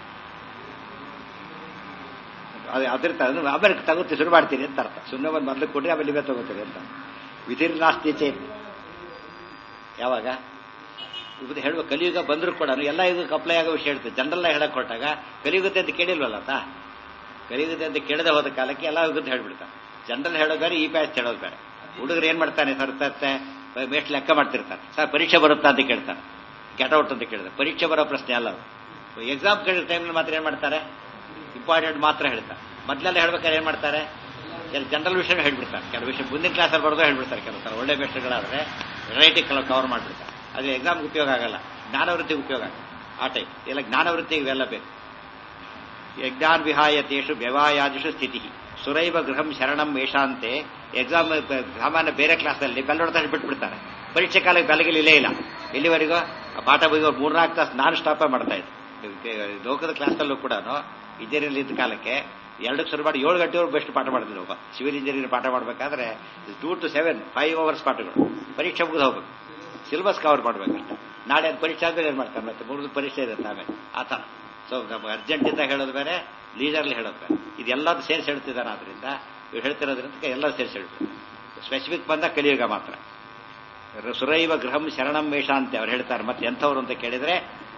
ಅದು ಅದ್ರ ಆಮೇಲೆ ತಗೋತಿ ಶುರು ಮಾಡ್ತೀನಿ ಅಂತ ಅರ್ಥ ಸುಮ್ಮನೆ ಬಂದು ಮೊದಲು ಕೊಟ್ಟರೆ ಆಮೇಲೆ ಇವೇ ತಗೋತೀರಿ ಅಂತ ವಿಧಿರ್ ನಾಸ್ತಿ ಚೇನ್ ಯಾವಾಗ ಇದು ಹೇಳುವ ಕಲಿಯುಗ ಬಂದರೂ ಕೂಡ ಎಲ್ಲ ಯುಗಕ್ಕೆ ಅಪ್ಲೈ ಆಗೋ ವಿಷಯ ಹೇಳ್ತದೆ ಜನರಲ್ಲ ಹೇಳಕ್ ಹೊರಟಾಗ ಕಲಿಯುಗತೆ ಅಂತ ಕೇಳಿಲ್ವಲ್ಲ ತಾ ಕಲಿಯುಗತೆ ಅಂತ ಕೇಳದೆ ಹೋದ ಕಾಲಕ್ಕೆ ಎಲ್ಲ ಯುಗದ ಹೇಳ್ಬಿಡ್ತಾರೆ ಜನರಲ್ ಹೇಳೋದು ಬೇರೆ ಈ ಪ್ಯಾಚ್ ಹೇಳೋದು ಬೇರೆ ಹುಡುಗರು ಏನ್ ಮಾಡ್ತಾನೆ ಸರ್ ತತ್ತೆ ಎಷ್ಟು ಲೆಕ್ಕ ಮಾಡ್ತಿರ್ತಾರೆ ಸರ್ ಪರೀಕ್ಷೆ ಬರುತ್ತಾ ಅಂತ ಕೇಳ್ತಾರೆ ಗೆಟ್ ಔಟ್ ಅಂತ ಕೇಳಿದ್ರೆ ಪರೀಕ್ಷೆ ಬರೋ ಪ್ರಶ್ನೆ ಅಲ್ಲ ಅದು ಎಕ್ಸಾಮ್ ಕೇಳಿದ ಟೈಮ್ನಲ್ಲಿ ಮಾತ್ರ ಏನ್ ಮಾಡ್ತಾರೆ ಇಂಪಾರ್ಟೆಂಟ್ ಮಾತ್ರ ಹೇಳ್ತಾರೆ ಮೊದಲೆಲ್ಲ ಹೇಳ್ಬೇಕಾದ್ರೆ ಏನ್ ಮಾಡ್ತಾರೆ ಕೆಲವು ಜನರಲ್ ವಿಷಯ ಹೇಳ್ಬಿಡ್ತಾರೆ ಕೆಲವು ವಿಷಯ ಮುಂದಿನ ಕ್ಲಾಸಲ್ಲಿ ಬರೋದು ಹೇಳ್ಬಿಡ್ತಾರೆ ಕೆಲವು ಸಲ ಒಳ್ಳೆ ಬೆಸ್ಟ್ಗಳಾದ್ರೆ ವೆರೈಟಿ ಕವರ್ ಮಾಡ್ಬಿಡ್ತಾರೆ ಅದು ಎಕ್ಸಾಮ್ಗೆ ಉಪಯೋಗ ಆಗಲ್ಲ ಜ್ಞಾನವೃತ್ತಿಗೆ ಉಪಯೋಗ ಆಗಲ್ಲ ಆ ಟೈಪ್ ಎಲ್ಲ ಜ್ಞಾನವೃತ್ತಿಗೆ ಇವೆಲ್ಲ ಬೇಕು ಯಜ್ಞಾನ್ ವಿಹಾಯತೇಷು ವ್ಯವಾಯಾದಿಷು ಸ್ಥಿತಿ ಸುರೈವ ಗೃಹಂ ಶರಣಂ ವೇಷಾಂತೆ ಎಕ್ಸಾಮ್ ಸಾಮಾನ್ಯ ಬೇರೆ ಕ್ಲಾಸಲ್ಲಿ ಬೆಲ್ಲೊಡ್ತಾ ಬಿಟ್ಬಿಡ್ತಾರೆ ಪರೀಕ್ಷೆ ಕಾಲಕ್ಕೆ ಬೆಳಗಿಲಿಲ್ಲೇ ಇಲ್ಲ ಎಲ್ಲಿವರೆಗೂ ಆ ಪಾಠ ಬೈಗೋ ಮೂರ್ನಾಲ್ಕು ತಾಸು ನಾನು ಸ್ಟಾಪೇ ಮಾಡ್ತಾ ಇದ್ದೆ ಲೋಕದ ಕ್ಲಾಸಲ್ಲೂ ಕೂಡ ಇಂಜಿನಿಯರಿಂಗ್ ಇದ್ದ ಕಾಲಕ್ಕೆ ಎರಡಕ್ಕೆ ಶುರು ಮಾಡಿ ಏಳು ಗಂಟೆವರೆಗೂ ಬೆಸ್ಟ್ ಪಾಠ ಮಾಡ್ತಿದ್ರು ಒಬ್ಬ ಸಿವಿಲ್ ಇಂಜಿನಿಯರಿಂಗ್ ಪಾಠ ಮಾಡಬೇಕಾದ್ರೆ two to seven five hours ಪಾಠಗಳು ಪರೀಕ್ಷೆ ಮುಗಿದು ಹೋಗ್ಬೇಕು ಸಿಲೆಬಸ್ ಕವರ್ ಮಾಡ್ಬೇಕಷ್ಟೆ ನಾಳೆ ಅದು ಪರೀಕ್ಷೆ ಆದ್ಮೇಲೆ ಏನು ಮಾಡ್ತಾರೆ ಮತ್ತೆ ಮುಗಿದು ಪರೀಕ್ಷೆ ಇರುತ್ತೆ ಆಮೇಲೆ ಆ ಥರ ಸೊ ನಮ್ಮ ಅರ್ಜೆಂಟಿಂದ ಹೇಳೋದು ಬೇರೆ ಲೀಡರ್ಲಿ ಹೇಳೋದು ಬೇರೆ ಇದೆಲ್ಲದೂ ಸೇರಿಸಿ ಹೇಳ್ತಿದ್ದಾರೆ ಆದ್ರಿಂದ ಇವ್ರು ಹೇಳ್ತಿರೋದ್ರಿಂದ ಎಲ್ಲ ಸೇರಿಸಿ ಹೇಳ್ತಾರೆ ಸ್ಪೆಸಿಫಿಕ್ ಬಂದ ಕಲಿಯುಗ ಮಾತ್ರ ಸುರೈವ ಗೃಹಂ ಶರಣಂ ವೇಷ ಅಂತ ಅವ್ರು ಹೇಳ್ತಾರೆ ಮತ್ತೆ ಎಂಥವ್ರು ಅಂತ ಕೇಳಿದ್ರೆ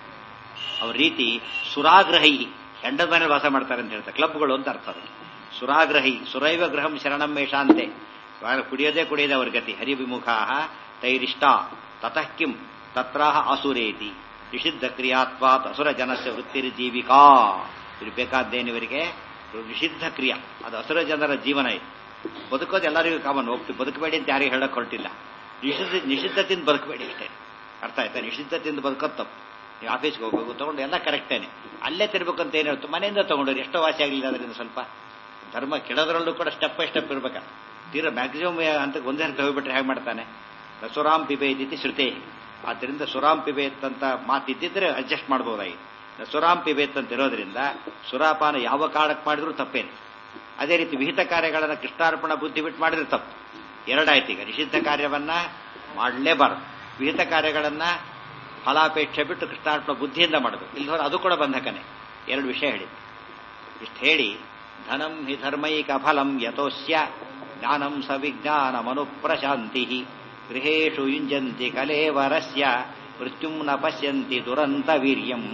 ಅವ್ರ ರೀತಿ ಸುರಾಗ್ರಹಿ ಹೆಂಡದ ಮನೇಲಿ ವಾಸ ಮಾಡ್ತಾರೆ ಅಂತ ಹೇಳ್ತಾರೆ ಕ್ಲಬ್ಗಳು ಅಂತ ಅರ್ಥ ಅದಕ್ಕೆ ಸುರಾಗ್ರಹಿ ಸುರೈವ ಗೃಹಂ ಶರಣಂ ವೇಷ ಅಂತೆ ಕುಡಿಯೋದೇ ಕುಡಿಯೋದೇ ಅವ್ರ ಗತಿ ಹರಿವಿಮುಖಾ ತೈರಿಷ್ಟ ತತಃ ಕಿಂ ತತ್ರಾಹ ಆಸುರೇತಿ ನಿಷಿದ್ಧ ಕ್ರಿಯಾತ್ವಾತ್ ಅಸುರ ಜನಸ್ಯ ವೃತ್ತಿರಿ ಜೀವಿಕಾ ಇದು ಬೇಕಾದ್ದೇನು ಇವರಿಗೆ ನಿಷಿದ್ಧ ಕ್ರಿಯಾ ಅದು ಅಸುರ ಜನರ ಜೀವನ ಇದು ಬದುಕೋದು ಎಲ್ಲರಿಗೂ ಕಾಮನ್ ಹೋಗ್ತೀವಿ ಬದುಕಬೇಡಿ ಅಂತ ಯಾರಿಗೂ ಹೇಳಕ್ ಹೊರಟಿಲ್ಲ ನಿಷಿದ್ಧ ನಿಷಿದ್ಧದಿಂದ ಬದುಕಬೇಡಿ ಅಷ್ಟೇ ಅರ್ಥ ಆಯ್ತಾ ನಿಷಿದ್ಧದಿಂದ ಬದುಕೋದು ತಪ್ಪು ನೀವು ಆಫೀಸ್ಗೆ ಹೋಗ್ಬೇಕು ತಗೊಂಡು ಎಲ್ಲ ಕರೆಕ್ಟೇನೆ ಅಲ್ಲೇ ತಿರ್ಬೇಕಂತ ಏನಿರುತ್ತೆ ಮನೆಯಿಂದ ತಗೊಂಡ್ರಿ ಎಷ್ಟೋ ವಾಸಿ ಆಗಲಿಲ್ಲ ಅದರಿಂದ ಸ್ವಲ್ಪ ಧರ್ಮ ಕೆಡೋದ್ರಲ್ಲೂ ಕೂಡ ಸ್ಟೆಪ್ ಬೈ ಸ್ಟೆಪ್ ಇರ್ಬೇಕ ತೀರ ಮ್ಯಾಕ್ಸಿಮಮ್ ಅಂತ ಒಂದೇ ಹಂತ ಹೋಗ್ಬಿಟ್ರೆ ಹೇಗೆ ಮಾಡ್ತಾನೆ ಸುರಾಮ್ ಪಿಬೆ ಇದ್ದಿತ್ತು ಶ್ರುತೆ ಆದ್ದರಿಂದ ಸುರಾಮ್ ಪಿಬೇತ್ ಅಂತ ಮಾತಿದ್ದಿದ್ರೆ ಅಡ್ಜಸ್ಟ್ ಮಾಡ್ಬೋದಾಗಿತ್ತು ಸುರಾಮ್ ಪಿಬೇತ್ ಅಂತ ಇರೋದ್ರಿಂದ ಸುರಾಪಾನ ಯಾವ ಕಾರಣಕ್ಕೆ ಮಾಡಿದ್ರು ತಪ್ಪೇನು ಅದೇ ರೀತಿ ವಿಹಿತ ಕಾರ್ಯಗಳನ್ನು ಕೃಷ್ಣಾರ್ಪಣ ಬುದ್ಧಿ ಬಿಟ್ಟು ಮಾಡಿದ್ರೆ ತಪ್ಪು ಎರಡಾಯ್ತು ಈಗ ನಿಷಿದ್ಧ ಕಾರ್ಯವನ್ನ ಮಾಡಲೇಬಾರದು ವಿಹಿತ ಕಾರ್ಯಗಳನ್ನ ಫಲಾಪೇಕ್ಷೆ ಬಿಟ್ಟು ಕೃಷ್ಣಾರ್ಪಣ ಬುದ್ಧಿಯಿಂದ ಮಾಡೋದು ಇಲ್ಲದವ್ರು ಅದು ಕೂಡ ಬಂಧಕನೆ ಎರಡು ವಿಷಯ ಹೇಳಿ ಇಷ್ಟು ಹೇಳಿ ಧನಂ ಹಿ ಧರ್ಮೈಕ ಫಲಂ ಯಥೋಸ್ಯ ಜ್ಞಾನಂ ಸವಿಜ್ಞಾನಮನುಪ್ರಶಾಂತಿ ಗೃಹೇಶು ಯುಂಜಂತಿ ಕಲೇವರಸ್ಯ ಮೃತ್ಯುಂ ನ ಪಶ್ಯಂತಿ ದುರಂತ ವೀರ್ಯಂ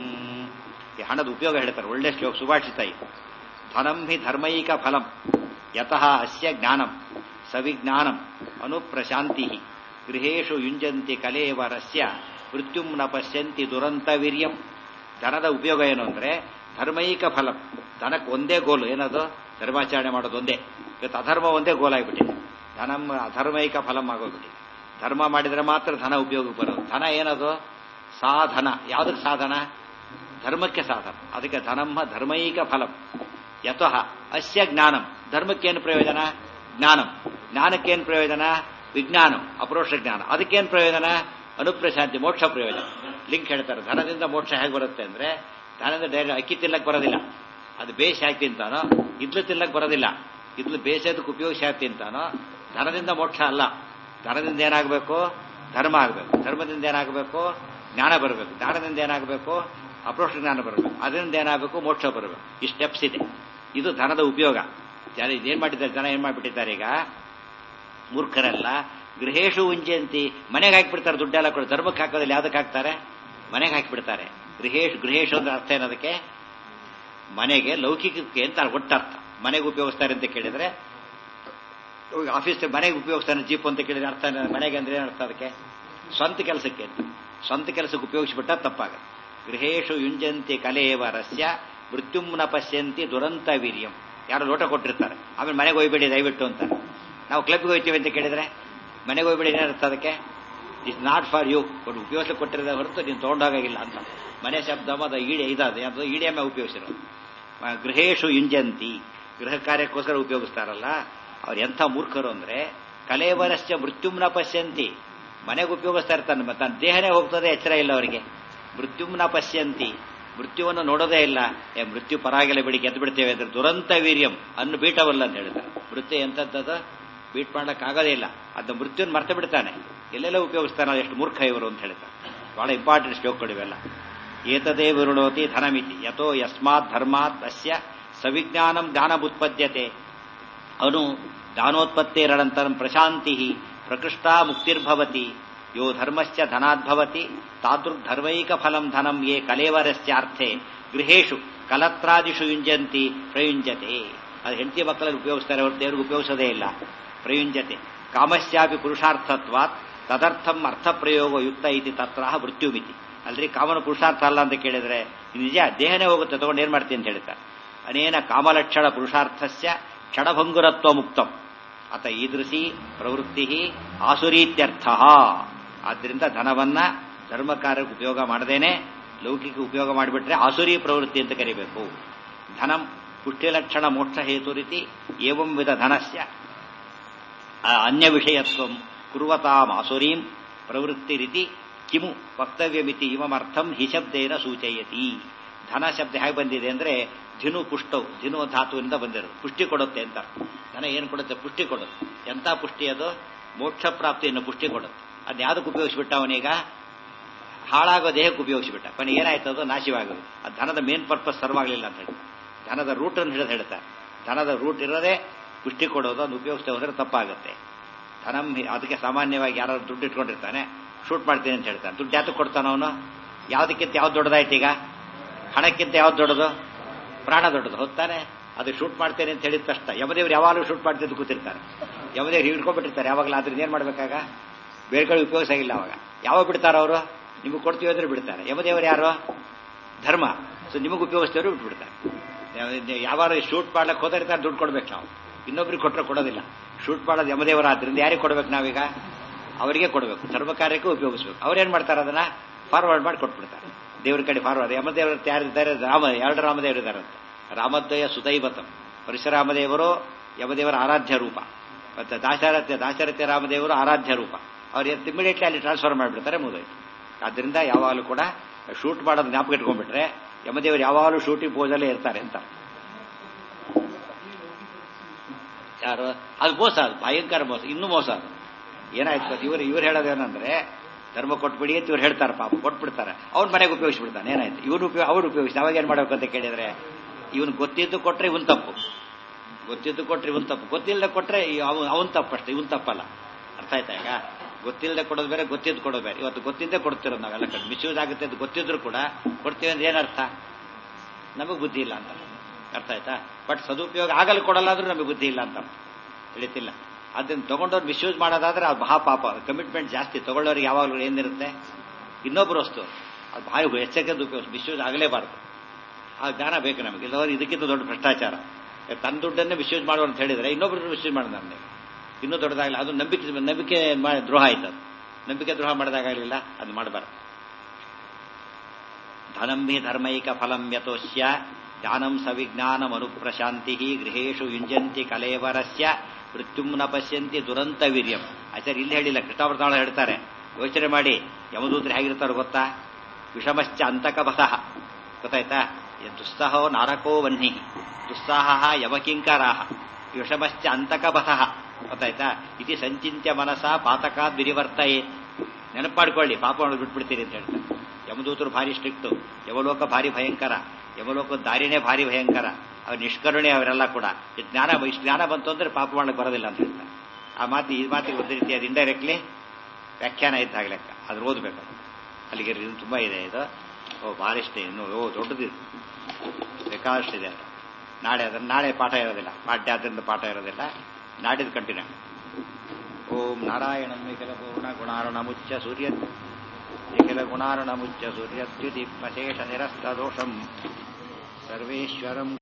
ಈ ಹಣದ ಉಪಯೋಗ ಹೇಳ್ತಾರೆ ಒಳ್ಳೆ ಶ್ಲೋಕ ಸುಭಾಷಿತ ಇದು ಧನಂ ಹಿ ಧರ್ಮೈಕ ಫಲಂ ಯತಃ ಅಸ್ಯ ಜ್ಞಾನಂ ಸವಿಜ್ಞಾನಂ ಅನುಪ್ರಶಾಂತಿ ಗೃಹೇಶು ಯುಂಜಂತಿ ಕಲೇವರಸ್ಯ ಮೃತ್ಯುಂ ನ ಪಶ್ಯಂತಿ ದುರಂತ ವೀರ್ಯಂ ಧನದ ಉಪಯೋಗ ಏನು ಅಂದ್ರೆ ಧರ್ಮೈಕ ಫಲಂ ಧನಕ್ಕೆ ಒಂದೇ ಗೋಲು ಏನದು ಧರ್ಮಾಚರಣೆ ಮಾಡೋದು ಒಂದೇ ಇವತ್ತು ಅಧರ್ಮ ಒಂದೇ ಗೋಲಾಗ್ಬಿಟ್ಟಿದೆ ಧನಂ ಅಧರ್ಮೈಕ ಫಲಂ ಆಗೋಗ್ಬಿಟ್ಟಿದೆ ಧರ್ಮ ಮಾಡಿದ್ರೆ ಮಾತ್ರ ಧನ ಉಪಯೋಗಕ್ಕೆ ಬರೋದು ಧನ ಏನದು ಸಾಧನ ಯಾವುದಕ್ಕೆ ಸಾಧನ ಧರ್ಮಕ್ಕೆ ಸಾಧನ ಅದಕ್ಕೆ ಧನಮ್ಮ ಧರ್ಮೈಕ ಫಲಂ ಯತಃ ಅಸ್ಯ ಜ್ಞಾನಂ ಧರ್ಮಕ್ಕೇನು ಪ್ರಯೋಜನ ಜ್ಞಾನಂ ಜ್ಞಾನಕ್ಕೇನು ಪ್ರಯೋಜನ ವಿಜ್ಞಾನಂ ಅಪರೋಕ್ಷ ಜ್ಞಾನ ಅದಕ್ಕೇನು ಪ್ರಯೋಜನ ಅನುಪ್ರಶಾಂತಿ ಮೋಕ್ಷ ಪ್ರಯೋಜನ ಲಿಂಕ್ ಹೇಳ್ತಾರೆ ಧನದಿಂದ ಮೋಕ್ಷ ಹೇಗೆ ಬರುತ್ತೆ ಅಂದ್ರೆ ಧನದಿಂದ ಡೈರೆಕ್ಟ್ ಅಕ್ಕಿ ತಿನ್ನಕ್ ಬರೋದಿಲ್ಲ ಅದು ಬೇಸ್ ಹಾಕಿ ತಿಂತಾನೋ ಇದ್ಲು ತಿನ್ನಕ್ ಬರೋದಿಲ್ಲ ಇದ್ಲು ಬೇಸೋದಕ್ಕೆ ಉಪಯೋಗಿಸಿ ಹಾಕಿ ತಿಂತಾನೋ ಧನದಿಂದ ಮೋಕ್ಷ ಅಲ್ಲ ಧನದಿಂದ ಏನಾಗಬೇಕು ಧರ್ಮ ಆಗಬೇಕು ಧರ್ಮದಿಂದ ಏನಾಗಬೇಕು ಜ್ಞಾನ ಬರಬೇಕು ಜ್ಞಾನದಿಂದ ಏನಾಗಬೇಕು ಅಪ್ರೋಕ್ಷ ಜ್ಞಾನ ಬರಬೇಕು ಅದರಿಂದ ಏನಾಗಬೇಕು ಮೋಕ್ಷ ಬರಬೇಕು ಈ ಸ್ಟೆಪ್ಸ್ ಇದೆ ಇದು ಧನದ ಉಪಯೋಗ ಜನ ಇದೇನ್ ಮಾಡಿದ್ದಾರೆ ಜನ ಏನ್ ಮಾಡಿಬಿಟ್ಟಿದ್ದಾರೆ ಈಗ ಮೂರ್ಖರೆಲ್ಲ ಗೃಹೇಶು ಉಂಜಂತಿ ಮನೆಗೆ ಹಾಕಿಬಿಡ್ತಾರೆ ದುಡ್ಡೆಲ್ಲ ಕೊಡು ಧರ್ಮಕ್ಕೆ ಹಾಕೋದಿಲ್ಲ ಯಾವ್ದಕ್ಕೆ ಹಾಕ್ತಾರೆ ಮನೆಗೆ ಹಾಕಿಬಿಡ್ತಾರೆ ಗೃಹೇಶ್ ಗೃಹೇಶು ಅಂದ್ರೆ ಅರ್ಥ ಏನದಕ್ಕೆ ಮನೆಗೆ ಲೌಕಿಕಕ್ಕೆ ಅಂತ ಒಟ್ಟರ್ಥ ಮನೆಗೆ ಉಪಯೋಗಿಸ್ತಾರೆ ಅಂತ ಕೇಳಿದ್ರೆ ಆಫೀಸ್ ಮನೆಗೆ ಉಪಯೋಗಿಸ್ತಾನೆ ಜೀಪ್ ಅಂತ ಕೇಳಿದ್ರೆ ಅರ್ಥ ಮನೆಗೆ ಅಂದ್ರೆ ಏನು ಅರ್ಥ ಅದಕ್ಕೆ ಸ್ವಂತ ಕೆಲಸಕ್ಕೆ ಅಂತ ಸ್ವಂತ ಕೆಲಸಕ್ಕೆ ಉಪಯೋಗಿಸ್ಬಿಟ್ಟ ತಪ್ಪಾಗುತ್ತೆ ಗೃಹೇಶು ಯುಂಜಂತಿ ಕಲೇವ ರಸ್ಯ ಮೃತ್ಯುಂನ ಪಶ್ಯಂತಿ ದುರಂತ ವೀರ್ಯಂ ಯಾರು ಲೋಟ ಕೊಟ್ಟಿರ್ತಾರೆ ಆಮೇಲೆ ಮನೆಗೆ ಹೋಗ್ಬೇಡಿ ದಯವಿಟ್ಟು ಅಂತ ನಾವು ಕ್ಲಬ್ಗೆ ಹೋಗ್ತೀವಿ ಅಂತ ಕೇಳಿದ್ರೆ ಮನೆಗೆ ಹೋಗ್ಬೇಡಿ ಏನರ್ಥ ಅದಕ್ಕೆ ಇಟ್ಸ್ ನಾಟ್ ಫಾರ್ ಯು ಕೊಟ್ಟು ಉಪಯೋಗಿಸಲು ಕೊಟ್ಟಿರೋದ ಹೊರತು ನೀನು ತೊಗೊಂಡೋಗಾಗಿಲ್ಲ ಅಂತ ಮನೆ ಶಬ್ದ ಅದು ಈಡೆ ಇದಾದ ಅದು ಈಡಿಯಮ್ಮ ಉಪಯೋಗಿಸಿರೋದು ಗೃಹೇಶು ಯುಂಜಂತಿ ಗೃಹ ಕಾರ್ಯಕ್ಕೋಸ್ಕರ ಉಪಯೋಗಿಸ್ತಾರಲ್ಲ ಅವ್ರು ಎಂಥ ಮೂರ್ಖರು ಅಂದ್ರೆ ಕಲೇವರಸ್ಯ ಮೃತ್ಯುಮ್ನ ಪಶ್ಯಂತಿ ಮನೆಗೆ ಉಪಯೋಗಿಸ್ತಾ ಇರ್ತಾನೆ ತನ್ನ ದೇಹನೇ ಹೋಗ್ತದೆ ಎಚ್ಚರ ಇಲ್ಲ ಅವರಿಗೆ ಮೃತ್ಯುಮ್ನ ಪಶ್ಯಂತಿ ಮೃತ್ಯುವನ್ನು ನೋಡೋದೇ ಇಲ್ಲ ಏ ಮೃತ್ಯು ಪರಾಗಿಲ್ಲ ಬಿಡಿ ಗೆದ್ದು ಬಿಡ್ತೇವೆ ಅಂದ್ರೆ ದುರಂತ ವೀರ್ಯಂ ಅನ್ನು ಬೀಟವಲ್ಲ ಅಂತ ಹೇಳ್ತಾರೆ ಮೃತ್ಯು ಎಂಥದ್ದು ಬೀಟ್ ಮಾಡಕ್ ಆಗೋದೇ ಇಲ್ಲ ಅದನ್ನ ಮೃತ್ಯುನ್ ಮರ್ತ ಬಿಡ್ತಾನೆ ಎಲ್ಲೆಲ್ಲ ಉಪಯೋಗಿಸ್ತಾನೆ ಎಷ್ಟು ಮೂರ್ಖ ಇವರು ಅಂತ ಹೇಳ್ತಾರೆ ಬಹಳ ಇಂಪಾರ್ಟೆಂಟ್ ಶ್ಲೋಕಗಳು ಇವೆಲ್ಲ ಏತದೇ ವಿರುಣೋತಿ ಧನಮಿತಿ ಯಥೋ ಯಸ್ಮಾತ್ ಧರ್ಮಾತ್ ಅಸ್ಯ ಸವಿಜ್ಞಾನಂ ಜ್ಞಾನಮುತ್ಪದ್ಯತೆ ಅನು ಜ್ಞಾನೋತ್ಪತ್ತೇರನಂತರಂ ಪ್ರಶಾಂತಿ ಪ್ರಕೃಷ್ಟಾ ಮುಕ್ತಿರ್ಭವತಿ ಯೋ ಧರ್ಮಶ್ಚ ಧನಾದ್ಭವತಿ ತಾದೃಗ್ಧರ್ಮೈಕ ಫಲಂ ಧನಂ ಯೇ ಕಲೇವರಸ್ಯಾರ್ಥೆ ಗೃಹೇಶು ಕಲತ್ರಾದಿಷು ಯುಂಜಂತಿ ಪ್ರಯುಂಜತೆ ಅದು ಹೆಂಡತಿ ಮಕ್ಕಳಲ್ಲಿ ಉಪಯೋಗಿಸ್ತಾರೆ ಹೊರತು ದೇವ್ರಿಗೆ ಉಪಯೋಗಿಸೋದೇ ಇಲ್ಲ ಪ್ರಯುಂಜತೆ ಕಾಮಸ್ಯಾಪಿ ಪುರುಷಾರ್ಥತ್ವಾತ್ ತದರ್ಥಂ ಅರ್ಥ ಪ್ರಯೋಗ ಯುಕ್ತ ಇತಿ ತತ್ರ ಮೃತ್ಯುಮಿತಿ ಅಲ್ರಿ ಕಾಮನ ಪುರುಷಾರ್ಥ ಅಲ್ಲ ಅಂತ ಕೇಳಿದ್ರೆ ನಿಜ ದೇಹನೇ ಹೋಗುತ್ತೆ ತಗೊಂಡು ಏನ್ ಮಾಡ್ತೀನಿ ಅಂತ ಹೇಳ್ತಾರೆ ಅನೇನ ಕಾಮಲಕ್ಷಣ ಪುರುಷಾರ್ಥಸ್ಯ ಕ್ಷಣಭಂಗುರತ್ವ ಮುಕ್ತಂ ಅತ ಈದೃಶಿ ಪ್ರವೃತ್ತಿ ಆಸುರೀತ್ಯರ್ಥ ಆದ್ದರಿಂದ ಧನವನ್ನ ಧರ್ಮ ಕಾರ್ಯಕ್ಕೆ ಉಪಯೋಗ ಮಾಡದೇನೆ ಲೌಕಿಕ ಉಪಯೋಗ ಮಾಡಿಬಿಟ್ರೆ ಆಸುರಿ ಪ್ರವೃತ್ತಿ ಅಂತ ಕರಿಬೇಕು ಧನಂ ಪುಷ್ಟಿಲಕ್ಷಣ ಮೋಕ್ಷ ಹೇತು ರೀತಿ ಏವಂ ವಿಧ ಧನಸ್ಯ ಅನ್ಯ ವಿಷಯತ್ವ ಕುರ್ವತಾಂ ಆಸುರೀಂ ಪ್ರವೃತ್ತಿ ರೀತಿ ಕಿಮು ವಕ್ತವ್ಯಮಿತಿ ಇವಮರ್ಥಂ ಹಿ ಶಬ್ದೇನ ಸೂಚಯತಿ ಧನ ಶಬ್ದ ಹೇಗೆ ಬಂದಿದೆ ಅಂದ್ರೆ ಧಿನು ಪುಷ್ಟವು ಧಿನು ಧಾತುವಿನಿಂದ ಬಂದಿರೋದು ಪುಷ್ಟಿ ಕೊಡುತ್ತೆ ಅಂತ ಧನ ಏನು ಕೊಡುತ್ತೆ ಪುಷ್ಟಿ ಕೊಡುತ್ತೆ ಎಂತ ಪುಷ್ಟಿ ಅದು ಮೋಕ್ಷ ಪ್ರಾಪ್ತಿಯನ್ನು ಪುಷ್ಟಿ ಕೊಡುತ್ತೆ ಅದ್ ಯಾವ್ದಕ್ಕೆ ಉಪಯೋಗಿಸ್ಬಿಟ್ಟ ಅವನೀಗ ಹಾಳಾಗೋ ದೇಹಕ್ಕೆ ಉಪಯೋಗಿಸ್ಬಿಟ್ಟ ಕೊನೆ ಏನಾಯ್ತು ಅದು ನಾಶವಾಗೋದು ಆ ಧನದ ಮೇನ್ ಪರ್ಪಸ್ ಸರ್ವಾಗಲಿಲ್ಲ ಅಂತ ಹೇಳಿ ಧನದ ರೂಟ್ ಅನ್ನು ಹಿಡಿದು ಹೇಳ್ತಾರೆ ಧನದ ರೂಟ್ ಇರೋದೇ ಪುಷ್ಟಿ ಕೊಡೋದು ಅದು ಉಪಯೋಗಿಸ್ತೇ ಹೋದ್ರೆ ತಪ್ಪಾಗುತ್ತೆ ಧನಂ ಹಿ- ಅದಕ್ಕೆ ಸಾಮಾನ್ಯವಾಗಿ ಯಾರಾದ್ರು ದುಡ್ಡು ಇಟ್ಕೊಂಡಿರ್ತಾನೆ ಶೂಟ್ ಮಾಡ್ತೀನಿ ಅಂತ ಹೇಳ್ತಾನೆ ದುಡ್ಡು ಯಾತಕ್ಕೆ ಕೊಡ್ತಾನ ಅವನು ಯಾವುದಕ್ಕಿಂತ ಯಾವ್ದು ದೊಡ್ಡದಾಯ್ತು ಈಗ ಹಣಕ್ಕಿಂತ ಯಾವ್ದು ದೊಡ್ಡದು ಪ್ರಾಣ ದೊಡ್ಡದು ಹೊತ್ತಾನೆ ಅದು ಶೂಟ್ ಮಾಡ್ತೇನೆ ಅಂತ ಹೇಳಿದ ತಕ್ಷಣ ಯಮದೇವ್ರು ಯಾವಾಗಲೂ ಶೂಟ್ ಮಾಡ್ತಿದ್ದು ಕೂತಿರ್ತಾರೆ ಯಮದೇವ್ರು ಹಿಡ್ಕೊಂಡ್ಬಿಟ್ಟಿರ್ತಾರೆ ಯಾವಾಗಲೂ ಅದ್ರಿಂದ ಏನ್ ಮಾಡ್ಬೇಕಾಗ ಬೇರೆ ಕಡೆ ಉಪಯೋಗಿಸ ಇಲ್ಲ ಅವಾಗ ಯಾವಾಗ ಬಿಡ್ತಾರ ಅವರು ನಿಮಗೆ ಕೊಡ್ತೀವಿ ಅಂದ್ರೆ ಬಿಡ್ತಾರೆ ಯಮದೇವರು ಯಾರು ಧರ್ಮ ಸೊ ನಿಮಗೆ ಉಪಯೋಗಿಸ್ತೇವ್ರು ಬಿಟ್ಬಿಡ್ತಾರೆ ಯಾವ- ಯಾವಾಗ ಶೂಟ್ ಮಾಡ್ಲಿಕ್ಕೆ ಹೋದ್ರೆ ದುಡ್ಡು ಕೊಡ್ಬೇಕು ನಾವು ಇನ್ನೊಬ್ರಿಗೆ ಕೊಟ್ಟರೆ ಕೊಡೋದಿಲ್ಲ ಶೂಟ್ ಮಾಡೋದು ಯಮದೇವರ ಆದ್ರಿಂದ ಯಾರಿಗೆ ಕೊಡ್ಬೇಕು ನಾವೀಗ ಅವರಿಗೆ ಕೊಡಬೇಕು ಧರ್ಮ ಕಾರ್ಯಕ್ಕೆ ಉಪಯೋಗಿಸ್ಬೇಕು ಅವ್ರೇನ್ ಮಾಡ್ತಾರೆ ಅದನ್ನ ಫಾರ್ವರ್ಡ್ ಮಾಡಿ ಕೊಟ್ಬಿಡ್ತಾರೆ ದೇವ್ರ ಕಡೆ ಫಾರ್ವರ್ಡ್ ಯಮದೇವರು ಯಾರಿದ್ದಾರೆ ರಾಮ ಎರಡು ರಾಮದೇವರು ಇದ್ದಾರಂತೆ ರಾಮದ್ವಯ ಸುದೈವತಂ ಪರಶುರಾಮದೇವರು ಯಮದೇವರ ಆರಾಧ್ಯ ರೂಪ ಮತ್ತೆ ದಾಶರಥ್ಯ ದಾಶರಥ್ಯ ರಾಮದೇವರು ಆರಾಧ್ಯ ರೂಪ ಅವ್ರು ಇಮಿಡಿಯೇಟ್ಲಿ ಅಲ್ಲಿ ಟ್ರಾನ್ಸ್ಫರ್ ಮಾಡಿಬಿಡ್ತಾರೆ ಮುಗಿದೋಯ್ತು ಆದ್ರಿಂದ ಯಾವಾಗಲೂ ಕೂಡ ಶೂಟ್ ಮಾಡೋದು ಜ್ಞಾಪಕ ಇಟ್ಕೊಂಡ್ಬಿಟ್ರೆ ಯಮದೇವರು ಯಾವಾಗಲೂ ಶೂಟಿಂಗ್ ಪೋಸಲ್ಲೇ ಇರ್ತಾರೆ ಅಂತ ಯಾರು ಅದು ಮೋಸ ಅದು ಭಯಂಕರ ಮೋಸ ಇನ್ನೂ ಮೋಸ ಅದು ಏನಾಯ್ತು ಇವರು ಇವ್ರು ಹೇಳೋದೇನಂದ್ರೆ ಧರ್ಮ ಕೊಟ್ಬಿಡಿ ಅಂತ ಇವ್ರು ಹೇಳ್ತಾರೆ ಪಾಪ ಕೊಟ್ಬಿಡ್ತಾರೆ ಅವ್ನ ಮನೆಗೆ ಉಪಯೋಗಿಸ್ಬಿಡ್ತಾನೆ ಏನಾಯ್ತು ಇವ್ರು ಉಪಯೋಗ ಅವ್ರು ಉಪಯೋಗಿಸಿ ಅವಾಗ ಏನ್ ಮಾಡ್ಬೇಕು ಅಂತ ಕೇಳಿದ್ರೆ ಇವನು ಗೊತ್ತಿದ್ದು ಕೊಟ್ರೆ ಇವನ್ ತಪ್ಪು ಗೊತ್ತಿದ್ದು ಕೊಟ್ರೆ ಇವನ್ ತಪ್ಪು ಗೊತ್ತಿಲ್ಲದೆ ಕೊಟ್ರೆ ಅವನ್ ತಪ್ಪು ಅಷ್ಟೇ ಇವನ್ ತಪ್ಪಲ್ಲ ಅರ್ಥ ಆಯ್ತಾ ಈಗ ಗೊತ್ತಿಲ್ಲದೆ ಕೊಡೋದು ಬೇರೆ ಗೊತ್ತಿದ್ದು ಕೊಡೋದು ಬೇರೆ ಇವತ್ತು ಗೊತ್ತಿದ್ದೇ ಕೊಡ್ತಿರೋದು ನಾವೆಲ್ಲ ಕಡೆ ಮಿಸ್ಯೂಸ್ ಆಗುತ್ತೆ ಅಂತ ಗೊತ್ತಿದ್ರು ಕೂಡ ಕೊಡ್ತೀವಿ ಅಂದ್ರೆ ಏನರ್ಥ ನಮಗೆ ಬುದ್ಧಿ ಇಲ್ಲ ಅಂತ ಅರ್ಥ ಆಯ್ತಾ ಬಟ್ ಸದುಪಯೋಗ ಆಗಲು ಕೊಡಲ್ಲ ಆದ್ರೂ ನಮಗೆ ಬುದ್ಧಿ ಇಲ್ಲ ಅಂತ ತಿಳಿತಿಲ್ಲ ಅದನ್ನ ತಗೊಂಡವ್ರು ಮಿಸ್ಯೂಸ್ ಮಾಡೋದಾದ್ರೆ ಅದು ಮಹಾಪಾಪ ಕಮಿಟ್ಮೆಂಟ್ ಜಾಸ್ತಿ ತಗೊಳ್ಳೋರಿಗೆ ಯಾವಾಗಲೂ ಏನಿರುತ್ತೆ ಇನ್ನೊಬ್ರು ವಸ್ತು ಅದು ಭಾರಿ ಎಚ್ಚರಿಕೆ ಉಪಯೋಗ ಮಿಸ್ಯೂಸ್ ಆಗಲೇಬಾರದು ಆ ಜ್ಞಾನ ಬೇಕು ನಮಗೆ ಇಲ್ಲವರು ಇದಕ್ಕಿಂತ ದೊಡ್ಡ ಭ್ರಷ್ಟಾಚಾರ ತನ್ನ ದುಡ್ಡನ್ನೇ ಮಿಸ್ಯೂಸ್ ಮಾಡುವ ಅಂತ ಹೇಳಿದ್ರೆ ಇನ್ನೊಬ್ರು ಮಿಸ್ಯೂಸ್ ಮಾಡೋದು ನಮಗೆ ಇನ್ನೂ ದೊಡ್ಡದಾಗಲಿ ಅದು ನಂಬಿಕೆ ನಂಬಿಕೆ ಮಾ- ದ್ರೋಹ ಆಯ್ತು ಅದು ನಂಬಿಕೆ ದ್ರೋಹ ಮಾಡಿದಾಗಲಿಲ್ಲ ಅದು ಮಾಡಬಾರ್ದು ಧನಂ ಹಿ ಧರ್ಮೈಕ ಫಲಂ ಯತೋಸ್ಯ ಜ್ಞಾನಂ ಸವಿಜ್ಞಾನಮನುಪ್ರಶಾಂತಿ ಗೃಹೇಶು ಯುಂಜಂತಿ ಕಲೇವರಸ್ಯ ಮೃತ್ಯುಂ ನ ಪಶ್ಯಂತಿ ದುರಂತ ವೀರ್ಯಂ ಆಚಾರ್ಯ ಇಲ್ಲಿ ಹೇಳಿಲ್ಲ ಕೃಷ್ಣಾವೃತಾಳ ಹೇಳ್ತಾರೆ ಯೋಚನೆ ಮಾಡಿ ಯಮದೂತರು ಹೇಗಿರ್ತಾರೋ ಗೊತ್ತಾ ವಿಷಮಶ್ಚ ಅಂತಕಪಥಃ ಗೊತ್ತಾಯ್ತಾ ಯ ದುಸ್ಸಹೋ ನಾರಕೋ ವನ್ಹಿ ದುಸ್ಸಾಹ ಯಮಕಿಂಕರಾಹ ವಿಷಮಶ್ಚ ಅಂತಕಪಥಃ ಗೊತ್ತಾಯ್ತಾ ಇತಿ ಸಂಚಿತ್ಯ ಮನಸ ಪಾತಕಾದ್ ವಿರಿವರ್ತಯೇ ನೆನಪಾಡ್ಕೊಳ್ಳಿ ಪಾಪ ಮಾಡೋದು ಬಿಟ್ಬಿಡ್ತೀರಿ ಅಂತ ಹೇಳ್ತಾರೆ ಯಮದೂತರು ಭಾರಿ ಸ್ಟ್ರಿಕ್ಟು ಯಮಲೋಕ ಭಾರಿ ಭಯಂಕರ ಯಮಲೋಕದ ದಾರಿನೇ ಭಾರಿ ಭಯಂಕರ ಅವ್ರ ನಿಷ್ಕರುಣೆ ಅವರೆಲ್ಲ ಕೂಡ ಈ ಜ್ಞಾನ ಇಷ್ಟು ಜ್ಞಾನ ಬಂತು ಅಂದ್ರೆ ಪಾಪ ಮಾಡಕ್ಕೆ ಬರೋದಿಲ್ಲ ಅಂತ ಹೇಳ್ತಾರೆ ಆ ಮಾತು ಈ ಮಾತಿಗೆ ಒಂದು ರೀತಿಯಾದ ಇಂಡೈರೆಕ್ಟ್ಲಿ ವ್ಯಾಖ್ಯಾನ ಇದ್ದಾಗ ಲೆಕ್ಕ ಅದು ಓದಬೇಕು ಅಲ್ಲಿಗೆ ಇದು ತುಂಬಾ ಇದೆ ಇದು ಓ ಭಾರಿಷ್ಟೇ ಇನ್ನು ಓ ದೊಡ್ಡದಿದೆ ಬೇಕಾದಷ್ಟಿದೆ ಅದು ನಾಳೆ ಅದನ್ನ ನಾಳೆ ಪಾಠ ಇರೋದಿಲ್ಲ ಪಾಠ್ಯ ಆದ್ದರಿಂದ ಪಾಠ ಇರೋದಿಲ್ಲ ನಾಡಿದ್ದು ಕಂಟಿನ್ಯೂ ಓಂ ನಾರಾಯಣ ನಿಖಿಲ ಪೂರ್ಣ ಗುಣಾರುಣ ಮುಚ್ಚ ಸೂರ್ಯ ನಿಖಿಲ ಗುಣಾರುಣ ಮುಚ್ಚ ಸೂರ್ಯದ್ಯುತಿ ಪಶೇಷ ನಿರಸ್ತ ದೋಷಂ ಸರ್ವೇಶ್ವರಂ